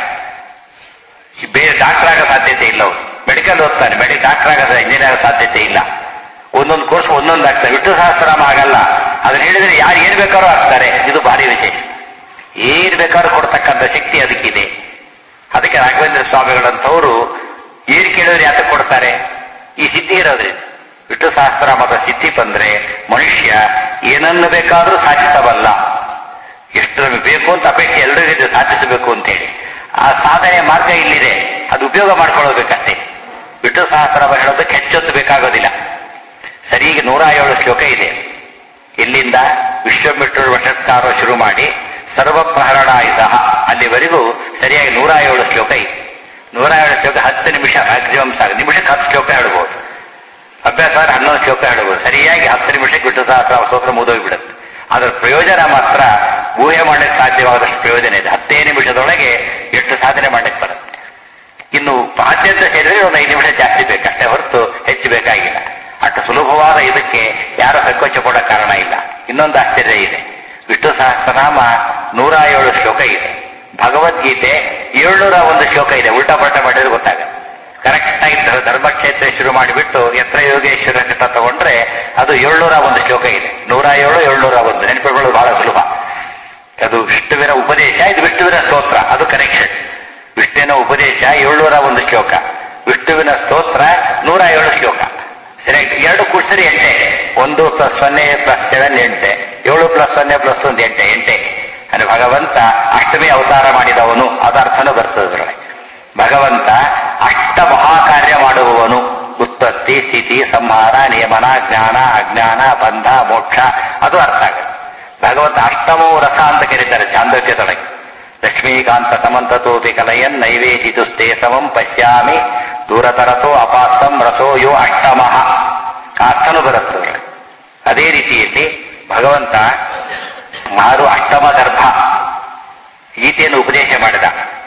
ಬೇರೆ ಡಾಕ್ಟರ್ ಆಗೋ ಸಾಧ್ಯತೆ ಇಲ್ಲ ಅವ್ರು ಮೆಡಿಕಲ್ ಓದ್ತಾನೆ ಮೆಡಿಕಲ್ ಡಾಕ್ಟರ್ ಆಗೋ ಇಂಜಿನಿಯರ್ ಆಗೋ ಸಾಧ್ಯತೆ ಇಲ್ಲ ಒಂದೊಂದು ಕೋರ್ಸ್ ಒಂದೊಂದು ಆಗ್ತಾರೆ ವಿಷ್ಣು ಸಹಸ್ರನಾಮ ಆಗಲ್ಲ ಅದನ್ನ ಹೇಳಿದ್ರೆ ಯಾರು ಏನ್ ಬೇಕಾದ್ರೂ ಆಗ್ತಾರೆ ಇದು ಭಾರಿ ವಿಶೇಷ ಏನ್ ಬೇಕಾದ್ರೂ ಕೊಡ್ತಕ್ಕಂಥ ಶಕ್ತಿ ಅದಕ್ಕಿದೆ ಅದಕ್ಕೆ ರಾಘವೇಂದ್ರ ಸ್ವಾಮಿಗಳಂತವರು ಏನ್ ಕೇಳಿದ್ರೆ ಯಾತಕ್ಕೆ ಕೊಡ್ತಾರೆ ಈ ಸಿದ್ಧಿ ಇರೋದ್ರಿಂದ ವಿಷ್ಣು ಸಹಸ್ರನಾಮದ ಸಿದ್ಧಿ ಬಂದ್ರೆ ಮನುಷ್ಯ ಏನನ್ನು ಬೇಕಾದ್ರೂ ಸಾಧಿಸಬಲ್ಲ ಎಷ್ಟು ನಮಗೆ ಬೇಕು ಅಂತ ಅಪೇಕ್ಷೆ ಎಲ್ಲರಿಗೂ ಸಾಧಿಸಬೇಕು ಅಂತೇಳಿ ಆ ಸಾಧನೆ ಮಾರ್ಗ ಇಲ್ಲಿದೆ ಅದು ಉಪಯೋಗ ಮಾಡ್ಕೊಳ್ಳೋಬೇಕಷ್ಟೇ ವಿಷ್ಣು ಸಹಸ್ರನಾಮ ಹೇಳೋದಕ್ಕೆ ಹೆಚ್ಚೊತ್ತು ಬೇಕಾಗೋದಿಲ್ಲ ಸರಿಗೆ ನೂರ ಏಳು ಶ್ಲೋಕ ಇದೆ ಎಲ್ಲಿಂದ ವಿಶ್ವಮಿಟ್ರು ವಷತ್ಕಾರೋ ಶುರು ಮಾಡಿ ಸರ್ವ ಪ್ರಹರಣಾಯುಧ ಅಲ್ಲಿವರೆಗೂ ಸರಿಯಾಗಿ ನೂರ ಏಳು ಶ್ಲೋಕ ಇದೆ ನೂರ ಏಳು ಶ್ಲೋಕ ಹತ್ತು ನಿಮಿಷ ಮ್ಯಾಕ್ಸಿಮಮ್ ಸಾಕು ನಿಮಿಷಕ್ಕೆ ಹತ್ತು ಶ್ಲೋಕ ಹೇಳ್ಬೋದು ಅಭ್ಯಾಸ ಆದ್ರೆ ಹನ್ನೊಂದು ಶ್ಲೋಕ ಹೇಳ್ಬೋದು ಸರಿಯಾಗಿ ಹತ್ತು ನಿಮಿಷಕ್ಕೆ ಬಿಟ್ಟು ಸಹಸ್ರ ಸ್ತೋತ್ರ ಮುಗಿದೋಗ್ಬಿಡುತ್ತೆ ಅದರ ಪ್ರಯೋಜನ ಮಾತ್ರ ಊಹೆ ಮಾಡಲಿಕ್ಕೆ ಸಾಧ್ಯವಾದಷ್ಟು ಪ್ರಯೋಜನ ಇದೆ ಹತ್ತೇ ನಿಮಿಷದೊಳಗೆ ಎಷ್ಟು ಸಾಧನೆ ಮಾಡಲಿಕ್ಕೆ ಬರುತ್ತೆ ಇನ್ನು ಪಾದ್ಯಂತ ಸೇರಿದ್ರೆ ಒಂದು ಐದು ನಿಮಿಷ ಜಾಸ್ತಿ ಬೇಕಷ್ಟೇ ಹೊರತು ಹೆಚ್ಚು ಬೇಕಾಗಿಲ್ಲ ಅಷ್ಟು ಸುಲಭವಾದ ಇದಕ್ಕೆ ಯಾರು ಸಂಕೋಚ ಪಡೋ ಕಾರಣ ಇಲ್ಲ ಇನ್ನೊಂದು ಆಶ್ಚರ್ಯ ಇದೆ ವಿಷ್ಣು ಸಹಸ್ರನಾಮ ನೂರ ಏಳು ಶ್ಲೋಕ ಇದೆ ಭಗವದ್ಗೀತೆ ಏಳ್ನೂರ ಒಂದು ಶ್ಲೋಕ ಇದೆ ಉಲ್ಟಾ ಪಲ್ಟಾ ಮಾಡಿದ್ರೆ ಗೊತ್ತಾಗುತ್ತೆ ಕರೆಕ್ಟ್ ಆಗಿ ಧರ್ಮ- ಧರ್ಮಕ್ಷೇತ್ರ ಶುರು ಮಾಡಿಬಿಟ್ಟು ಯತ್ರ ಯೋಗೇಶ್ವರ ಕಥ ತಗೊಂಡ್ರೆ ಅದು ಏಳ್ನೂರ ಒಂದು ಶ್ಲೋಕ ಇದೆ ನೂರ ಏಳು ಏಳ್ನೂರ ಒಂದು ನೆನಪುಗಳು ಬಹಳ ಸುಲಭ ಅದು ವಿಷ್ಣುವಿನ ಉಪದೇಶ ಇದು ವಿಷ್ಣುವಿನ ಸ್ತೋತ್ರ ಅದು ಕನೆಕ್ಷನ್ ವಿಷ್ಣುವಿನ ಉಪದೇಶ ಏಳ್ನೂರ ಒಂದು ಶ್ಲೋಕ ವಿಷ್ಣುವಿನ ಸ್ತೋತ್ರ ನೂರ ಏಳು ಶ್ಲೋಕ ಸರಿಯಾಗಿ ಎರಡು ಕೂಡಿಸಿದ್ರೆ ಎಂಟೆ ಒಂದು ಪ್ಲಸ್ ಸೊನ್ನೆ ಪ್ಲಸ್ ಸೆವೆನ್ ಎಂಟೆ ಏಳು ಪ್ಲಸ್ ಸೊನ್ನೆ ಪ್ಲಸ್ ಒಂದು ಎಂಟೆ ಎಂಟೆ ಅಂದ್ರೆ ಭಗವಂತ ಅಷ್ಟಮಿ ಅವತಾರ ಮಾಡಿದವನು ಅದಾರ್ಥನೂ ಬರ್ತದೆ ಅದರೊಳಗೆ ಭಗವಂತ ಅಷ್ಟ ಮಹಾಕಾರ್ಯ ಮಾಡುವವನು ಉತ್ಪತ್ತಿ ಸ್ಥಿತಿ ಸಂಹಾರ ನಿಯಮನ ಜ್ಞಾನ ಅಜ್ಞಾನ ಬಂಧ ಮೋಕ್ಷ ಅದು ಅರ್ಥ ಆಗುತ್ತೆ ಭಗವಂತ ಅಷ್ಟಮೋ ರಸ ಅಂತ ಕರೀತಾರೆ ಚಾಂದೋಗ್ಯದೊಳಗೆ ಲಕ್ಷ್ಮೀಕಾಂತ ಸಮಂತತೋಪಿ ಕಲಯನ್ ನೈವೇದಿತುಸ್ತೆ ಸಮಂ ಪಶ್ಯಾಮಿ ದೂರತರತೋ ಅಪಾಸ್ತಂ ರಸೋ ಯೋ ಅಷ್ಟಮಃ ಅರ್ಥನು ಬರುತ್ತದೆ ಅದೇ ರೀತಿಯಲ್ಲಿ ಭಗವಂತ ಮಾರು ಅಷ್ಟಮ ಗರ್ಭ ಗೀತೆಯನ್ನು ಉಪದೇಶ ಮಾಡಿದ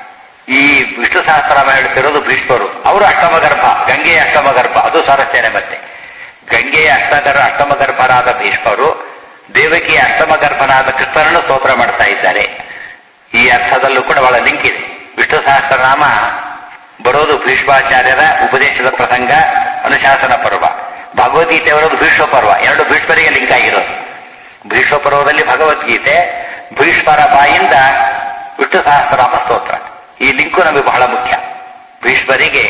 ಈ ವಿಷ್ಣು ಸಹಸ್ರನಾಮ ಹೇಳ್ತಿರೋದು ಭೀಷ್ಮರು ಅವರು ಅಷ್ಟಮ ಗರ್ಭ ಗಂಗೆಯ ಅಷ್ಟಮ ಗರ್ಭ ಅದು ಸ್ವಾರಸ್ಯನೇ ಮತ್ತೆ ಗಂಗೆಯ ಅಷ್ಟಗರ್ ಅಷ್ಟಮ ಗರ್ಭರಾದ ಭೀಷ್ಮರು ದೇವಕಿಯ ಅಷ್ಟಮ ಗರ್ಭನಾದ ಕೃಷ್ಣನನ್ನು ಸ್ತೋತ್ರ ಮಾಡ್ತಾ ಇದ್ದಾರೆ ಈ ಅರ್ಥದಲ್ಲೂ ಕೂಡ ಬಹಳ ಲಿಂಕ್ ಇದೆ ವಿಷ್ಣು ಸಹಸ್ರನಾಮ ಬರೋದು ಭೀಷ್ಮಾಚಾರ್ಯರ ಉಪದೇಶದ ಪ್ರಸಂಗ ಅನುಶಾಸನ ಪರ್ವ ಭಗವದ್ಗೀತೆ ಬರೋದು ಭೀಷ್ಮ ಪರ್ವ ಎರಡು ಭೀಷ್ಮರಿಗೆ ಲಿಂಕ್ ಆಗಿರೋದು ಭೀಷ್ಮ ಪರ್ವದಲ್ಲಿ ಭಗವದ್ಗೀತೆ ಭೀಷ್ಮರ ಬಾಯಿಂದ ವಿಷ್ಣು ಸಹಸ್ರನಾಮ ಸ್ತೋತ್ರ ಈ ಲಿಂಕು ನಮಗೆ ಬಹಳ ಮುಖ್ಯ ಭೀಷ್ಮರಿಗೆ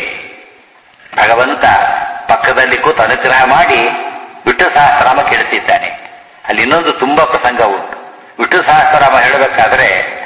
ಭಗವಂತ ಪಕ್ಕದಲ್ಲಿ ಕೂತು ಅನುಗ್ರಹ ಮಾಡಿ ವಿಷ್ಣು ಸಹಸ್ರನಾಮ ಕೇಳುತ್ತಿದ್ದಾನೆ ಅಲ್ಲಿ ಇನ್ನೊಂದು ತುಂಬಾ ಪ್ರಸಂಗ ಉಂಟು ವಿಷ್ಣು ಸಹಸ್ರನಾಮ ಹೇಳಬೇಕಾದ್ರೆ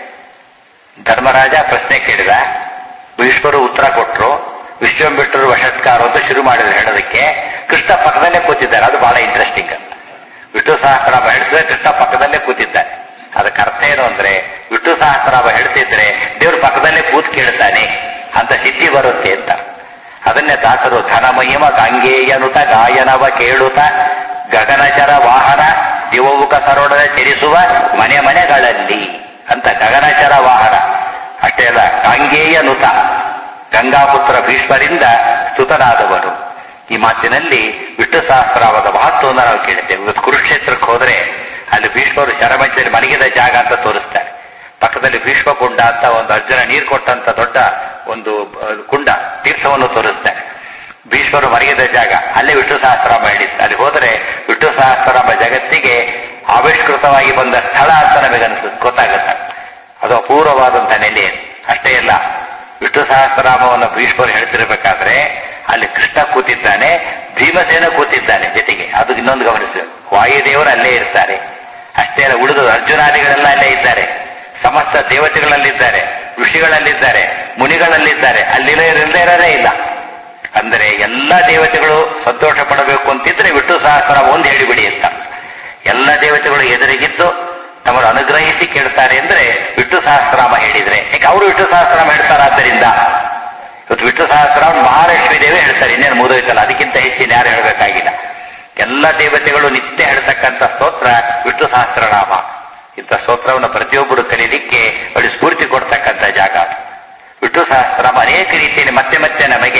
ಧರ್ಮರಾಜ ಪ್ರಶ್ನೆ ಕೇಳಿದ ಭೀಷ್ಮರು ಉತ್ತರ ಕೊಟ್ಟರು ವಿಶ್ವಂಬಿಟ್ಟರು ವಶತ್ಕಾರ ಅಂತ ಶುರು ಮಾಡಿದ್ರು ಹೇಳೋದಕ್ಕೆ ಕೃಷ್ಣ ಪಕ್ಕದಲ್ಲೇ ಕೂತಿದ್ದಾರೆ ಅದು ಬಹಳ ಇಂಟ್ರೆಸ್ಟಿಂಗ್ ವಿಷ್ಣು ಸಹಸ್ರನಾಮ ಹೇಳ್ತಿದ್ರೆ ಕೃಷ್ಣ ಪಕ್ಕದಲ್ಲೇ ಕೂತಿದ್ದಾನೆ ಅದಕ್ಕೆ ಅರ್ಥ ಏನು ಅಂದ್ರೆ ವಿಷ್ಣು ಸಹಸ್ರನಾಮ ಹೇಳ್ತಿದ್ರೆ ದೇವ್ರ ಪಕ್ಕದಲ್ಲೇ ಕೂತ್ ಕೇಳ್ತಾನೆ ಅಂತ ಸಿದ್ಧಿ ಬರುತ್ತೆ ಅಂತ ಅದನ್ನೇ ದಾಸರು ಧನಮಹಿಮ ಗಾಂಗೇಯನುತ ಗಾಯನವ ಕೇಳುತ್ತ ಗಗನಚರ ವಾಹನ ದಿವವುಕ ಸರೋಡದ ಚರಿಸುವ ಮನೆ ಮನೆಗಳಲ್ಲಿ ಅಂತ ಗಗನಚರ ವಾಹನ ಅಷ್ಟೇ ಅಲ್ಲ ಗಾಂಗೇಯ ನುತ ಗಂಗಾಪುತ್ರ ಭೀಷ್ಮರಿಂದ ಸ್ತುತನಾದವರು ಈ ಮಾತಿನಲ್ಲಿ ವಿಷ್ಣು ಸಹಸ್ರಾವದ ಮಹತ್ವವನ್ನು ನಾವು ಕೇಳಿದ್ದೇವೆ ಇವತ್ತು ಕುರುಕ್ಷೇತ್ರಕ್ಕೆ ಹೋದ್ರೆ ಅಲ್ಲಿ ಭೀಷ್ಮರು ಶರಮಂಚದಲ್ಲಿ ಮಲಗಿದ ಜಾಗ ಅಂತ ತೋರಿಸ್ತಾರೆ ಪಕ್ಕದಲ್ಲಿ ಭೀಷ್ಮ ಕುಂಡ ಅಂತ ಒಂದು ಅರ್ಜುನ ನೀರು ಕೊಟ್ಟಂತ ದೊಡ್ಡ ಒಂದು ಆ, ಕುಂಡ ತೀರ್ಥವನ್ನು ತೋರಿಸ್ತಾರೆ ಭೀಷ್ಮರು ಮಲಗಿದ ಜಾಗ ಅಲ್ಲೇ ವಿಷ್ಣು ಸಹಸ್ರಾಮ ಹೇಳಿತ್ತು ಅಲ್ಲಿ ಹೋದರೆ ವಿಷ್ಣು ಸಹಸ್ರಾಮ ಜಗತ್ತಿಗೆ ಆವಿಷ್ಕೃತವಾಗಿ ಬಂದ ಸ್ಥಳ ಅಂತ ನಮಗನ್ಸುತ್ತೆ ಗೊತ್ತಾಗುತ್ತೆ ಅದು ಅಪೂರ್ವವಾದಂಥ ನೆಲೆ ಅಷ್ಟೇ ಅಲ್ಲ ವಿಷ್ಣು ಸಹಸ್ರನಾಮವನ್ನು ಭೀಷ್ಮರು ಹೇಳ್ತಿರ್ಬೇಕಾದ್ರೆ ಅಲ್ಲಿ ಕೃಷ್ಣ ಕೂತಿದ್ದಾನೆ ಭೀಮಸೇನ ಕೂತಿದ್ದಾನೆ ಜೊತೆಗೆ ಅದು ಇನ್ನೊಂದು ಗಮನಿಸಬೇಕು ವಾಯುದೇವರು ಅಲ್ಲೇ ಇರ್ತಾರೆ ಅಷ್ಟೇ ಅಲ್ಲ ಉಳಿದು ಅರ್ಜುನಾದಿಗಳೆಲ್ಲ ಅಲ್ಲೇ ಇದ್ದಾರೆ ಸಮಸ್ತ ದೇವತೆಗಳಲ್ಲಿದ್ದಾರೆ ಋಷಿಗಳಲ್ಲಿದ್ದಾರೆ ಮುನಿಗಳಲ್ಲಿದ್ದಾರೆ ಅಲ್ಲಿರೋ ಇರದೇ ಇರೋದೇ ಇಲ್ಲ ಅಂದರೆ ಎಲ್ಲ ದೇವತೆಗಳು ಸಂತೋಷ ಪಡಬೇಕು ಅಂತಿದ್ರೆ ವಿಷ್ಣು ಸಹಸ್ರ ಒಂದು ಹೇಳಿಬಿಡಿ ಅಂತ ಎಲ್ಲ ದೇವತೆಗಳು ಎದುರಿಗಿದ್ದು ನಮ್ಮನ್ನು ಅನುಗ್ರಹಿಸಿ ಕೇಳ್ತಾರೆ ಅಂದ್ರೆ ವಿಷ್ಣು ಸಹಸ್ರನಾಮ ಹೇಳಿದ್ರೆ ಯಾಕೆ ಅವರು ವಿಷ್ಣು ಸಹಸ್ರನಾಮ ಹೇಳ್ತಾರಾದ್ದರಿಂದ ಇವತ್ತು ವಿಷ್ಣು ಸಹಸ್ರನಾಮ ಮಹಾಲಕ್ಷ್ಮೀ ದೇವಿ ಹೇಳ್ತಾರೆ ಇನ್ನೇನು ಮುಗಿದೋಯ್ತಲ್ಲ ಅದಕ್ಕಿಂತ ಹೆಚ್ಚಿನ ಯಾರು ಹೇಳಬೇಕಾಗಿಲ್ಲ ಎಲ್ಲ ದೇವತೆಗಳು ನಿತ್ಯ ಹೇಳ್ತಕ್ಕಂಥ ಸ್ತೋತ್ರ ವಿಷ್ಣು ಸಹಸ್ರನಾಮ ಇಂಥ ಸ್ತೋತ್ರವನ್ನು ಪ್ರತಿಯೊಬ್ಬರು ಕಲೀಲಿಕ್ಕೆ ಒಳ್ಳೆ ಸ್ಫೂರ್ತಿ ಕೊಡ್ತಕ್ಕಂಥ ಜಾಗ ಅದು. ವಿಷ್ಣು ಸಹಸ್ರನಾಮ ಅನೇಕ ರೀತಿಯಲ್ಲಿ ಮತ್ತೆ ಮತ್ತೆ ನಮಗೆ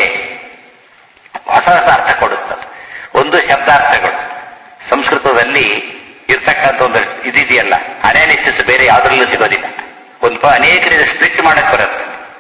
ಹೊಸ ಹೊಸ ಅರ್ಥ ಕೊಡುತ್ತದೆ ಒಂದು ಶಬ್ದಾರ್ಥಗಳು ಸಂಸ್ಕೃತದಲ್ಲಿ ಇರ್ತಕ್ಕಂಥ ಒಂದು ಇದಿದೆಯಲ್ಲ ಅನಾಲಿಸಿಸ್ ಬೇರೆ ಯಾವುದರಲ್ಲೂ ಸಿಗೋದಿಲ್ಲ ಒಂದು ಪ- ಅನೇಕ ರೀತಿ ಸ್ಪ್ಲಿಟ್ ಮಾಡಕ್ ಬರುತ್ತೆ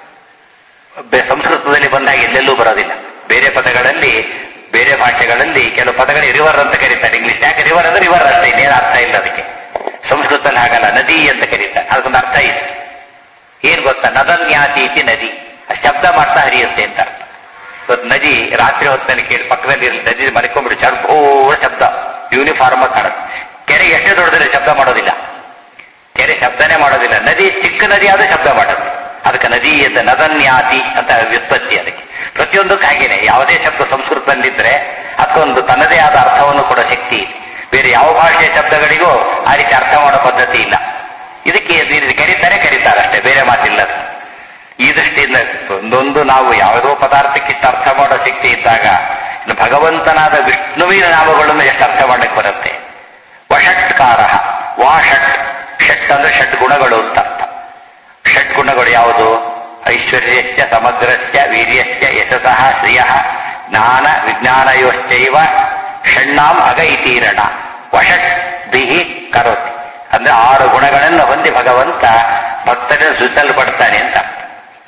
ಬೆ- ಸಂಸ್ಕೃತದಲ್ಲಿ ಬಂದಾಗ ಎಲ್ಲೆಲ್ಲೂ ಬರೋದಿಲ್ಲ ಬೇರೆ ಪದಗಳಲ್ಲಿ ಬೇರೆ ಭಾಷೆಗಳಲ್ಲಿ ಕೆಲವು ಪದಗಳು ರಿವರ್ ಅಂತ ಕರೀತಾರೆ ಇಂಗ್ಲಿಷ್ ಯಾಕೆ ರಿವರ್ ಅಂದ್ರೆ ರಿವರ್ ಅಷ್ಟೇ ಇನ್ನೇನು ಅರ್ಥ ಇಲ್ಲ ಅದಕ್ಕೆ ಸಂಸ್ಕೃತದಲ್ಲಿ ಹಾಗಲ್ಲ ನದಿ ಅಂತ ಕರೀತಾರೆ ಅದಕ್ಕೊಂದು ಅರ್ಥ ಇದೆ ಏನ್ ಗೊತ್ತಾ ನದನ್ಯಾತಿ ಇತಿ ನದಿ ಆ ಶಬ್ದ ಮಾಡ್ತಾ ಹರಿಯುತ್ತೆ ಅಂತ ಅರ್ಥ ಇವತ್ತು ನದಿ ರಾತ್ರಿ ಹೊತ್ತಿನಲ್ಲಿ ಕೇಳಿ ಪಕ್ಕದಲ್ಲಿ ಇರಲಿ ನದಿ ಮಲ್ಕೊಂಡ್ಬಿಟ್ಟು ಚರ್ ಭೋ ಶಬ್ದ ಯೂನಿಫಾರ್ಮ್ ಆಗಿ ಕಾಣುತ್ತೆ ಕೆರೆ ಎಷ್ಟೇ ದೊಡ್ಡದಿಲ್ಲ ಶಬ್ದ ಮಾಡೋದಿಲ್ಲ ಕೆರೆ ಶಬ್ದನೇ ಮಾಡೋದಿಲ್ಲ ನದಿ ಚಿಕ್ಕ ನದಿ ಆದ್ರೆ ಶಬ್ದ ಮಾಡೋದು ಅದಕ್ಕೆ ನದಿ ಅಂತ ನದನ್ಯಾತಿ ಅಂತ ವ್ಯುತ್ಪತ್ತಿ ಅದಕ್ಕೆ ಪ್ರತಿಯೊಂದಕ್ಕೂ ಹಾಗೇನೆ ಯಾವುದೇ ಶಬ್ದ ಸಂಸ್ಕೃತದಲ್ಲಿದ್ರೆ ಅದಕ್ಕೊಂದು ತನ್ನದೇ ಆದ ಅರ್ಥವನ್ನು ಕೊಡೋ ಶಕ್ತಿ ಇದೆ ಬೇರೆ ಯಾವ ಭಾಷೆಯ ಶಬ್ದಗಳಿಗೂ ಆ ರೀತಿ ಅರ್ಥ ಮಾಡೋ ಪದ್ಧತಿ ಇಲ್ಲ ಇದಕ್ಕೆ ಈ ರೀತಿ ಕರೀತಾರೆ ಕರೀತಾರೆ ಅಷ್ಟೇ ಬೇರೆ ಮಾತಿಲ್ಲ ಅದು. ಈ ದೃಷ್ಟಿಯಿಂದ ಒಂದೊಂದು ನಾವು ಯಾವುದೋ ಪದಾರ್ಥಕ್ಕಿಷ್ಟ ಅರ್ಥ ಮಾಡೋ ಶಕ್ತಿ ಇದ್ದಾಗ ಇನ್ನು ಭಗವಂತನಾದ ವಿಷ್ಣುವಿನ ನಾಮಗಳನ್ನು ಎಷ್ಟು ಅರ್ಥ ಮಾಡಕ್ಕೆ ಬರುತ್ತೆ ವಷಟ್ಕಾರ ವಾಷಟ್ ಷಟ್ ಅಂದ್ರೆ ಷಟ್ ಗುಣಗಳು ಅಂತ ಅರ್ಥ ಷಟ್ ಗುಣಗಳು ಯಾವುದು ಐಶ್ವರ್ಯಸ್ಯ ಸಮಗ್ರಸ್ಯ ವೀರ್ಯಸ್ಯ ಯಶಸಃ ಶ್ರಿಯ ಜ್ಞಾನ ವಿಜ್ಞಾನಯೋಶ್ಚೈವ ಷಣ್ಣಾಂ ಅಗೈತೀರಣ ವಷಟ್ ಬಿಹಿ ಕರೋತಿ ಅಂದ್ರೆ ಆರು ಗುಣಗಳನ್ನು ಹೊಂದಿ ಭಗವಂತ ಭಕ್ತರನ್ನು ಸುತ್ತಲ್ಪಡ್ತಾನೆ ಅಂತ ಅರ್ಥ.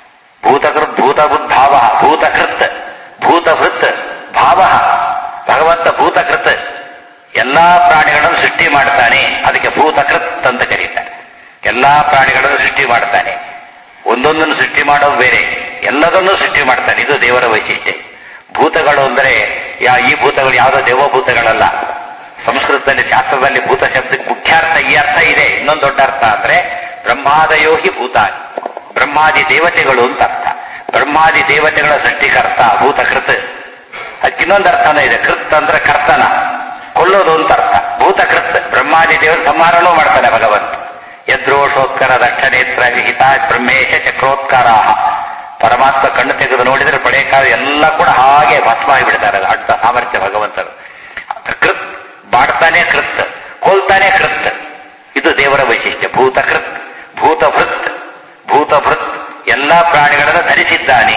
ಭೂತಕೃತ್ ಭೂತಭೃತ್ ಭಾವ ಭೂತಕೃತ್ ಭೂತಭೃತ್ ಭಾವ ಭಗವಂತ ಭೂತಕೃತ್ ಎಲ್ಲಾ ಪ್ರಾಣಿಗಳನ್ನು ಸೃಷ್ಟಿ ಮಾಡ್ತಾನೆ ಅದಕ್ಕೆ ಭೂತಕೃತ್ ಅಂತ ಕರೀತಾರೆ ಎಲ್ಲಾ ಪ್ರಾಣಿಗಳನ್ನು ಸೃಷ್ಟಿ ಮಾಡ್ತಾನೆ ಒಂದೊಂದನ್ನು ಸೃಷ್ಟಿ ಮಾಡೋದು ಬೇರೆ ಎಲ್ಲದನ್ನೂ ಸೃಷ್ಟಿ ಮಾಡ್ತಾನೆ ಇದು ದೇವರ ವೈಶಿಷ್ಟ್ಯ ಭೂತಗಳು ಅಂದ್ರೆ ಯಾ- ಈ ಭೂತಗಳು ಯಾವುದೋ ದೇವಭೂತಗಳಲ್ಲ ಸಂಸ್ಕೃತದಲ್ಲಿ ಶಾಸ್ತ್ರದಲ್ಲಿ ಭೂತ ಶಬ್ದಕ್ಕೆ ಮುಖ್ಯಾರ್ಥ ಈ ಅರ್ಥ ಇದೆ ಇನ್ನೊಂದು ದೊಡ್ಡ ಅರ್ಥ ಅಂದ್ರೆ ಬ್ರಹ್ಮಾದಯೋ ಹಿ ಭೂತಾನಿ ಬ್ರಹ್ಮಾದಿ ದೇವತೆಗಳು ಅಂತ ಅರ್ಥ ಬ್ರಹ್ಮಾದಿ ದೇವತೆಗಳ ಸೃಷ್ಟಿಕರ್ತ ಭೂತಕೃತ್ ಅದಕ್ಕಿನ್ನೊಂದು ಅರ್ಥನೇ ಇದೆ ಕೃತ್ ಅಂದ್ರೆ ಕರ್ತನ ಕೊಲ್ಲೋದು ಅಂತ ಅರ್ಥ ಭೂತಕೃತ್ ಬ್ರಹ್ಮಾದಿ ದೇವರ ಸಂಹಾರನೂ ಮಾಡ್ತಾನೆ ಭಗವಂತ ಯದ್ರೋಷೋತ್ಕರ ದಕ್ಷನೇತ್ರ ವಿಹಿತ ಬ್ರಹ್ಮೇಶ ಚಕ್ರೋತ್ಕರ ಪರಮಾತ್ಮ ಕಣ್ಣು ತೆಗೆದು ನೋಡಿದ್ರೆ ಪಡೆಯ ಕಾಲ ಎಲ್ಲ ಕೂಡ ಹಾಗೆ ಭಸ್ಮ ಆಗಿಬಿಡ್ತಾರೆ ಅಡ್ಡ ಸಾಮರ್ಥ್ಯ ಭಗವಂತರು ಕೃತ್ ಬಾಡ್ತಾನೆ ಕೃತ್ ಕೊಲ್ತಾನೆ ಕೃತ್ ಇದು ದೇವರ ವೈಶಿಷ್ಟ್ಯ ಭೂತಕೃತ್ ಭೂತಭೃತ್ ಭೂತಭೃತ್ ಎಲ್ಲ ಪ್ರಾಣಿಗಳನ್ನು ಧರಿಸಿದ್ದಾನೆ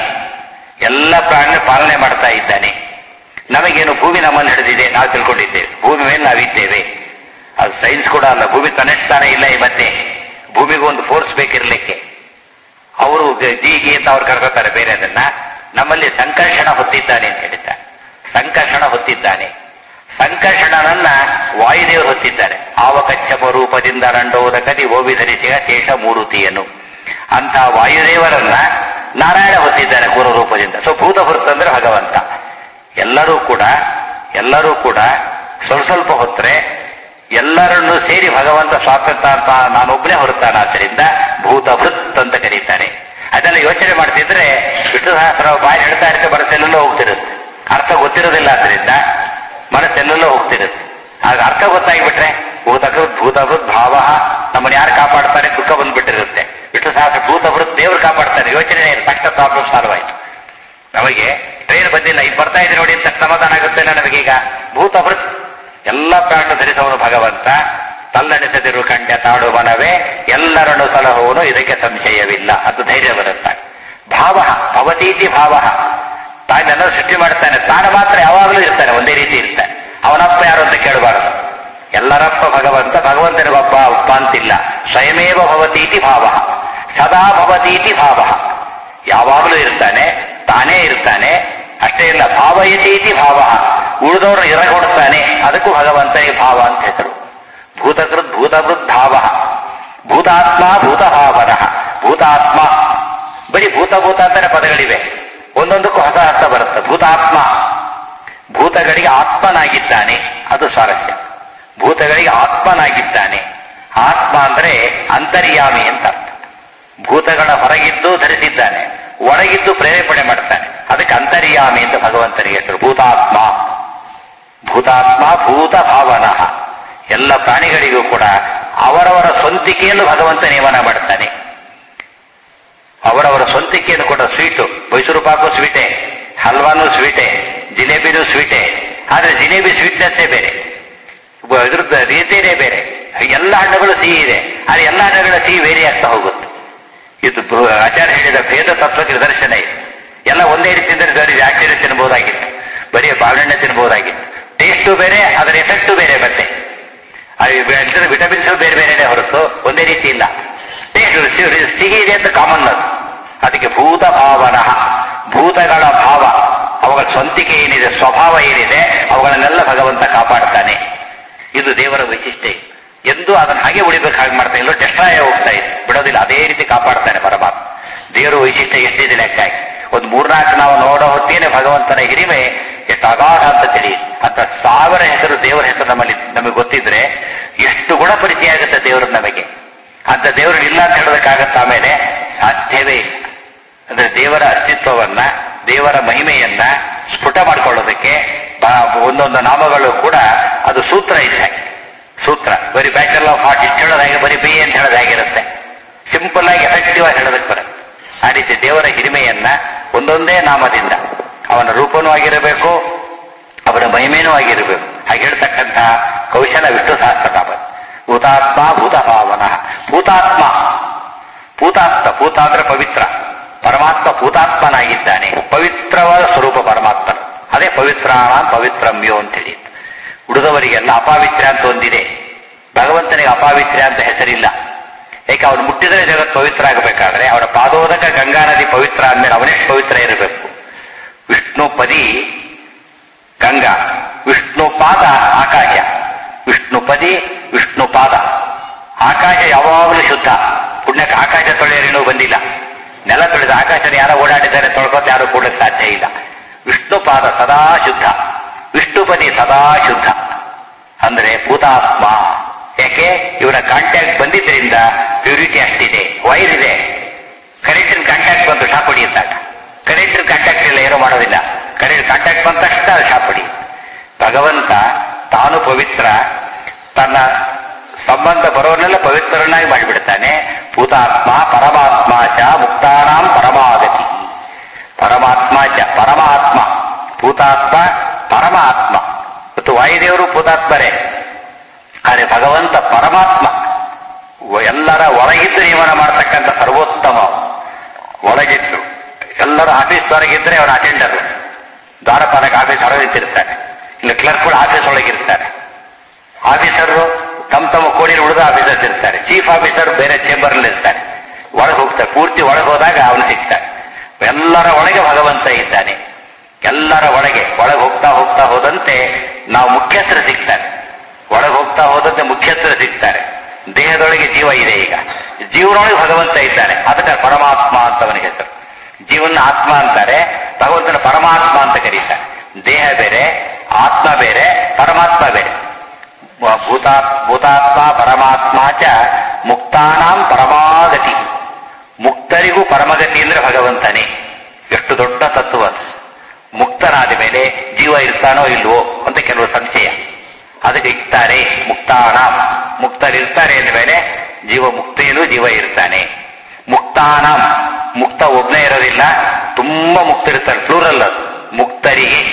ಎಲ್ಲ ಪ್ರಾಣಿನ ಪಾಲನೆ ಮಾಡ್ತಾ ಇದ್ದಾನೆ ನಮಗೇನು ಭೂಮಿ ನಮ್ಮನ್ನು ಹಿಡಿದಿದೆ ನಾವು ತಿಳ್ಕೊಂಡಿದ್ದೇವೆ ಭೂಮಿ ಮೇಲೆ ನಾವಿದ್ದೇವೆ ಅದು ಸೈನ್ಸ್ ಕೂಡ ಅಲ್ಲ ಭೂಮಿ ತನ್ನಷ್ಟಾನೆ ಇಲ್ಲ ಈ ಮಧ್ಯೆ ಭೂಮಿಗೆ ಒಂದು ಫೋರ್ಸ್ ಬೇಕಿರ್ಲಿಕ್ಕೆ ಅವರು ಜೀಗಿ ಅಂತ ಅವ್ರು ಕರ್ಕೋತಾರೆ ಬೇರೆ ಅದನ್ನ ನಮ್ಮಲ್ಲಿ ಸಂಕರ್ಷಣ ಹೊತ್ತಿದ್ದಾನೆ ಅಂತ ಹೇಳಿದ್ದಾರೆ ಸಂಕರ್ಷಣ ಹೊತ್ತಿದ್ದಾನೆ ಸಂಕರ್ಷಣನನ್ನ ವಾಯುದೇವರು ಹೊತ್ತಿದ್ದಾರೆ ಆವಕಚ್ಚಪ ರೂಪದಿಂದ ರಂಡೋದಕದಿ ಓವಿ ಧರಿಸಿದ ಶೇಷ ಮೂರುತಿಯನ್ನು ಅಂತ ವಾಯುದೇವರನ್ನ ನಾರಾಯಣ ಹೊತ್ತಿದ್ದಾರೆ ಪೂರ್ವ ರೂಪದಿಂದ ಸೊ ಭೂತಭೃತ್ ಅಂದ್ರೆ ಭಗವಂತ ಎಲ್ಲರೂ ಕೂಡ ಎಲ್ಲರೂ ಕೂಡ ಸ್ವಲ್ಪ ಸ್ವಲ್ಪ ಹೊತ್ತರೆ ಎಲ್ಲರನ್ನು ಸೇರಿ ಭಗವಂತ ಸ್ವಾತಂತ್ರ್ಯ ಅಂತ ನಾನೊಬ್ಬನೇ ಹೊರತಾನ ಆದ್ದರಿಂದ ಭೂತಭೃತ್ ಅಂತ ಕರೀತಾರೆ ಅದನ್ನ ಯೋಚನೆ ಮಾಡ್ತಿದ್ರೆ ವಿಷ್ಣು ಸಹಸ್ರ ಬಾಯಿ ಹೇಳ್ತಾ ಇರುತ್ತೆ ಮನಸ್ಸೆಲ್ಲೆಲ್ಲೋ ಹೋಗ್ತಿರುತ್ತೆ ಅರ್ಥ ಗೊತ್ತಿರೋದಿಲ್ಲ ಅದರಿಂದ ಮನಸ್ಸೆಲ್ಲೆಲ್ಲೋ ಹೋಗ್ತಿರುತ್ತೆ ಆಗ ಅರ್ಥ ಗೊತ್ತಾಗಿಬಿಟ್ರೆ ಭೂತಕೃತ್ ಭೂತಭೃತ್ ಭಾವ ನಮ್ಮನ್ನು ಯಾರು ಕಾಪಾಡ್ತಾರೆ ದುಃಖ ಬಂದ್ಬಿಟ್ಟಿರುತ್ತೆ ವಿಷ್ಣು ಸಹಸ್ರ ಭೂತಭೃತ್ ದೇವರು ಕಾಪಾಡ್ತಾರೆ ಯೋಚನೆ ಇಲ್ಲ ತಕ್ಷಣ ಪ್ರಾಬ್ಲಮ್ ಸಾಲ್ವ್ ಆಯ್ತು ನಮಗೆ ಟ್ರೈನ್ ಬಂದಿಲ್ಲ ಈಗ ಬರ್ತಾ ಇದೆ ನೋಡಿ ಅಂತ ಸಮಾಧಾನ ಆಗುತ್ತೆ ನಮಗೀಗ ಭೂತಭೃತ್ ಎಲ್ಲ ಪ್ರಾಣ ಧರಿಸವನು ಭಗವಂತ ತಲ್ಲಣಿಸದಿರು ಕಂಡ್ಯ ತಾಡು ಮನವೇ ಎಲ್ಲರನ್ನು ಸಲಹುವನು ಇದಕ್ಕೆ ಸಂಶಯವಿಲ್ಲ ಅದು ಧೈರ್ಯ ಬರುತ್ತೆ ಭಾವ ಭವತೀತಿ ಭಾವ ತಾನೆಲ್ಲ ಸೃಷ್ಟಿ ಮಾಡ್ತಾನೆ ತಾನು ಮಾತ್ರ ಯಾವಾಗಲೂ ಇರ್ತಾನೆ ಒಂದೇ ರೀತಿ ಇರ್ತಾನೆ ಅವನಪ್ಪ ಯಾರು ಅಂತ ಕೇಳಬಾರದು ಎಲ್ಲರಪ್ಪ ಭಗವಂತ ಭಗವಂತನಿಗೊಬ್ಬ ಒಬ್ಬ ಅಂತಿಲ್ಲ ಸ್ವಯಮೇವ ಭವತೀತಿ ಭಾವ ಸದಾ ಭವತೀತಿ ಭಾವ ಯಾವಾಗಲೂ ಇರ್ತಾನೆ ತಾನೇ ಇರ್ತಾನೆ ಅಷ್ಟೇ ಇಲ್ಲ ಭಾವಯತೀತಿ ಭಾವ ಉಳಿದವ್ರನ್ನ ಇರಗೊಡ್ತಾನೆ ಅದಕ್ಕೂ ಭಗವಂತ ಈ ಭಾವ ಅಂತ ಹೆಸರು ಭೂತಕೃತ್ ಭೂತಭೃತ್ ಭಾವ ಭೂತಾತ್ಮ ಭೂತಭಾವನ ಭೂತಾತ್ಮ ಬರೀ ಭೂತಭೂತ ಅಂತಾನೆ ಪದಗಳಿವೆ ಒಂದೊಂದಕ್ಕೂ ಹೊಸ ಅರ್ಥ ಬರುತ್ತೆ ಭೂತಾತ್ಮ ಭೂತಗಳಿಗೆ ಆತ್ಮನಾಗಿದ್ದಾನೆ ಅದು ಸ್ವಾರಸ್ಯ ಭೂತಗಳಿಗೆ ಆತ್ಮನಾಗಿದ್ದಾನೆ ಆತ್ಮ ಅಂದ್ರೆ ಅಂತರ್ಯಾಮಿ ಅಂತ ಅರ್ಥ ಭೂತಗಳ ಹೊರಗಿದ್ದು ಧರಿಸಿದ್ದಾನೆ ಒಳಗಿದ್ದು ಪ್ರೇರೇಪಣೆ ಮಾಡ್ತಾನೆ ಅದಕ್ಕೆ ಅಂತರ್ಯಾಮಿ ಅಂತ ಭಗವಂತನಿಗೆ ಹೆಸರು ಭೂತಾತ್ಮ ಭೂತಾತ್ಮ ಭೂತ ಭಾವನ ಎಲ್ಲ ಪ್ರಾಣಿಗಳಿಗೂ ಕೂಡ ಅವರವರ ಸ್ವಂತಿಕೆಯನ್ನು ಭಗವಂತ ನೇಮನ ಮಾಡ್ತಾನೆ ಅವರವರ ಸ್ವಂತಿಕೆಯನ್ನು ಕೂಡ ಸ್ವೀಟು ಮೈಸೂರು ಪಾಕು ಸ್ವೀಟೆ ಹಲ್ವಾನು ಸ್ವೀಟೆ ಜಿಲೇಬಿನೂ ಸ್ವೀಟೆ ಆದ್ರೆ ಜಿಲೇಬಿ ಸ್ವೀಟ್ನೆಸ್ಸೇ ಬೇರೆ ಬ- ಇದ್ರದ್ದು ರೀತಿಯೇ ಬೇರೆ ಎಲ್ಲ ಹಣ್ಣುಗಳು ಸಿಹಿ ಇದೆ ಆದ್ರೆ ಎಲ್ಲ ಹಣ್ಣುಗಳ ಸಿಹಿ ವೇರಿ ಆಗ್ತಾ ಹೋಗುತ್ತೆ ಇದು ಬೃ- ಆಚಾರ್ಯ ಹೇಳಿದ ಭೇದ ತತ್ವಕ್ಕೆ ನಿದರ್ಶನ ಇದೆ ಎಲ್ಲ ಒಂದೇ ರೀತಿ ತಿಂದರೆ ಬೇರೆ ಆಶ್ಚರ್ಯ ತಿನ್ಬಹುದಾಗಿತ್ತು ಬರೀ ಬಾಳೆಹಣ್ಣೆ ತಿನ್ಬಹುದಾಗಿತ್ತು ಟೇಸ್ಟು ಬೇರೆ ಅದರ ಎಫೆಕ್ಟು ಬೇರೆ ಮತ್ತೆ ವಿಟಮಿನ್ಸ್ ಬೇರೆ ಬೇರೆನೆ ಹೊರತು ಒಂದೇ ರೀತಿ ಇಲ್ಲ ಟೇಸ್ಟ್ ಸಿಹಿ ಇದೆ ಅಂತ ಕಾಮನ್ ಅದು ಅದಕ್ಕೆ ಭೂತ ಭಾವನ ಭೂತಗಳ ಭಾವ ಅವುಗಳ ಸ್ವಂತಿಕೆ ಏನಿದೆ ಸ್ವಭಾವ ಏನಿದೆ ಅವುಗಳನ್ನೆಲ್ಲ ಭಗವಂತ ಕಾಪಾಡ್ತಾನೆ ಇದು ದೇವರ ವೈಶಿಷ್ಟ್ಯ ಎಂದು ಅದನ್ನ ಹಾಗೆ ಉಳಿಬೇಕು ಹಾಗೆ ಮಾಡ್ತಾನೆ ಎಲ್ಲೋ ಟೆಸ್ಟ್ರಾಯ ಹೋಗ್ತಾ ಇದೆ ಬಿಡೋದಿಲ್ಲ ಅದೇ ರೀತಿ ಕಾಪಾಡ್ತಾನೆ ಪರಮಾತ್ಮ ದೇವರ ವೈಶಿಷ್ಟ್ಯ ಎಷ್ಟಿದೆ ಲೆಕ್ಕಾಗಿ ಒಂದು ಮೂರ್ನಾಲ್ಕು ನಾವು ನೋಡೋ ಹೊತ್ತೇನೆ ಭಗವಂತನ ಹಿರಿಮೆ ಎಷ್ಟು ಅಗಾಢ ಅಂತ ತಿಳಿಯುತ್ತೆ ಅಂತ ಸಾವಿರ ಹೆಸರು ದೇವರ ಹೆಸರು ನಮ್ಮಲ್ಲಿ ನಮಗೆ ಗೊತ್ತಿದ್ರೆ ಎಷ್ಟು ಗುಣ ಪರಿಚಯ ಆಗುತ್ತೆ ದೇವರು ನಮಗೆ ಅಂತ ದೇವರು ಇಲ್ಲ ಅಂತ ಹೇಳೋದಕ್ಕಾಗತ್ತ ಆಮೇಲೆ ಸಾಧ್ಯವೇ ಇಲ್ಲ ಅಂದ್ರೆ ದೇವರ ಅಸ್ತಿತ್ವವನ್ನ ದೇವರ ಮಹಿಮೆಯನ್ನ ಸ್ಫುಟ ಮಾಡ್ಕೊಳ್ಳೋದಕ್ಕೆ ಬ- ಒಂದೊಂದು ನಾಮಗಳು ಕೂಡ ಅದು ಸೂತ್ರ ಇದ್ದ ಹಾಗೆ ಸೂತ್ರ ಬರೀ ಬ್ಯಾಚಲ್ ಆಫ್ ಆರ್ಟ್ ಇಷ್ಟು ಹೇಳೋದಾಗೆ ಬರೀ ಬಿ ಎ ಅಂತ ಹೇಳೋದಾಗಿರುತ್ತೆ ಸಿಂಪಲ್ ಆಗಿ ಎಫೆಕ್ಟಿವ್ ಆಗಿ ಹೇಳೋದಕ್ಕೆ ಬರುತ್ತೆ ಆ ರೀತಿ ದೇವರ ಹಿರಿಮೆಯನ್ನ ಒಂದೊಂದೇ ನಾಮದಿಂದ ಅವನ ರೂಪನೂ ಆಗಿರಬೇಕು ಅವರ ಮಹಿಮೇನೂ ಆಗಿರಬೇಕು ಹಾಗೆ ಹೇಳ್ತಕ್ಕಂತಹ ಕೌಶಲ ವಿಷ್ಣು ಸಹಸ್ರನಾಮ ಭೂತಾತ್ಮ ಭೂತಭಾವನ ಭೂತಾತ್ಮ ಭೂತಾತ್ಮ ಭೂತ ಅಂದ್ರೆ ಪವಿತ್ರ ಪರಮಾತ್ಮ ಭೂತಾತ್ಮನಾಗಿದ್ದಾನೆ ಪವಿತ್ರವಾದ ಸ್ವರೂಪ ಪರಮಾತ್ಮ ಅದೇ ಪವಿತ್ರಾಣ ಪವಿತ್ರಮ್ಯೋ ಅಂತ ಹೇಳಿ ಉಳಿದವರಿಗೆಲ್ಲ ಅಪಾವಿತ್ರ್ಯ ಅಂತ ಒಂದಿದೆ ಭಗವಂತನಿಗೆ ಅಪಾವಿತ್ರ್ಯ ಅಂತ ಹೆಸರಿಲ್ಲ ಏಕೆ ಅವನು ಮುಟ್ಟಿದರೆ ಜಗತ್ ಪವಿತ್ರ ಆಗಬೇಕಾದ್ರೆ ಅವನ ಪಾದೋದಕ ಗಂಗಾ ನದಿ ಪವಿತ್ರ ಅಂದ್ಮೇಲೆ ಅವನೇ ಪವಿತ್ರ ಇರಬೇಕು ವಿಷ್ಣು ಪದಿ ಗಂಗಾ ವಿಷ್ಣು ಪಾದ ಆಕಾಶ ವಿಷ್ಣು ಪದಿ ವಿಷ್ಣು ಪಾದ ಆಕಾಶ ಯಾವಾಗಲೂ ಶುದ್ಧ ಪುಣ್ಯಕ್ಕೆ ಆಕಾಶ ತೊಳೆಯರೇನೂ ಬಂದಿಲ್ಲ ನೆಲ ತೊಳೆದ ಆಕಾಶನ ಯಾರೋ ಓಡಾಡಿದ್ದಾರೆ ತೊಳ್ಕೊತ ಯಾರು ಕೂಡಕ್ಕೆ ಸಾಧ್ಯ ಇಲ್ಲ ವಿಷ್ಣು ಪಾದ ಸದಾ ಶುದ್ಧ ವಿಷ್ಣುಪದಿ ಸದಾ ಶುದ್ಧ ಅಂದ್ರೆ ಭೂತಾತ್ಮ ಯಾಕೆ ಇವರ ಕಾಂಟ್ಯಾಕ್ಟ್ ಬಂದಿದ್ದರಿಂದ ಪ್ಯೂರಿಟಿ ಅಷ್ಟಿದೆ ವೈರ್ ಇದೆ ಕರೆಂಟಿನ ಕಾಂಟ್ಯಾಕ್ಟ್ ಬಂತು ಶಾಪ್ ಹೊಡಿಯುತ್ತಾಗ ಕರೆಂಟಿನ ಕಾಂಟ್ಯಾಕ್ಟ್ ಇಲ್ಲ ಏನೂ ಮಾಡೋದಿಲ್ಲ ಕರೆಂಟ್ ಕಾಂಟ್ಯಾಕ್ಟ್ ಬಂದ ತಕ್ಷಣ ಅದು ಶಾಪ್ ಹೊಡಿ ಭಗವಂತ ತಾನು ಪವಿತ್ರ ತನ್ನ ಸಂಬಂಧ ಬರೋನೆಲ್ಲ ಪವಿತ್ರನಾಗಿ ಮಾಡಿಬಿಡ್ತಾನೆ ಭೂತಾತ್ಮ ಪರಮಾತ್ಮ ಚ ಮುಕ್ತಾನಾಂ ಪರಮಾಗತಿ ಪರಮಾತ್ಮ ಚ ಪರಮಾತ್ಮ ಭೂತಾತ್ಮ ಪರಮಾತ್ಮ ಮತ್ತು ವಾಯುದೇವರು ಭೂತಾತ್ಮರೇ ಆದರೆ ಭಗವಂತ ಪರಮಾತ್ಮ ವ- ಎಲ್ಲರ ಒಳಗಿದ್ದು ನಿಯಮನ ಮಾಡ್ತಕ್ಕಂಥ ಸರ್ವೋತ್ತಮ ಒಳಗಿದ್ದು ಎಲ್ಲರ ಆಫೀಸ್ ಹೊರಗಿದ್ರೆ ಅವನ ಅಟೆಂಡರ್ ದ್ವಾರಪಾಲಕ ಆಫೀಸ್ ಹೊರಗಿರ್ತಾನೆ ಇಲ್ಲ ಕ್ಲರ್ಕ್ಗಳು ಆಫೀಸ್ ಒಳಗಿರ್ತಾರೆ ಆಫೀಸರು ತಮ್ಮ ತಮ್ಮ ಕೋಣೆಯಲ್ಲಿ ಉಳಿದ ಆಫೀಸರ್ಸ್ ಇರ್ತಾರೆ ಚೀಫ್ ಆಫೀಸರ್ ಬೇರೆ ಚೇಂಬರ್ ಅಲ್ಲಿ ಇರ್ತಾರೆ ಒಳಗೆ ಹೋಗ್ತಾರೆ ಪೂರ್ತಿ ಒಳಗೆ ಹೋದಾಗ ಅವನು ಸಿಗ್ತಾನೆ ಎಲ್ಲರ ಒಳಗೆ ಭಗವಂತ ಇದ್ದಾನೆ ಎಲ್ಲರ ಒಳಗೆ ಒಳಗೆ ಹೋಗ್ತಾ ಹೋಗ್ತಾ ಹೋದಂತೆ ನಾವು ಮುಖ್ಯಸ್ಥರು ಸಿಗ್ತಾರೆ ಒಳಗೆ ಹೋಗ್ತಾ ಹೋದಂತೆ ಮುಖ್ಯಸ್ಥರು ಸಿಗ್ತಾರೆ ದೇಹದೊಳಗೆ ಜೀವ ಇದೆ ಈಗ ಜೀವನೊಳಗೆ ಭಗವಂತ ಇದ್ದಾನೆ ಅದಕ್ಕೆ ಪರಮಾತ್ಮ ಅಂತ ಅವನಿಗೆ ಹೆಸರು ಜೀವನ ಆತ್ಮ ಅಂತಾರೆ ಭಗವಂತನ ಪರಮಾತ್ಮ ಅಂತ ಕರೀತಾರೆ ದೇಹ ಬೇರೆ ಆತ್ಮ ಬೇರೆ ಪರಮಾತ್ಮ ಬೇರೆ ಭೂತಾ ಭೂತಾತ್ಮ ಪರಮಾತ್ಮ ಚ ಮುಕ್ತಾನಾಂ ಪರಮಾಗತಿ ಮುಕ್ತರಿಗೂ ಪರಮಗತಿ ಅಂದ್ರೆ ಭಗವಂತನೇ ಎಷ್ಟು ದೊಡ್ಡ ತತ್ವ ಅದು. ಮುಕ್ತನಾದ ಮೇಲೆ ಜೀವ ಇರ್ತಾನೋ ಇಲ್ವೋ ಅಂತ ಕೆಲವು ಸಂಶಯ ಅದಕ್ಕೆ ಇರ್ತಾರೆ ಮುಕ್ತಾನ ಮುಕ್ತರಿರ್ತಾರೆ ಅಂದ ಮೇಲೆ ಜೀವ ಮುಕ್ತೇನು ಜೀವ ಇರ್ತಾನೆ ಮುಕ್ತಾನ ಮುಕ್ತ ಒಬ್ಬನೇ ಇರೋದಿಲ್ಲ ತುಂಬಾ ಮುಕ್ತರಿರ್ತಾರೆ ಪ್ಲೂರಲ್ ಅದು ಮುಕ್ತರಿಗೆ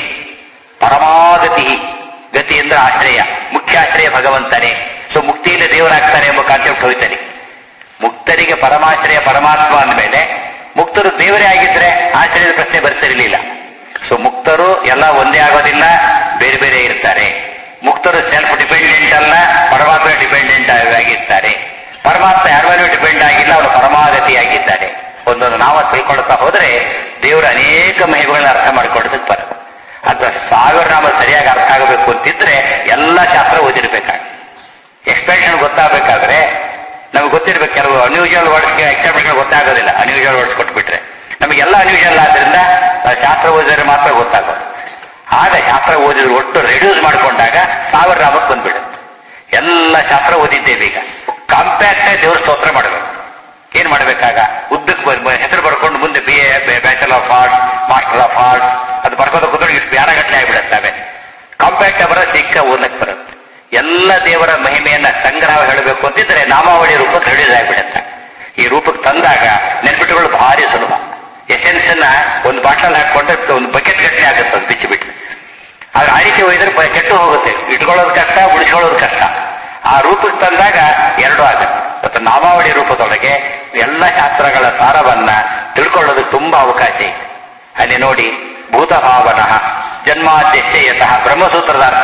ಪರಮಾಗತಿ ಗತಿ ಅಂದ್ರೆ ಆಶ್ರಯ ಮುಖ್ಯ ಆಶ್ರಯ ಭಗವಂತನೇ ಸೊ ಮುಕ್ತಿಯಿಂದ ದೇವರಾಗ್ತಾರೆ ಎಂಬ ಕಾನ್ಸೆಪ್ಟ್ ಹೋಯ್ತಾನೆ ಮುಕ್ತರಿಗೆ ಪರಮಾಶ್ರಯ ಪರಮಾತ್ಮ ಅಂದಮೇಲೆ ಮುಕ್ತರು ದೇವರೇ ಆಗಿದ್ರೆ ಆಶ್ರಯದ ಪ್ರಶ್ನೆ ಬರ್ತಿರ್ಲಿಲ್ಲ ಸೊ ಮುಕ್ತರು ಎಲ್ಲ ಒಂದೇ ಆಗೋದಿಲ್ಲ ಬೇರೆ ಬೇರೆ ಇರ್ತಾರೆ ಮುಕ್ತರು ಸೆಲ್ಫ್ ಡಿಪೆಂಡೆಂಟ್ ಅಲ್ಲ ಪರಮಾತ್ಮ ಡಿಪೆಂಡೆಂಟ್ ಆಗಿರ್ತಾರೆ ಪರಮಾತ್ಮ ಯಾರ ಮೇಲೂ ಡಿಪೆಂಡ್ ಆಗಿಲ್ಲ ಅವನು ಪರಮಾಗತಿಯಾಗಿದ್ದಾನೆ ಒಂದೊಂದು ನಾವು ತಿಳ್ಕೊಳ್ತಾ ಹೋದ್ರೆ ದೇವರ ಅನೇಕ ಮಹಿಮೆಗಳನ್ನ ಅರ್ಥ ಮಾಡಿಕೊಳ್ಳೋದಕ್ಕೆ ಬರುತ್ತೆ ಅಥವಾ ಸಾವಿರ ನಾಮ ಸರಿಯಾಗಿ ಅರ್ಥ ಆಗಬೇಕು ಅಂತಿದ್ರೆ ಎಲ್ಲ ಶಾಸ್ತ್ರ ಓದಿರ್ಬೇಕಾಗ ಎಕ್ಸ್ಪ್ರೆಷನ್ ಗೊತ್ತಾಗಬೇಕಾದ್ರೆ ನಮ್ಗೆ ಗೊತ್ತಿರ್ಬೇಕು ಕೆಲವು ಅನ್ಯೂಜುವಲ್ ವರ್ಡ್ಸ್ಗೆ ಎಕ್ಸೆಪ್ಷನ್ ಗೊತ್ತಾಗೋದಿಲ್ಲ ಅನ್ಯೂಜುವಲ್ ವರ್ಡ್ಸ್ ಕೊಟ್ಬಿಟ್ರೆ ನಮಗೆಲ್ಲ ಅನ್ಯೂಜುವಲ್ ಆದ್ರಿಂದ ನಾವು ಶಾಸ್ತ್ರ ಓದಿದ್ರೆ ಮಾತ್ರ ಗೊತ್ತಾಗೋದು ಆಗ ಶಾಸ್ತ್ರ ಓದಿದ್ರೆ ಒಟ್ಟು ರೆಡ್ಯೂಸ್ ಮಾಡ್ಕೊಂಡಾಗ ಸಾವಿರ ನಾಮಕ್ಕೆ ಬಂದ್ಬಿಡುತ್ತೆ ಎಲ್ಲ ಶಾಸ್ತ್ರ ಓದಿದ್ದೇವೆ ಈಗ ಕಾಂಪ್ಯಾಕ್ಟ್ ದೇವ್ರ ಸ್ತೋತ್ರ ಮಾಡಬೇಕು ಏನ್ ಮಾಡ್ಬೇಕಾಗ ಉದ್ದಕ್ಕೆ ಬ- ಹೆಸರು ಬರ್ಕೊಂಡು ಮುಂದೆ B A bachelor of arts master of arts ಅದು ಬರ್ಕೋತ ಕೂತ್ಕೊಂಡು ಇಷ್ಟು ಬ್ಯಾನಗಟ್ಟಲೆ ಆಗಿಬಿಡುತ್ತವೆ ಕಾಂಪ್ಯಾಕ್ಟ್ ಬರೋ ಸಿಕ್ಕ ಓದಕ್ಕೆ ಬರುತ್ತೆ ಎಲ್ಲ ದೇವರ ಮಹಿಮೆಯನ್ನ ಸಂಗ್ರಹ ಹೇಳಬೇಕು ಅಂತಿದ್ರೆ ನಾಮಾವಳಿ ರೂಪಕ್ಕೆ ರಿಲೀಸ್ ಆಗಿಬಿಡುತ್ತೆ ಈ ರೂಪಕ್ಕೆ ತಂದಾಗ ನೆನ್ಪಿಟ್ಟುಗಳು ಭಾರಿ ಸುಲಭ ಎಸೆನ್ಸ್ ಅನ್ನ ಒಂದು ಬಾಟಲ್ ಹಾಕೊಂಡ್ರೆ ಒಂದು ಬಕೆಟ್ ಗಟ್ಟಲೆ ಆಗುತ್ತೆ ಅದು ಬಿಚ್ಚಿ ಬಿಟ್ಟು ಆಗ ಆ ರೀತಿ ಒಯ್ದ್ರೆ ಬ- ಕೆಟ್ಟು ಹೋಗುತ್ತೆ ಇಟ್ಕೊಳ್ಳೋದು ಕಷ್ಟ ಉಳಿಸ್ಕೊಳ್ಳೋದು ಕಷ್ಟ ಆ ರೂಪಕ್ಕೆ ತಂದಾಗ ಎರಡೂ ಆಗುತ್ತೆ ಮತ್ತು ನಾಮಾವಳಿ ರೂಪದೊಳಗೆ ಎಲ್ಲ ಶಾಸ್ತ್ರಗಳ ಸಾರವನ್ನ ತಿಳ್ಕೊಳ್ಳೋದು ತುಂಬಾ ಅವಕಾಶ ಇದೆ ಅಲ್ಲಿ ನೋಡಿ ಭೂತಭಾವನ ಜನ್ಮಾದ್ಯಶಯತಃ ಬ್ರಹ್ಮಸೂತ್ರದ ಅರ್ಥ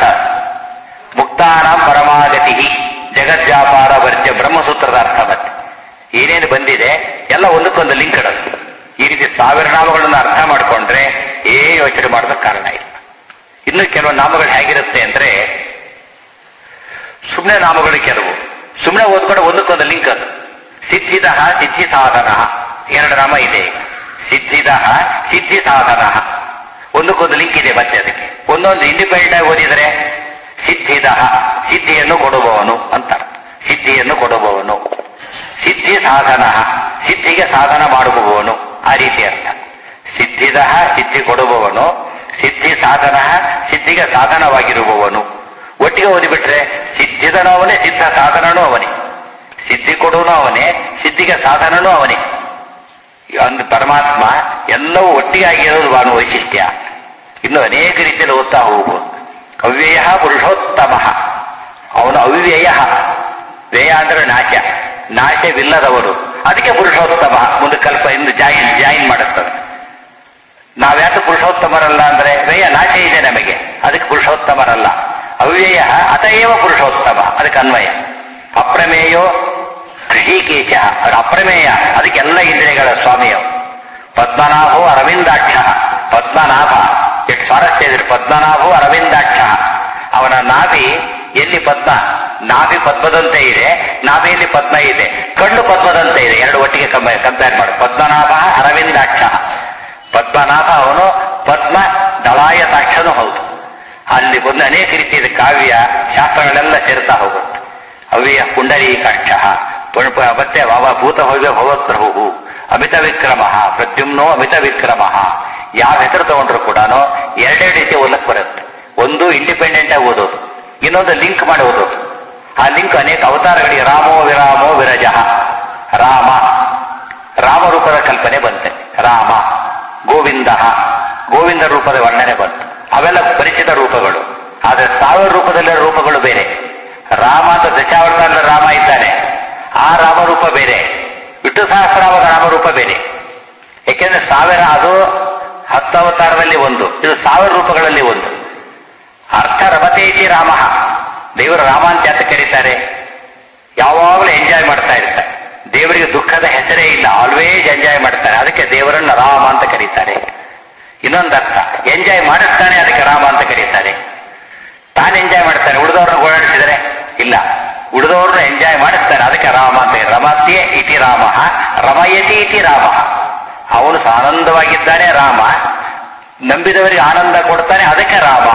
ಮುಕ್ತಾನಾಂ ಪರಮಾಗತಿ ಜಗಜ್ಜಾಪಾರ ವರ್ಜ್ಯ ಬ್ರಹ್ಮಸೂತ್ರದ ಅರ್ಥ ಮತ್ತೆ ಏನೇನು ಬಂದಿದೆ ಎಲ್ಲ ಒಂದಕ್ಕೊಂದು ಲಿಂಕ್ ಇಡೋದು ಈ ರೀತಿ ಸಾವಿರ ನಾಮಗಳನ್ನು ಅರ್ಥ ಮಾಡಿಕೊಂಡ್ರೆ ಏ ಯೋಚನೆ ಮಾಡೋದಕ್ಕೆ ಕಾರಣ ಇಲ್ಲ ಇನ್ನು ಕೆಲವು ನಾಮಗಳು ಹೇಗಿರುತ್ತೆ ಅಂದ್ರೆ ಸುಮ್ಮನೆ ನಾಮಗಳು ಕೆಲವು ಸುಮ್ಮನೆ ಓದ್ಕೊಂಡು ಒಂದಕ್ಕೊಂದು ಲಿಂಕ್ ಅದು ಸಿದ್ಧಿದ ಸಿದ್ಧಿ ಸಾಧನ ಎರಡು ನಾಮ ಇದೆ ಈಗ ಸಿದ್ಧಿದ ಸಿದ್ಧಿ ಸಾಧನ ಒಂದಕ್ಕೊಂದು ಲಿಂಕ್ ಇದೆ ಮತ್ತೆ ಅದಕ್ಕೆ ಒಂದೊಂದು ಇಂಡಿಪೆಂಡೆಂಟ್ ಆಗಿ ಓದಿದರೆ ಸಿದ್ಧಿದ ಸಿದ್ಧಿಯನ್ನು ಕೊಡುವವನು ಅಂತ ಸಿದ್ಧಿಯನ್ನು ಕೊಡುವವನು ಸಿದ್ಧಿ ಸಾಧನ ಸಿದ್ಧಿಗೆ ಸಾಧನ ಮಾಡುವವನು ಆ ರೀತಿ ಅರ್ಥ ಸಿದ್ಧಿದ ಸಿದ್ಧಿ ಕೊಡುವವನು ಸಿದ್ಧಿ ಸಿದ್ಧಿ ಸಾಧನ ಸಿದ್ಧಿಗೆ ಸಾಧನವಾಗಿರುವವನು ಒಟ್ಟಿಗೆ ಓದಿಬಿಟ್ರೆ ಸಿದ್ಧಿದನೂ ಅವನೇ ಸಿದ್ಧ ಸಾಧನನೂ ಅವನೇ ಸಿದ್ಧಿ ಕೊಡುವನು ಅವನೇ ಸಿದ್ಧಿಗೆ ಸಾಧನನೂ ಅವನೇ ಒಂದು ಪರಮಾತ್ಮ ಎಲ್ಲವೂ ಒಟ್ಟಿಗಾಗಿರೋದು ಅವನ ವೈಶಿಷ್ಟ್ಯ ಇನ್ನು ಅನೇಕ ರೀತಿಯಲ್ಲಿ ಓದ್ತಾ ಹೋಗುವುದು ಅವ್ಯಯ ಪುರುಷೋತ್ತಮ ಅವನು ಅವ್ಯಯ ವ್ಯಯ ಅಂದ್ರೆ ನಾಶ ನಾಶವಿಲ್ಲದವರು ಅದಕ್ಕೆ ಪುರುಷೋತ್ತಮ ಮುಂದೆ ಕಲ್ಪ ಇಂದು ಜಾಯಿನ್ ಜಾಯಿನ್ ಮಾಡುತ್ತದೆ ನಾವ್ಯಾಕೆ ಪುರುಷೋತ್ತಮರಲ್ಲ ಅಂದ್ರೆ ವ್ಯಯ ನಾಶ ಇದೆ ನಮಗೆ ಅದಕ್ಕೆ ಪುರುಷೋತ್ತಮರಲ್ಲ ಅವ್ಯಯ ಅತಏವ ಪುರುಷೋತ್ತಮ ಅದಕ್ಕೆ ಅನ್ವಯ ಅಪ್ರಮೇಯೋ ಋಷಿಕೇಶ ಅದು ಅಪ್ರಮೇಯ ಅದಕ್ಕೆಲ್ಲ ಇಂದ್ರಿಯಗಳ ಸ್ವಾಮಿಯು ಪದ್ಮನಾಭೋ ಅರವಿಂದಾಕ್ಷ ಪದ್ಮನಾಭ ಎಷ್ಟು ಸ್ವಾರಸ್ಯ ಇದೆ ಪದ್ಮನಾಭೋ ಅರವಿಂದಾಕ್ಷ ಅವನ ನಾಭಿ ಎಲ್ಲಿ ಪದ್ಮ ನಾಭಿ ಪದ್ಮದಂತೆ ಇದೆ ನಾಭಿಯಲ್ಲಿ ಪದ್ಮ ಇದೆ ಕಣ್ಣು ಪದ್ಮದಂತೆ ಇದೆ ಎರಡು ಒಟ್ಟಿಗೆ ಕಂಪೇರ್ ಮಾಡು ಪದ್ಮನಾಭ ಅರವಿಂದಾಕ್ಷ ಪದ್ಮನಾಭ ಅವನು ಪದ್ಮ ದಳಾಯತಾಕ್ಷನೂ ಹೌದು ಅಲ್ಲಿ ಒಂದು ಅನೇಕ ರೀತಿಯ ಕಾವ್ಯ ಶಾಸ್ತ್ರಗಳೆಲ್ಲ ಸೇರ್ತಾ ಹೋಗುತ್ತೆ ಅವ್ಯಯ ಪುಂಡರೀಕಾಕ್ಷ ಮತ್ತೆ ಅವ ಭೂತ ಭವ್ಯ ಭವತ್ಪ್ರಭು ಅಮಿತ ವಿಕ್ರಮ ಪ್ರದ್ಯುಮ್ನೋ ಅಮಿತ ವಿಕ್ರಮ ಯಾವ ಹೆಸರು ತಗೊಂಡ್ರು ಕೂಡ ಎರಡೆರಡು ರೀತಿ ಓದಕ್ಕೆ ಬರುತ್ತೆ ಒಂದು ಇಂಡಿಪೆಂಡೆಂಟ್ ಆಗಿ ಓದೋದು ಇನ್ನೊಂದು ಲಿಂಕ್ ಮಾಡಿ ಓದೋದು ಆ ಲಿಂಕ್ ಅನೇಕ ಅವತಾರಗಳಿಗೆ ರಾಮೋ ವಿರಾಮೋ ವಿರಜ ರಾಮ ರಾಮರೂಪದ ಕಲ್ಪನೆ ಬಂತೆ ರಾಮ ಗೋವಿಂದ ಗೋವಿಂದ ರೂಪದ ವರ್ಣನೆ ಬಂತು ಅವೆಲ್ಲ ಪರಿಚಿತ ರೂಪಗಳು ಆದರೆ ಸಾವಿರ ರೂಪದಲ್ಲಿರೋ ರೂಪಗಳು ಬೇರೆ ರಾಮ ಅಂತ ದಶಾವತಾರದ ರಾಮ ಇದ್ದಾನೆ ಆ ರಾಮರೂಪ ಬೇರೆ ವಿಷ್ಣು ಸಹಸ್ರಾಮದ ರಾಮರೂಪ ಬೇರೆ ಯಾಕೆಂದ್ರೆ ಸಾವಿರ ಅದು ಹತ್ತು ಅವತಾರದಲ್ಲಿ ಒಂದು ಇದು ಸಾವಿರ ರೂಪಗಳಲ್ಲಿ ಒಂದು ಅರ್ಥ ರಮತೇತಿ ರಾಮ ದೇವರು ರಾಮ ಅಂತ ಯಾತ ಕರೀತಾರೆ ಯಾವಾಗಲೂ ಎಂಜಾಯ್ ಮಾಡ್ತಾ ಇರ್ತಾರೆ ದೇವರಿಗೆ ದುಃಖದ ಹೆಸರೇ ಇಲ್ಲ ಆಲ್ವೇಸ್ ಎಂಜಾಯ್ ಮಾಡ್ತಾರೆ ಅದಕ್ಕೆ ದೇವರನ್ನ ರಾಮ ಅಂತ ಕರೀತಾರೆ ಇನ್ನೊಂದು ಅರ್ಥ ಎಂಜಾಯ್ ಮಾಡಿಸ್ತಾನೆ ಅದಕ್ಕೆ ರಾಮ ಅಂತ ಕರೀತಾರೆ ತಾನು ಎಂಜಾಯ್ ಮಾಡ್ತಾನೆ ಉಳಿದವ್ರನ್ನ ಓಡಾಡಿಸಿದರೆ ಇಲ್ಲ ಉಳಿದವ್ರನ್ನ ಎಂಜಾಯ್ ಮಾಡಿಸ್ತಾನೆ ಅದಕ್ಕೆ ರಾಮ ಅಂತ ರಮತ್ಯೆ ಇತಿ ರಾಮ ರಮಯತಿ ಇತಿ ರಾಮ ಅವನು ಆನಂದವಾಗಿದ್ದಾನೆ ರಾಮ ನಂಬಿದವರಿಗೆ ಆನಂದ ಕೊಡ್ತಾನೆ ಅದಕ್ಕೆ ರಾಮ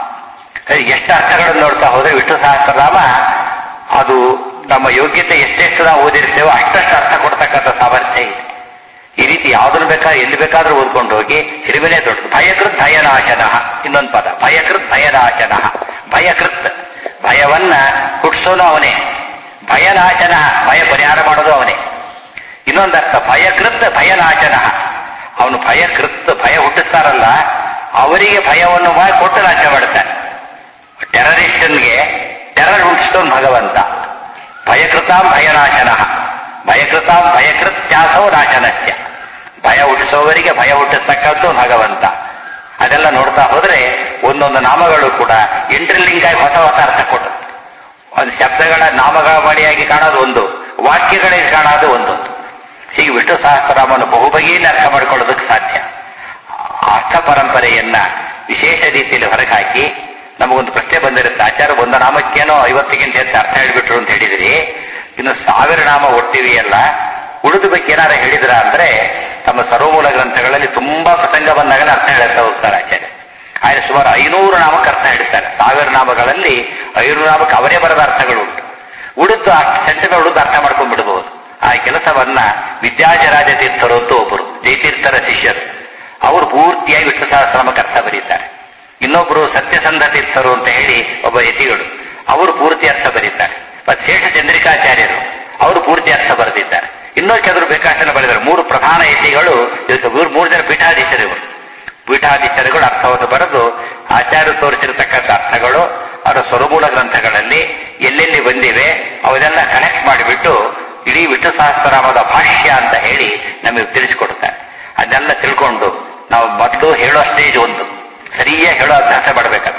ಎಷ್ಟು ಅರ್ಥಗಳನ್ನು ನೋಡ್ತಾ ಹೋದ್ರೆ ವಿಷ್ಣು ಸಹಸ್ರನಾಮ ಅದು ನಮ್ಮ ಯೋಗ್ಯತೆ ಎಷ್ಟೆಷ್ಟು ನಾವು ಓದಿರ್ತೇವೋ ಅಷ್ಟಷ್ಟು ಅರ್ಥ ಕೊಡ್ತಕ್ಕಂಥ ಸಾಮರ್ಥ್ಯ ಇದೆ ಈ ರೀತಿ ಯಾವ್ದನ್ನು ಬೇಕಾದ್ರೆ ಎಲ್ಲಿ ಬೇಕಾದ್ರೂ ಓದ್ಕೊಂಡು ಹೋಗಿ ಹಿರಿಮೆನೆ ದೊಡ್ಡದು ಭಯಕೃತ್ ಭಯನಾಶನ ಇನ್ನೊಂದು ಪದ ಭಯಕೃತ್ ಭಯನಾಶನ ಭಯಕೃತ್ ಭಯವನ್ನ ಹುಟ್ಟಿಸೋನು ಅವನೇ ಭಯನಾಶನ ಭಯ ಪರಿಹಾರ ಮಾಡೋದು ಅವನೇ ಇನ್ನೊಂದು ಅರ್ಥ ಭಯಕೃತ್ ಭಯನಾಶನ ಅವನು ಭಯಕೃತ್ ಭಯ ಹುಟ್ಟಿಸ್ತಾರಲ್ಲ ಅವರಿಗೆ ಭಯವನ್ನು ಮಾಡಿ ಕೊಟ್ಟು ನಾಶ ಮಾಡ್ತಾನೆ ಟೆರರಿಸ್ಟನ್ಗೆ ಟೆರರ್ ಹುಟ್ಟಿಸ್ತೋನ್ ಭಗವಂತ ಭಯಕೃತಾಂ ಭಯನಾಶನ ಭಯಕೃತಾಂ ಭಯಕೃತ್ಯಾಸೋ ನಾಶನಸ್ಯ ಭಯ ಹುಟ್ಟಿಸೋವರಿಗೆ ಭಯ ಹುಟ್ಟಿಸ್ತಕ್ಕಂಥ ಭಗವಂತ ಅದೆಲ್ಲ ನೋಡ್ತಾ ಹೋದ್ರೆ ಒಂದೊಂದು ನಾಮಗಳು ಕೂಡ ಇಂಟರ್ಲಿಂಕ್ ಆಗಿ ಹೊಸ ಹೊಸ ಅರ್ಥ ಕೊಡುತ್ತೆ ಒಂದು ಶಬ್ದಗಳ ನಾಮಗಳ ಬಳಿಯಾಗಿ ಕಾಣೋದು ಒಂದು ವಾಕ್ಯಗಳಿಗೆ ಕಾಣೋದು ಒಂದೊಂದು ಹೀಗೆ ವಿಷ್ಣು ಸಹಸ್ರನಾಮವನ್ನು ಬಹುಬಗೆಯಲ್ಲಿ ಅರ್ಥ ಮಾಡ್ಕೊಳ್ಳೋದಕ್ಕೆ ಸಾಧ್ಯ ಅರ್ಥ ಪರಂಪರೆಯನ್ನ ವಿಶೇಷ ರೀತಿಯಲ್ಲಿ ಹೊರಗೆ ಹಾಕಿ ನಮಗೊಂದು ಪ್ರಶ್ನೆ ಬಂದಿರುತ್ತೆ ಆಚಾರ ಒಂದು ನಾಮಕ್ಕೇನೋ ಐವತ್ತಿಗಿಂತ ಹೆಚ್ಚು ಅರ್ಥ ಹೇಳಿಬಿಟ್ರು ಅಂತ ಹೇಳಿದಿರಿ ಇನ್ನು ಸಾವಿರ ನಾಮ ಒಡ್ತೀವಿಯಲ್ಲ ಉಳಿದ ಬಗ್ಗೆ ಏನಾರ ಹೇಳಿದ್ರ ಅಂದ್ರೆ ತಮ್ಮ ಸರ್ವಮೂಲ ಗ್ರಂಥಗಳಲ್ಲಿ ತುಂಬಾ ಪ್ರಸಂಗ ಬಂದಾಗ ಅರ್ಥ ಹೇಳ್ತಾ ಹೋಗ್ತಾರೆ ಆಚಾರ್ಯ ಆದ್ರೆ ಸುಮಾರು ಐನೂರು ನಾಮಕ್ಕೆ ಅರ್ಥ ಹೇಳ್ತಾರೆ ಸಾವಿರ ನಾಮಗಳಲ್ಲಿ ಐನೂರು ನಾಮಕ್ಕೆ ಅವರೇ ಬರದ ಅರ್ಥಗಳು ಉಂಟು ಉಳಿದು ಸೆಂಟದ ಉಳಿದು ಅರ್ಥ ಮಾಡ್ಕೊಂಡ್ ಬಿಡಬಹುದು ಆ ಕೆಲಸವನ್ನ ವಿದ್ಯಾಜರಾಜ ತೀರ್ಥರು ಅಂತ ಒಬ್ಬರು ಜಯತೀರ್ಥರ ಶಿಷ್ಯರು ಅವರು ಪೂರ್ತಿಯಾಗಿ ವಿಷ್ಣು ಸಹಸ್ರನಾಮಕ್ಕೆ ಅರ್ಥ ಬರೀತಾರೆ ಇನ್ನೊಬ್ಬರು ಸತ್ಯಸಂಧ ತೀರ್ಥರು ಅಂತ ಹೇಳಿ ಒಬ್ಬ ಯತಿಗಳು ಅವರು ಪೂರ್ತಿ ಅರ್ಥ ಬರೀತಾರೆ ಮತ್ತೆ ಶೇಷ ಚಂದ್ರಿಕಾಚಾರ್ಯರು ಅವರು ಪೂರ್ತಿ ಅರ್ಥ ಬರೆದಿದ್ದಾರೆ ಇನ್ನೂ ಕೆಲವರು ಬೇಕಾಷ್ಟನ್ನು ಬರೆದಿದ್ದಾರೆ ಮೂರು ಪ್ರಧಾನ ಯತಿಗಳು ಇವತ್ತು ಮೂರು ಮೂರು ಜನ ಪೀಠಾಧೀಶರು ಇವರು ಪೀಠಾಧೀಶರುಗಳು ಅರ್ಥವನ್ನು ಬರೆದು ಆಚಾರ್ಯ ತೋರಿಸಿರತಕ್ಕಂಥ ಅರ್ಥಗಳು ಅವರ ಸ್ವರಮೂಲ ಗ್ರಂಥಗಳಲ್ಲಿ ಎಲ್ಲೆಲ್ಲಿ ಬಂದಿವೆ ಅವನ್ನೆಲ್ಲ ಕನೆಕ್ಟ್ ಮಾಡಿಬಿಟ್ಟು ಇಡೀ ವಿಷ್ಣು ಸಹಸ್ರನಾಮದ ಭಾಷ್ಯ ಅಂತ ಹೇಳಿ ನಮಗೆ ತಿಳಿಸಿಕೊಡ್ತಾರೆ ಅದನ್ನೆಲ್ಲ ತಿಳ್ಕೊಂಡು ನಾವು ಮೊದಲು ಹೇಳೋ ಸ್ಟೇಜ್ ಒಂದು ಸರಿಯಾಗಿ ಹೇಳೋ ಅಭ್ಯಾಸ ಮಾಡಬೇಕಂತ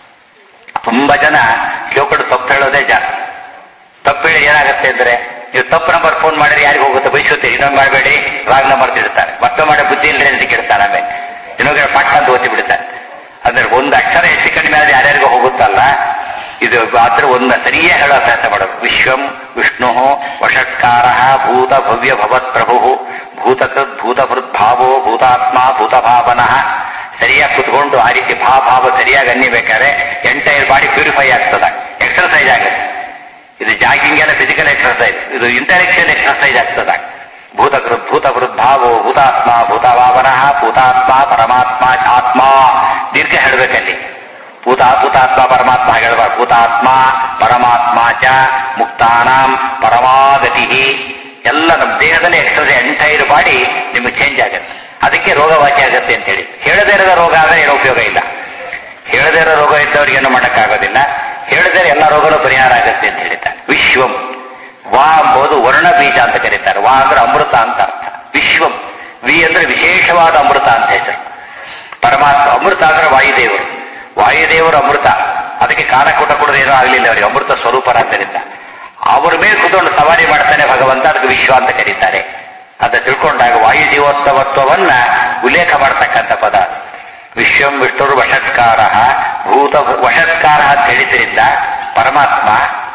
ತುಂಬಾ ಜನ ಶ್ಲೋಕಗಳು ತಪ್ಪು ಹೇಳೋದೇ ಜಾಸ್ತಿ ತಪ್ಪು ಹೇಳಿ ಏನಾಗುತ್ತೆ ಅಂದ್ರೆ ನೀವು ತಪ್ಪು ನಂಬರ್ ಫೋನ್ ಮಾಡಿದ್ರೆ ಯಾರಿಗೆ ಹೋಗುತ್ತೆ ಬಯಸುತ್ತೆ ಇನ್ನೊಂದು ಮಾಡಬೇಡಿ ರಾಂಗ್ ನಂಬರ್ ತಿಳ್ತಾರೆ ಮತ್ತೆ ಮಾಡೋ ಬುದ್ಧಿ ಇಲ್ಲದೆ ಅಂತ ಕೇಳ್ತಾನೆ ಆಮೇಲೆ ಇನ್ನೊಂದು ಪಟ್ಟ ಅಂತ ಓದಿ ಬಿಡ್ತಾರೆ ಅಂದ್ರೆ ಒಂದು ಅಕ್ಷರ ಹೆಚ್ಚು ಕಡಿಮೆ ಆದ್ರೆ ಯಾರ್ಯಾರಿಗೂ ಹೋಗುತ್ತಲ್ಲ ಇದು ಆದ್ರೆ ಒಂದು ಸರಿಯಾಗಿ ಹೇಳೋ ಅಭ್ಯಾಸ ಮಾಡೋದು ವಿಶ್ವಂ ವಿಷ್ಣು ವಷಟ್ಕಾರ ಭೂತ ಭವ್ಯ ಭವತ್ ಪ್ರಭು ಭೂತಕೃತ್ ಭೂತಭೃತ್ ಭಾವೋ ಭೂತಾತ್ಮ ಭೂತಭಾವನಃ ಸರಿಯಾಗಿ ಕುತ್ಕೊಂಡು ಆ ರೀತಿ ಭಾವ ಭಾವ ಸರಿಯಾಗಿ ಅನ್ನಿಬೇಕಾದ್ರೆ ಎಂಟೈರ್ ಬಾಡಿ ಪ್ಯೂರಿಫೈ ಆಗ್ತದ ಎಕ್ಸರ್ಸೈಸ್ ಆಗುತ್ತೆ ಇದು ಜಾಗಿಂಗ್ ಎಲ್ಲ ಫಿಸಿಕಲ್ ಎಕ್ಸರ್ಸೈಸ್ ಇದು ಇಂಟೆಲೆಕ್ಚುಯಲ್ ಎಕ್ಸರ್ಸೈಸ್ ಆಗ್ತದ ಭೂತಕೃತ್ ಭೂತಭೃತ್ ಭಾವೋ ಭೂತಾತ್ಮ ಭೂತಭಾವನಃ ಭೂತಾತ್ಮ ಪರಮಾತ್ಮ ಆತ್ಮ ದೀರ್ಘ ದೀರ್ಘ ಹೇಳಬೇಕಲ್ಲಿ ಭೂತ ಭೂತಾತ್ಮ ಪರಮಾತ್ಮ ಹೇಳಬಾರ್ದು ಭೂತಾತ್ಮ ಪರಮಾತ್ಮ ಚ ಮುಕ್ತಾನಾಂ ಪರಮಾಗತಿ ಎಲ್ಲ ನಮ್ಮ ದೇಹದಲ್ಲಿ ಎಕ್ಸರ್ಸೈಸ್ ಎಂಟೈರ್ ಬಾಡಿ ನಿಮಗೆ ಚೇಂಜ್ ಆಗುತ್ತೆ ಅದಕ್ಕೆ ರೋಗವಾಸಿ ಆಗುತ್ತೆ ಅಂತ ಹೇಳಿ ಹೇಳದೇ ಇರದ ರೋಗ ಆದರೆ ಏನೋ ಉಪಯೋಗ ಇಲ್ಲ ಹೇಳದೇ ಇರೋ ರೋಗ ಇದ್ದವರಿಗೆ ಏನು ಮಾಡೋಕ್ಕಾಗೋದಿಲ್ಲ ಹೇಳದೇ ಎಲ್ಲ ರೋಗಗಳು ಪರಿಹಾರ ಆಗುತ್ತೆ ಅಂತ ಹೇಳ್ತಾರೆ ವಿಶ್ವಂ ವಾ ಎಂಬುದು ವರ್ಣ ಬೀಜ ಅಂತ ಕರೀತಾರೆ ವಾ ಅಂದ್ರೆ ಅಮೃತ ಅಂತ ಅರ್ಥ ವಿಶ್ವಂ ವಿ ಅಂದ್ರೆ ವಿಶೇಷವಾದ ಅಮೃತ ಅಂತ ಹೆಸರು ಪರಮಾತ್ಮ ಅಮೃತ ಅಂದ್ರೆ ವಾಯುದೇವರು ವಾಯುದೇವರು ಅಮೃತ ಅದಕ್ಕೆ ಕಾಲಕೂಟ ಕೊಡೋದು ಏನೂ ಆಗಲಿಲ್ಲ ಅವರಿಗೆ ಅಮೃತ ಸ್ವರೂಪರಾದ್ದರಿಂದ ಅವ್ರ ಮೇಲೆ ಕೂತ್ಕೊಂಡು ಸವಾರಿ ಮಾಡ್ತಾನೆ ಭಗವಂತ ಅದಕ್ಕೆ ವಿಶ್ವ ಅಂತ ಕರೀತಾರೆ ಅಂತ ತಿಳ್ಕೊಂಡಾಗ ವಾಯು ಜೀವೋತ್ಸವತ್ವವನ್ನ ಉಲ್ಲೇಖ ಮಾಡ್ತಕ್ಕಂಥ ಪದ ಅದು. ವಿಶ್ವಂ ವಿಷ್ಣುರು ವಷತ್ಕಾರ ಭೂತ ವಷತ್ಕಾರ ಅಂತ ಹೇಳಿದ್ರಿಂದ ಪರಮಾತ್ಮ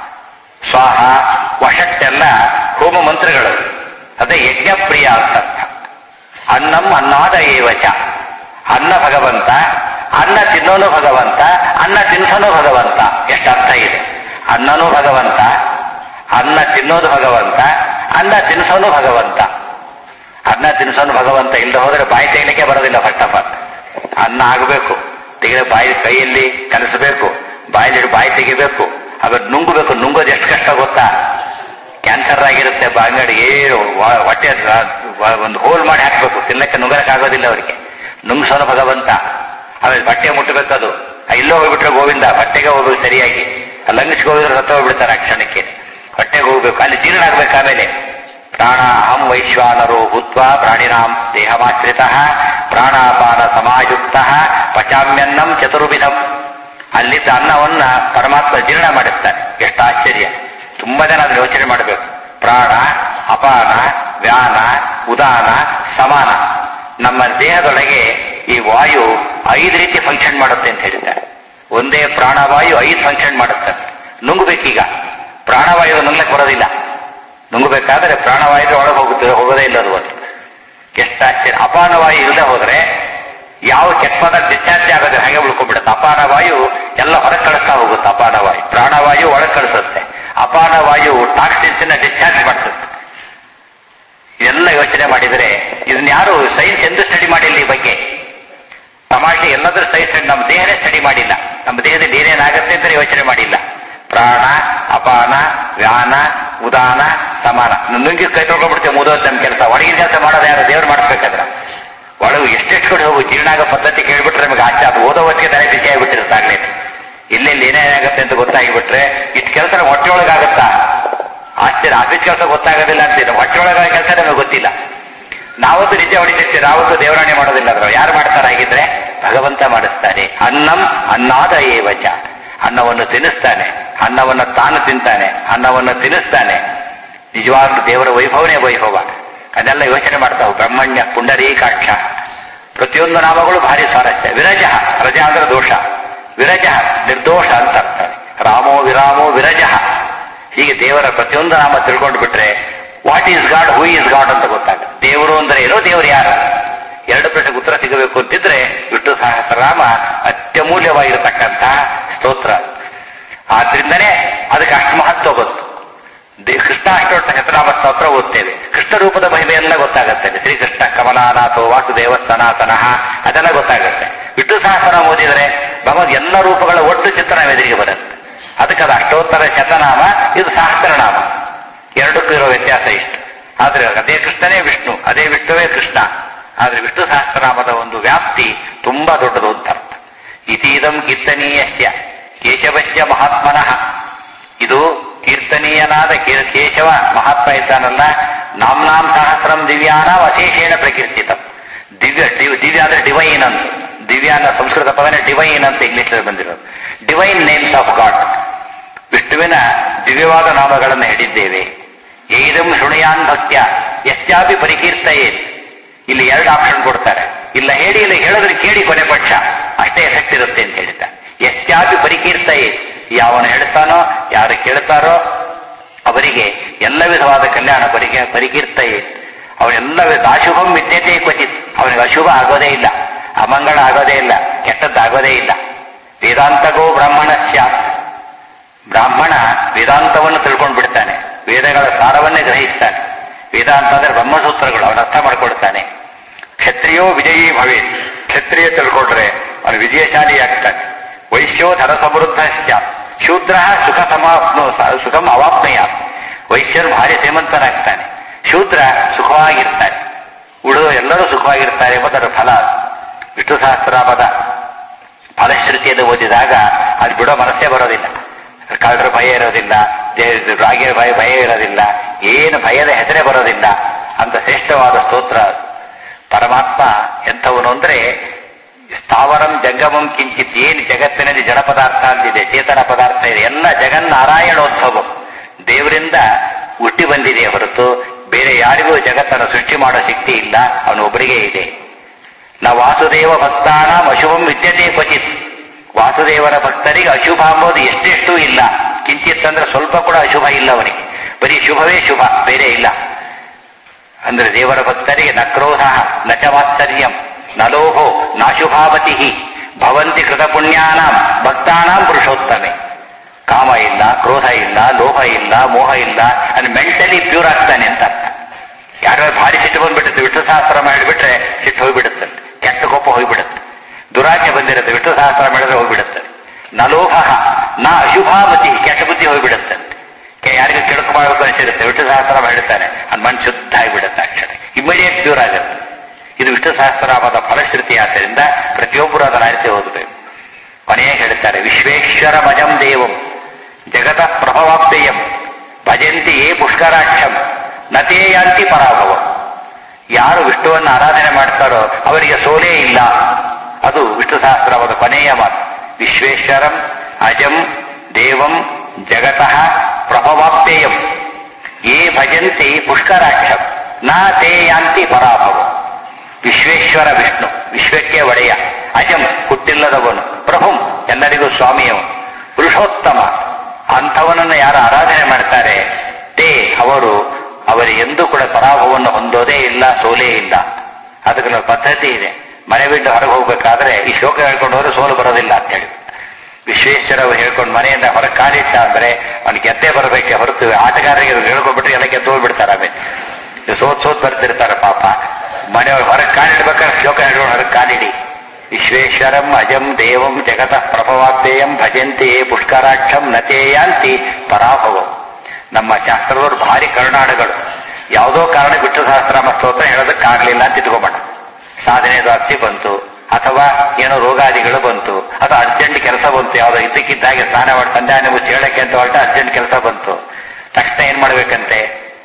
ಸ್ವಾಹ ವಷಟ್ಟೆಲ್ಲ ಹೋಮ ಮಂತ್ರಗಳು ಅದೇ ಯಜ್ಞಪ್ರಿಯ ಅಂತ ಅರ್ಥ. ಅನ್ನಂ ಅನ್ನಾದ ಏವಚ ಅನ್ನ ಭಗವಂತ ಅನ್ನ ತಿನ್ನೋನು ಭಗವಂತ ಅನ್ನ ತಿನ್ಸೋನು ಭಗವಂತ ಎಷ್ಟು ಅರ್ಥ ಇದೆ ಅನ್ನನೂ ಭಗವಂತ ಅನ್ನ ತಿನ್ನೋದು ಭಗವಂತ ಅನ್ನ ತಿನ್ಸೋನು ಭಗವಂತ ಅನ್ನ ತಿನ್ಸೋನು ಭಗವಂತ ಇಲ್ಲದೆ ಹೋದ್ರೆ ಬಾಯಿ ತೆಗಿಲಿಕ್ಕೆ ಬರೋದಿಲ್ಲ ಫಸ್ಟ್ ಆಫ್ ಆಲ್ ಅನ್ನ ಆಗಬೇಕು ತೆಗೆದ ಬಾಯಿ ಕೈಯಲ್ಲಿ ಕಲಿಸಬೇಕು ಬಾಯಲ್ಲಿ ಬಾಯಿ ತೆಗಿಬೇಕು ಆಮೇಲೆ ನುಂಗಬೇಕು ನುಂಗೋದು ಎಷ್ಟು ಕಷ್ಟ ಗೊತ್ತಾ ಕ್ಯಾನ್ಸರ್ ಆಗಿರುತ್ತೆ ಬ- ಅಂಗಡಿ ಏನು ವ- ಹೊಟ್ಟೆ ರ- ವ- ಒಂದು ಹೋಲ್ ಮಾಡಿ ಹಾಕ್ಬೇಕು ತಿನ್ನಕ್ಕೆ ನುಂಗರಕ್ಕೆ ಆಗೋದಿಲ್ಲ ಅವರಿಗೆ ನುಂಗ್ಸೋನು ಭಗವಂತ ಆಮೇಲೆ ಬಟ್ಟೆ ಮುಟ್ಟಬೇಕದು ಆ, ಇಲ್ಲೋ ಹೋಗ್ಬಿಟ್ರೆ ಗೋವಿಂದ ಬಟ್ಟೆಗೆ ಹೋಗ್ಬೇಕು ಸರಿಯಾಗಿ ಲಂಗಿಸ್ಗೆ ಹೋಗಿದ್ರೆ ಸತ್ತ ಹೋಗ್ಬಿಡ್ತಾರೆ ಆ ಕ್ಷಣಕ್ಕೆ ಹೊಟ್ಟೆಗೆ ಹೋಗ್ಬೇಕು ಅಲ್ಲಿ ಜೀರ್ಣ ಆಗ್ಬೇಕು ಆಮೇಲೆ ಪ್ರಾಣ ಅಹಂ ವೈಶ್ವಾನರೋ ಭೂತ್ವ ಪ್ರಾಣಿನಾಂ ದೇಹಮಾಶ್ರಿತ ಪ್ರಾಣಾಪಾನ ಸಮಾಯುಕ್ತ ಪಚಾಮ್ಯನ್ನಂ ಚತುರ್ವಿಧಂ ಅಲ್ಲಿದ್ದ ಅನ್ನವನ್ನ ಪರಮಾತ್ಮ ಜೀರ್ಣ ಮಾಡುತ್ತಾನೆ ಎಷ್ಟು ಆಶ್ಚರ್ಯ ತುಂಬಾ ಜನ ಅದನ್ನ ಯೋಚನೆ ಮಾಡಬೇಕು ಪ್ರಾಣ ಅಪಾನ ವ್ಯಾನ ಉದಾನ ಸಮಾನ ನಮ್ಮ ದೇಹದೊಳಗೆ ಈ ವಾಯು ಐದು ರೀತಿ ಫಂಕ್ಷನ್ ಮಾಡುತ್ತೆ ಅಂತ ಹೇಳಿದ್ದಾರೆ ಒಂದೇ ಪ್ರಾಣವಾಯು ಐದು ಫಂಕ್ಷನ್ ಮಾಡುತ್ತೆ ನುಂಗಬೇಕೀಗ ಪ್ರಾಣವಾಯು ನುಂಗ್ಲಕ್ಕೆ ಬರೋದಿಲ್ಲ ನುಂಗಬೇಕಾದ್ರೆ ಪ್ರಾಣವಾಯು ಒಳಗೆ ಹೋಗುತ್ತೆ ಹೋಗೋದೇ ಇಲ್ಲ ಅದು ಒಂದು ಎಷ್ಟು ಆಶ್ಚರ್ಯ ಅಪಾನವಾಯು ಇಲ್ಲದೆ ಹೋದ್ರೆ ಯಾವ ಕೆಟ್ಟ ಪದಾರ್ಥ ಡಿಸ್ಚಾರ್ಜ್ ಆಗೋದ್ರೆ ಹಾಗೆ ಉಳ್ಕೊಂಡ್ಬಿಡುತ್ತೆ ಅಪಾನವಾಯು ಎಲ್ಲ ಹೊರಗೆ ಕಳಿಸ್ತಾ ಹೋಗುತ್ತೆ ಅಪಾನವಾಯು ಪ್ರಾಣವಾಯು ಒಳಗೆ ಕಳಿಸುತ್ತೆ ಅಪಾನವಾಯು ಟಾಕ್ಸಿನ್ಸ್ ಡಿಸ್ಚಾರ್ಜ್ ಮಾಡ್ಸುತ್ತೆ ಎಲ್ಲ ಯೋಚನೆ ಮಾಡಿದರೆ ಇದನ್ನ ಯಾರು ಸೈನ್ಸ್ ಎಂದು ಸ್ಟಡಿ ಮಾಡಿಲ್ಲ ಈ ಬಗ್ಗೆ ತಮಾಷೆ ಎಲ್ಲಾದ್ರೂ ಸೈನ್ಸ್ ನಮ್ಮ ದೇಹನೇ ಸ್ಟಡಿ ಮಾಡಿಲ್ಲ ನಮ್ಮ ದೇಹದಲ್ಲಿ ಏನೇನಾಗುತ್ತೆ ಅಂತ ಯೋಚನೆ ಮಾಡಿಲ್ಲ ಪ್ರಾಣ ಅಪಾನ ವ್ಯಾನ ಉದಾನ ಸಮಾನ ನುಂಗಿ ಕೈ ತೊಳ್ಕೊಂಡ್ಬಿಡ್ತೇವೆ ಮುದೋದ್ ನಮ್ಮ ಕೆಲಸ ಒಳಗಿನ ಕೆಲಸ ಮಾಡೋದು ಯಾರು ದೇವ್ರು ಮಾಡಿಸ್ಬೇಕಾದ್ರೆ ಒಳಗೆ ಎಷ್ಟೆಷ್ಟು ಕಡೆ ಹೋಗು ಜೀರ್ಣಾಗ ಪದ್ಧತಿ ಕೇಳ್ಬಿಟ್ರೆ ನಮಗೆ ಆಚೆ ಅದು ಓದೋ ಹೊತ್ತಿಗೆ ತಲೆ ಬಿಸಿ ಆಗಿಬಿಟ್ಟಿರುತ್ತೆ ಆಗ್ಲೇ ಇಲ್ಲೆಲ್ಲಿ ಏನೇನಾಗುತ್ತೆ ಅಂತ ಗೊತ್ತಾಗಿಬಿಟ್ರೆ ಇಷ್ಟು ಕೆಲಸ ನಮ್ಮ ಹೊಟ್ಟೆ ಒಳಗಾಗುತ್ತಾ ಆಶ್ಚರ್ಯ ಆಫೀಸ್ ಕೆಲಸ ಗೊತ್ತಾಗೋದಿಲ್ಲ ಅಂತೀವಿ ಹೊಟ್ಟೆ ಒಳಗಾಗ ಕೆಲಸ ನಮಗೆ ಗೊತ್ತಿಲ್ಲ ನಾವತ್ತು ನಿಜ ಹೊಡಿತಿರ್ತೀವಿ ನಾವತ್ತು ದೇವರಾಣೆ ಮಾಡೋದಿಲ್ಲ ಅದ್ರ ಯಾರು ಮಾಡ್ತಾರೆ ಹಾಗಿದ್ರೆ ಭಗವಂತ ಮಾಡಿಸ್ತಾನೆ ಅನ್ನಂ ಅನ್ನಾದ ಏವಚ ಅನ್ನವನ್ನು ತಿನ್ನಿಸ್ತಾನೆ ಅನ್ನವನ್ನು ತಾನು ತಿಂತಾನೆ ಅನ್ನವನ್ನು ತಿನ್ನಿಸ್ತಾನೆ ನಿಜವಾಗ್ಲೂ ದೇವರ ವೈಭವನೇ ವೈಭವ ಅದೆಲ್ಲ ಯೋಚನೆ ಮಾಡ್ತಾವು ಬ್ರಹ್ಮಣ್ಯ ಪುಂಡರೀಕಾಕ್ಷ ಪ್ರತಿಯೊಂದು ನಾಮಗಳು ಭಾರಿ ಸ್ವಾರಸ್ಯ ವಿರಜ ರಜ ಅಂದ್ರೆ ದೋಷ ವಿರಜ ನಿರ್ದೋಷ ಅಂತ ಅರ್ಥ ರಾಮೋ ವಿರಾಮೋ ವಿರಜ ಹೀಗೆ ದೇವರ ಪ್ರತಿಯೊಂದು ನಾಮ ತಿಳ್ಕೊಂಡು ಬಿಟ್ರೆ what is God who is God ಅಂತ ಗೊತ್ತಾಗುತ್ತೆ ದೇವರು ಅಂದ್ರೆ ಏನೋ ದೇವರು ಯಾರು ಎರಡು ಪ್ರಶ್ನೆಗೆ ಉತ್ತರ ಸಿಗಬೇಕು ಅಂತಿದ್ರೆ ವಿಷ್ಣು ಸಹಸ್ರನಾಮ ಅತ್ಯಮೂಲ್ಯವಾಗಿರತಕ್ಕಂತಹ ಸ್ತೋತ್ರ ಆದ್ರಿಂದನೇ ಅದಕ್ಕೆ ಅಷ್ಟು ಮಹತ್ವ ಬಂತು ದೇ- ಕೃಷ್ಣ ಅಷ್ಟೋತ್ತ ಶತನಾಮ ಸ್ತೋತ್ರ ಓದ್ತೇವೆ ಕೃಷ್ಣ ರೂಪದ ಮಹಿಮೆಯೆಲ್ಲ ಗೊತ್ತಾಗುತ್ತೆ ಶ್ರೀಕೃಷ್ಣ ಕಮಲಾನಾಥೋ ವಾಸುದೇವ ಸನಾತನಃ ಅದೆಲ್ಲ ಗೊತ್ತಾಗುತ್ತೆ ವಿಷ್ಣು ಸಹಸ್ರ ಓದಿದರೆ ಭಗವದ್ ಎಲ್ಲ ರೂಪಗಳ ಒಟ್ಟು ಚಿತ್ರ ಎದುರಿಗೆ ಬರುತ್ತೆ ಅದಕ್ಕೆ ಅದು ಅಷ್ಟೋತ್ತರ ಶತನಾಮ ಇದು ಸಹಸ್ರನಾಮ ಎರಡಕ್ಕೂ ಇರೋ ವ್ಯತ್ಯಾಸ ಇಷ್ಟು ಆದ್ರೆ ಅದೇ ಕೃಷ್ಣನೇ ವಿಷ್ಣು ಅದೇ ವಿಷ್ಣುವೇ ಕೃಷ್ಣ ಆದ್ರೆ ವಿಷ್ಣು ಸಹಸ್ರನಾಮದ ಒಂದು ವ್ಯಾಪ್ತಿ ತುಂಬಾ ದೊಡ್ಡದು ಅಂತ ಅರ್ಥ ಇತೀದಂ ಕೀರ್ತನೀಯಸ್ಯ ಕೇಶವಸ್ಯ ಮಹಾತ್ಮನಃ ಇದು ಕೀರ್ತನೀಯನಾದ ಕೇ- ಕೇಶವ ಮಹಾತ್ಮ ಇದ್ದಾನಲ್ಲ ನಾಮ್ನಾಂ ಸಹಸ್ರಂ ದಿವ್ಯಾನಾಂ ಅಶೇಷೇಣ ಪ್ರಕೀರ್ತಿತಂ ದಿವ್ಯ ದಿವ್- ದಿವ್ಯ ಅಂದ್ರೆ ಡಿವೈನ್ ಅಂತ ದಿವ್ಯ ಅನ್ನೋ ಸಂಸ್ಕೃತ ಪದನೇ ಡಿವೈನ್ ಅಂತ ಇಂಗ್ಲಿಷ್ ಬಂದಿರೋದು ಡಿವೈನ್ ನೇಮ್ಸ್ ಆಫ್ ಗಾಡ್ ವಿಷ್ಣುವಿನ ದಿವ್ಯವಾದ ನಾಮಗಳನ್ನು ಹೇಳಿದ್ದೇವೆ ಏದಂ ಶೃಣಯಾನ್ ಭಕ್ತ್ಯ ಎಷ್ಟಾಪಿ ಪರಿಕೀರ್ತಯೇ ಇಲ್ಲಿ ಎರಡು ಆಪ್ಷನ್ ಕೊಡ್ತಾರೆ ಇಲ್ಲ ಹೇಳಿ ಇಲ್ಲ ಹೇಳಿದ್ರೆ ಕೇಳಿ ಕೊನೆ ಪಕ್ಷ ಅಷ್ಟೇ ಎಫೆಕ್ಟ್ ಇರುತ್ತೆ ಅಂತ ಹೇಳ್ತಾರೆ ಎಷ್ಟಾಪಿ ಪರಿಕೀರ್ತಯೇ ಯಾವನು ಹೇಳ್ತಾನೋ ಯಾರು ಕೇಳ್ತಾರೋ ಅವರಿಗೆ ಎಲ್ಲ ವಿಧವಾದ ಕಲ್ಯಾಣ ಪರಿಕೆ ಪರಿಕೀರ್ತಯೇ ಅವನೆಲ್ಲ ವಿಧ ಅಶುಭಂ ವಿದ್ಯತೆ ಕ್ವಚಿತ್ ಅವನಿಗೆ ಅಶುಭ ಆಗೋದೇ ಇಲ್ಲ ಅಮಂಗಳ ಆಗೋದೇ ಇಲ್ಲ ಕೆಟ್ಟದ್ದಾಗೋದೇ ಇಲ್ಲ ವೇದಾಂತಗೋ ಬ್ರಾಹ್ಮಣಸ್ಯ ಬ್ರಾಹ್ಮಣ ವೇದಾಂತವನ್ನು ತಿಳ್ಕೊಂಡು ಬಿಡ್ತಾನೆ ವೇದಗಳ ಸಾರವನ್ನೇ ಗ್ರಹಿಸ್ತಾನೆ ವೇದಾಂತ ಅಂದ್ರೆ ಬ್ರಹ್ಮಸೂತ್ರಗಳು ಅವನ ಅರ್ಥ ಮಾಡ್ಕೊಳ್ತಾನೆ ಕ್ಷತ್ರಿಯೋ ವಿಜಯೀ ಭವೇ ಕ್ಷತ್ರಿಯ ತಿಳ್ಕೊಂಡ್ರೆ ಅವನು ವಿಜಯಶಾಲಿ ಆಗ್ತಾನೆ ವೈಶ್ಯೋ ಧನ ಸಮೃದ್ಧ ಶೂದ್ರ ಸುಖ ಸಮಾಪ್ನೋ ಸುಖಂ ಅವಾಪ್ನಯ ವೈಶ್ಯರು ಭಾರಿ ಶ್ರೀಮಂತನಾಗ್ತಾನೆ ಶೂದ್ರ ಸುಖವಾಗಿರ್ತಾನೆ ಉಳಿದು ಎಲ್ಲರೂ ಸುಖವಾಗಿರ್ತಾರೆ ಎಂಬುದರ ಫಲ ವಿಷ್ಣು ಸಹಸ್ರನಾಮದ ಫಲಶ್ರುತಿಯನ್ನು ಓದಿದಾಗ ಅದು ಬಿಡೋ ಮನಸ್ಸೇ ಬರೋದಿಲ್ಲ ಕಳ್ಳರ ಭಯ ಇರೋದಿಲ್ಲ ದೇ- ರಾಗಿಯ ಭಯ ಭಯ ಇರೋದಿಲ್ಲ ಏನು ಭಯದ ಹೆಸರೇ ಬರೋದಿಲ್ಲ ಅಂತ ಶ್ರೇಷ್ಠವಾದ ಸ್ತೋತ್ರ ಅದು. ಪರಮಾತ್ಮ ಎಂಥವನು ಅಂದ್ರೆ ಸ್ಥಾವರಂ ಜಂಗಮಂ ಕಿಂಚಿತ್ ಏನು ಜಗತ್ತಿನಲ್ಲಿ ಜಡ ಪದಾರ್ಥ ಅಂತಿದೆ ಚೇತನ ಪದಾರ್ಥ ಇದೆ ಎಲ್ಲ ಜಗನ್ನಾರಾಯಣೋದ್ಭವಂ ದೇವರಿಂದ ಹುಟ್ಟಿ ಬಂದಿದೆ ಹೊರತು ಬೇರೆ ಯಾರಿಗೂ ಜಗತ್ತನ್ನು ಸೃಷ್ಟಿ ಮಾಡೋ ಶಕ್ತಿ ಇಲ್ಲ ಅವನೊಬ್ಬರಿಗೆ ಇದೆ ನ ವಾಸುದೇವ ಭಕ್ತಾನಾಂ ಅಶುಭಂ ವಿದ್ಯತೆ ಕ್ವಚಿತ್ ವಾಸುದೇವರ ಭಕ್ತರಿಗೆ ಅಶುಭ ಅಂಬೋದು ಎಷ್ಟೆಷ್ಟು ಇಲ್ಲ ಕಿಂಚಿತ್ ಅಂದ್ರೆ ಸ್ವಲ್ಪ ಕೂಡ ಅಶುಭ ಇಲ್ಲ ಅವನಿಗೆ ಬರೀ ಶುಭವೇ ಶುಭ ಬೇರೆ ಇಲ್ಲ ಅಂದ್ರೆ ದೇವರ ಭಕ್ತರಿಗೆ ನ ಕ್ರೋಧ ನ ಚ ಮಾತ್ಸರ್ಯಂ ನ ಲೋಭೋ ನಾಶುಭಾವತಿ ಭವಂತಿ ಕೃತ ಪುಣ್ಯಾನಾಂ ಭಕ್ತಾನಾಂ ಪುರುಷೋತ್ತಮೆ ಕಾಮ ಇಲ್ಲ ಕ್ರೋಧ ಇಲ್ಲ ಲೋಭ ಇಲ್ಲ ಮೋಹ ಇಲ್ಲ ಅದು ಮೆಂಟಲಿ ಪ್ಯೂರ್ ಆಗ್ತಾನೆ ಅಂತ ಅರ್ಥ ಯಾರೋ ಭಾರಿ ಸಿಟ್ಟು ಬಂದ್ಬಿಡುತ್ತೆ ವಿಷ್ಣು ಸಹಸ್ರ ಮಾಡಿಬಿಟ್ರೆ ಸಿಟ್ಟು ಹೋಗ್ಬಿಡುತ್ತೆ ಕೆಟ್ಟ ಕೋಪ ಹೋಗ್ಬಿಡುತ್ತೆ ದುರಾಜ್ಞೆ ಬಂದಿರುತ್ತೆ ವಿಷ್ಣು ಸಹಸ್ರ ಮಾಡಿದ್ರೆ ಹೋಗ್ಬಿಡುತ್ತೆ ನ ಲೋಭ ನ ಅಶುಭಾವತಿ ಕೆಟ್ಟ ಬುದ್ಧಿ ಹೋಗ್ಬಿಡುತ್ತೆ ಕೆ- ಯಾರಿಗೂ ಕೆಡುಕು ಮಾಡಬೇಕು ಅನಿಸಿರುತ್ತೆ ವಿಷ್ಣು ಸಹಸ್ರ ಹೇಳ್ತಾನೆ ಅದು ಮನ್ ಶುದ್ಧ ಆಗಿಬಿಡುತ್ತೆ ಅಕ್ಷರ ಇಮಿಡಿಯೇಟ್ ಪ್ಯೂರ್ ಆಗುತ್ತೆ ಇದು ವಿಷ್ಣು ಸಹಸ್ರನಾಮದ ಫಲಶ್ರುತಿ ಆದ್ದರಿಂದ ಪ್ರತಿಯೊಬ್ಬರು ಅದರ ಆರಿಸಿ ಓದಬೇಕು ಕೊನೆಯೇ ಹೇಳ್ತಾರೆ ವಿಶ್ವೇಶ್ವರ ಭಜಂ ದೇವಂ ಜಗತ ಪ್ರಭವಾಪ್ತೇಯಂ ಭಜಂತಿ ಏ ಪುಷ್ಕರಾಕ್ಷಂ ನತೇ ಯಾಂತಿ ಪರಾಭವಂ ಯಾರು ವಿಷ್ಣುವನ್ನು ಆರಾಧನೆ ಮಾಡ್ತಾರೋ ಅವರಿಗೆ ಸೋಲೇ ಇಲ್ಲ ಅದು ವಿಷ್ಣು ಸಹಸ್ರವಾದ ಕೊನೆಯ ಮಾತು ವಿಶ್ವೇಶ್ವರಂ ಅಜಂ ದೇವಂ ಜಗತಃ ಪ್ರಭವಾಪ್ತೇಯಂ ಏ ಭಜಂತಿ ಪುಷ್ಕರಾಕ್ಷಂ ನಾ ತೇ ಯಾಂತಿ ಪರಾಭವಂ ವಿಶ್ವೇಶ್ವರ ವಿಷ್ಣು ವಿಶ್ವಕ್ಕೆ ಒಡೆಯ ಅಜಂ ಹುಟ್ಟಿಲ್ಲದವನು ಪ್ರಭುಂ ಎಲ್ಲರಿಗೂ ಸ್ವಾಮಿಯವನು ಪುರುಷೋತ್ತಮ ಅಂಥವನನ್ನು ಯಾರು ಆರಾಧನೆ ಮಾಡ್ತಾರೆ ತೇ ಅವರು ಅವರಿಗೆಂದೂ ಕೂಡ ಪರಾಭವವನ್ನು ಹೊಂದೋದೇ ಇಲ್ಲ ಸೋಲೇ ಇಲ್ಲ ಅದಕ್ಕೆ ಒಂದು ಪದ್ಧತಿ ಇದೆ ಮನೆ ಬಿಟ್ಟು ಹೊರಗೆ ಹೋಗ್ಬೇಕಾದ್ರೆ ಈ ಶ್ಲೋಕ ಹೇಳ್ಕೊಂಡು ಹೋದ್ರೆ ಸೋಲು ಬರೋದಿಲ್ಲ ಅಂತ ಹೇಳಿ ವಿಶ್ವೇಶ್ವರ ಹೇಳ್ಕೊಂಡು ಮನೆಯಿಂದ ಹೊರಗೆ ಕಾಲಿಟ್ಟ ಅಂದ್ರೆ ಅವನಿಗೆ ಗೆದ್ದೇ ಬರಬೇಕೆ ಹೊರತು ಆಟಗಾರರಿಗೆ ಹೇಳ್ಕೊಂಡ್ಬಿಟ್ರೆ ಎಲ್ಲ ಗೆದ್ದು ಹೋಗ್ಬಿಡ್ತಾರೆ ಆಮೇಲೆ ಇದು ಸೋತ್ ಸೋತ್ ಬರ್ತಿರ್ತಾರೆ ಪಾಪ ಮನೆಯೊಳಗೆ ಹೊರಗೆ ಕಾಲಿಡ್ಬೇಕಾದ್ರೆ ಶ್ಲೋಕ ಹೇಳ್ಕೊಂಡು ಹೊರಗೆ ಕಾಲಿಡಿ ವಿಶ್ವೇಶ್ವರಂ ಅಜಂ ದೇವಂ ಜಗತಃ ಪ್ರಭವಾತ್ತೇಯಂ ಭಜಂತಿ ಪುಷ್ಕರಾಕ್ಷಂ ನತೇಯಾಂತಿ ಪರಾಭವಂ ನಮ್ಮ ಶಾಸ್ತ್ರದವರು ಭಾರಿ ಕರುನಾಡುಗಳು ಯಾವುದೋ ಕಾರಣ ಬಿಟ್ಟು ಸಹಸ್ರಾಮ ಸ್ತೋತ್ರ ಹೇಳೋದಕ್ಕಾಗಲಿಲ್ಲ ಅಂತ ಇಟ್ಕೋಬೇಡ ಸಾಧನೆ ಜಾಸ್ತಿ ಬಂತು ಅಥವಾ ಏನೋ ರೋಗಾದಿಗಳು ಬಂತು ಅಥವಾ ಅರ್ಜೆಂಟ್ ಕೆಲಸ ಬಂತು ಯಾವುದೋ ಇದ್ದಕ್ಕಿದ್ದಾಗೆ ಸ್ನಾನ ಮಾಡಿ ಸಂಧಾನ ಮುಚ್ಚಿ ಹೇಳಕ್ಕೆ ಅಂತ ಹೊರಟ ಅರ್ಜೆಂಟ್ ಕೆಲಸ ಬಂತು ತಕ್ಷಣ ಏನ್ ಮಾಡ್ಬೇಕಂತೆ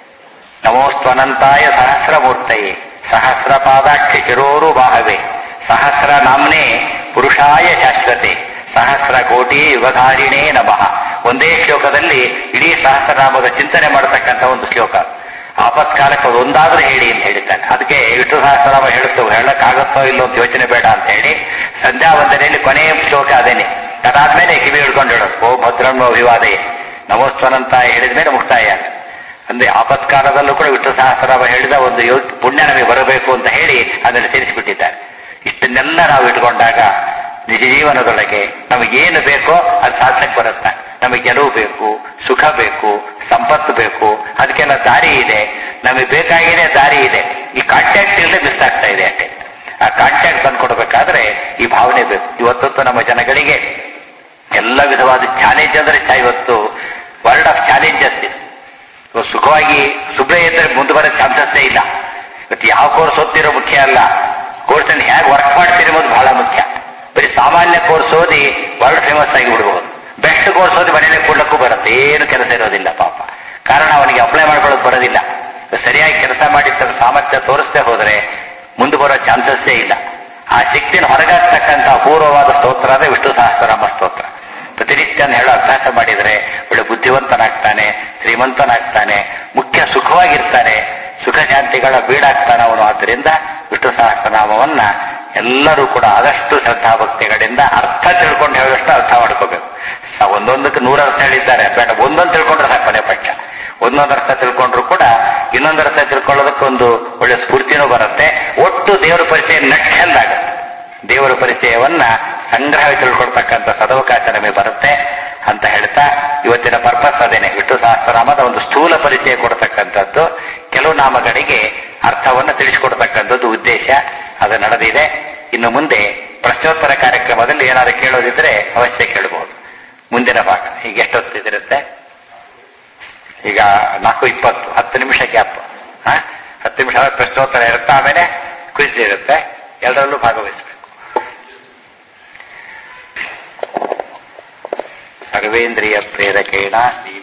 ನಮೋಸ್ತ್ವನಂತಾಯ ಸಹಸ್ರಮೂರ್ತಯೇ ಸಹಸ್ರ ಪಾದಾಕ್ಷಿ ಶಿರೋರು ಬಾಹವೆ ಸಹಸ್ರ ನಾಮ್ನೇ ಪುರುಷಾಯ ಶಾಶ್ವತೆ ಸಹಸ್ರ ಕೋಟಿ ಯುಗಧಾರಿಣೇ ನಮಃ ಒಂದೇ ಶ್ಲೋಕದಲ್ಲಿ ಇಡೀ ಸಹಸ್ರನಾಮದ ಚಿಂತನೆ ಮಾಡತಕ್ಕಂಥ ಒಂದು ಶ್ಲೋಕ ಆಪತ್ಕಾಲಕ್ಕೆ ಅದು ಒಂದಾದ್ರೂ ಹೇಳಿ ಅಂತ ಹೇಳಿದ್ದಾನೆ ಅದಕ್ಕೆ ವಿಷ್ಣು ಸಹಸ್ರನಾಮ ಹೇಳುತ್ತೇವೆ ಹೇಳಕ್ಕಾಗತ್ತೋ ಇಲ್ಲೋ ಅಂತ ಯೋಚನೆ ಬೇಡ ಅಂತ ಹೇಳಿ ಸಂಧ್ಯಾ ವಂದನೆಯಲ್ಲಿ ಕೊನೆಯ ಶ್ಲೋಕ ಅದೇನೆ ಅದಾದ್ಮೇಲೆ ಕಿವಿ ಹಿಡ್ಕೊಂಡು ಹೇಳೋದು ಓ ಭದ್ರಮ್ಮ ವಿವಾದೇ ನಮೋಸ್ತನಂತ ಹೇಳಿದ ಮೇಲೆ ಮುಕ್ತಾಯ ಅಂದ್ರೆ ಆಪತ್ಕಾಲದಲ್ಲೂ ಕೂಡ ವಿಷ್ಣು ಸಹಸ್ರನಾಮ ಹೇಳಿದ ಒಂದು ಯೋ ಪುಣ್ಯ ನಮಗೆ ಬರಬೇಕು ಅಂತ ಹೇಳಿ ಅದನ್ನು ಸೇರಿಸಿಬಿಟ್ಟಿದ್ದಾರೆ ಇಷ್ಟನ್ನೆಲ್ಲ ನಾವು ಇಟ್ಕೊಂಡಾಗ ನಿಜ ಜೀವನದೊಳಗೆ ನಮಗೇನು ಬೇಕೋ ಅದು ಸಾಧನೆಗೆ ಬರುತ್ತೆ ನಮಗೆ ಗೆಲುವು ಬೇಕು ಸುಖ ಬೇಕು ಸಂಪತ್ತು ಬೇಕು ಅದಕ್ಕೆಲ್ಲ ದಾರಿ ಇದೆ ನಮಗೆ ಬೇಕಾಗಿದೆ ದಾರಿ ಇದೆ ಈ ಕಾಂಟ್ಯಾಕ್ಟ್ ಇಲ್ಲದೆ ಮಿಸ್ ಆಗ್ತಾ ಇದೆ ಅಷ್ಟೇ ಆ ಕಾಂಟ್ಯಾಕ್ಟ್ ತಂದ್ಕೊಡ್ಬೇಕಾದ್ರೆ ಈ ಭಾವನೆ ಬೇಕು ಇವತ್ತಂತೂ ನಮ್ಮ ಜನಗಳಿಗೆ ಎಲ್ಲ ವಿಧವಾದ ಚಾಲೆಂಜ್ ಅಂದ್ರೆ ಚ- ಇವತ್ತು ವರ್ಲ್ಡ್ ಆಫ್ ಚಾಲೆಂಜಸ್ ಇದೆ ಇವತ್ತು ಸುಖವಾಗಿ ಸುಮ್ಮನೆ ಇದ್ರೆ ಮುಂದೆ ಬರೋ ಚಾನ್ಸಸ್ಸೇ ಇಲ್ಲ ಇವತ್ತು ಯಾವ ಕೋರ್ಸ್ ಓದ್ತಿರೋ ಮುಖ್ಯ ಅಲ್ಲ ಕೋರ್ಸ್ ಅನ್ನು ಹೇಗೆ ವರ್ಕ್ ಮಾಡ್ತೀರಿ ಅನ್ನೋದು ಬಹಳ ಮುಖ್ಯ ಬರೀ ಸಾಮಾನ್ಯ ಕೋರ್ಸ್ ಓದಿ ವರ್ಲ್ಡ್ ಫೇಮಸ್ ಆಗಿ ಬಿಡ್ಬೋದು ಬೆಸ್ಟ್ ಕೋರ್ಸ್ ಓದಿ ಮನೇಲಿ ಕೊಡ್ಲಕ್ಕೂ ಬರುತ್ತೆ ಏನು ಕೆಲಸ ಇರೋದಿಲ್ಲ ಪಾಪ ಕಾರಣ ಅವನಿಗೆ ಅಪ್ಲೈ ಮಾಡ್ಕೊಳ್ಳೋದು ಬರೋದಿಲ್ಲ ಸರಿಯಾಗಿ ಕೆಲಸ ಮಾಡಿ ತನ್ನ ಸಾಮರ್ಥ್ಯ ತೋರಿಸದೆ ಹೋದ್ರೆ ಮುಂದೆ ಬರೋ ಚಾನ್ಸಸ್ಸೇ ಇಲ್ಲ ಆ ಶಕ್ತಿನ ಹೊರಗಾಗ್ತಕ್ಕಂಥ ಅಪೂರ್ವವಾದ ಸ್ತೋತ್ರ ಅಂದ್ರೆ ವಿಷ್ಣು ಸಹಸ್ರನಾಮ ಸ್ತೋತ್ರ ಪ್ರತಿನಿತ್ಯ ಹೇಳೋ ಅಭ್ಯಾಸ ಮಾಡಿದರೆ ಒಳ್ಳೆ ಬುದ್ಧಿವಂತನಾಗ್ತಾನೆ ಶ್ರೀಮಂತನಾಗ್ತಾನೆ ಮುಖ್ಯ ಸುಖವಾಗಿರ್ತಾನೆ ಸುಖ ಶಾಂತಿಗಳ ಬೀಡಾಗ್ತಾನೆ ಅವನು ಆದ್ದರಿಂದ ವಿಷ್ಣು ಸಹಸ್ರನಾಮವನ್ನ ಎಲ್ಲರೂ ಕೂಡ ಆದಷ್ಟು ಶ್ರದ್ಧಾಭಕ್ತಿಗಳಿಂದ ಅರ್ಥ ತಿಳ್ಕೊಂಡು ಹೇಳೋಷ್ಟು ಅರ್ಥ ಮಾಡ್ಕೋಬೇಕು ಸ- ಒಂದೊಂದಕ್ಕೆ ನೂರ ಅರ್ಥ ಹೇಳಿದ್ದಾರೆ ಬೇಡ ಒಂದೊಂದು ತಿಳ್ಕೊಂಡ್ರೆ ಸಾಕು ಕೊನೆ ಪಕ್ಷ ಒಂದೊಂದು ಅರ್ಥ ತಿಳ್ಕೊಂಡ್ರು ಕೂಡ ಇನ್ನೊಂದು ಅರ್ಥ ತಿಳ್ಕೊಳ್ಳೋದಕ್ಕೊಂದು ಒಳ್ಳೆ ಸ್ಫೂರ್ತಿನೂ ಬರುತ್ತೆ ಒಟ್ಟು ದೇವರ ಪರಿಚಯ ನಕ್ಷಂದಾಗುತ್ತೆ ದೇವರ ಪರಿಚಯವನ್ನ ಸಂಗ್ರಹ ತಿಳ್ಕೊಳ್ತಕ್ಕಂಥ ಸದವಕಾಶ ನಮಗೆ ಬರುತ್ತೆ ಅಂತ ಹೇಳ್ತಾ ಇವತ್ತಿನ ಪರ್ಪಸ್ ಅದೇನೆ ವಿಷ್ಣು ಸಹಸ್ರನಾಮದ ಒಂದು ಸ್ಥೂಲ ಪರಿಚಯ ಕೊಡ್ತಕ್ಕಂಥದ್ದು ಕೆಲವು ನಾಮಗಳಿಗೆ ಅರ್ಥವನ್ನು ತಿಳಿಸಿಕೊಡ್ತಕ್ಕಂಥದ್ದು ಉದ್ದೇಶ ಅದು ನಡೆದಿದೆ ಇನ್ನು ಮುಂದೆ ಪ್ರಶ್ನೋತ್ತರ ಕಾರ್ಯಕ್ರಮದಲ್ಲಿ ಏನಾದ್ರು ಕೇಳೋದಿದ್ರೆ ಅವಶ್ಯ ಕೇಳಬಹುದು ಮುಂದಿನ ಭಾಗ ಈಗ ಎಷ್ಟೊತ್ತಿದಿರುತ್ತೆ ಈಗ ನಾಲ್ಕು ಇಪ್ಪತ್ತು ಹತ್ತು ನಿಮಿಷ ಗ್ಯಾಪ್ ಹತ್ತು ನಿಮಿಷ ಆದ ಪ್ರಶ್ನೋತ್ತರ ಇರುತ್ತೆ ಆಮೇಲೆ ಕ್ವಿಜ್ ಇರುತ್ತೆ ಎಲ್ಲರಲ್ಲೂ ಭಾಗವಹಿಸಬೇಕು ಸರ್ವೇಂದ್ರಿಯ ಪ್ರೇರಕೇಣ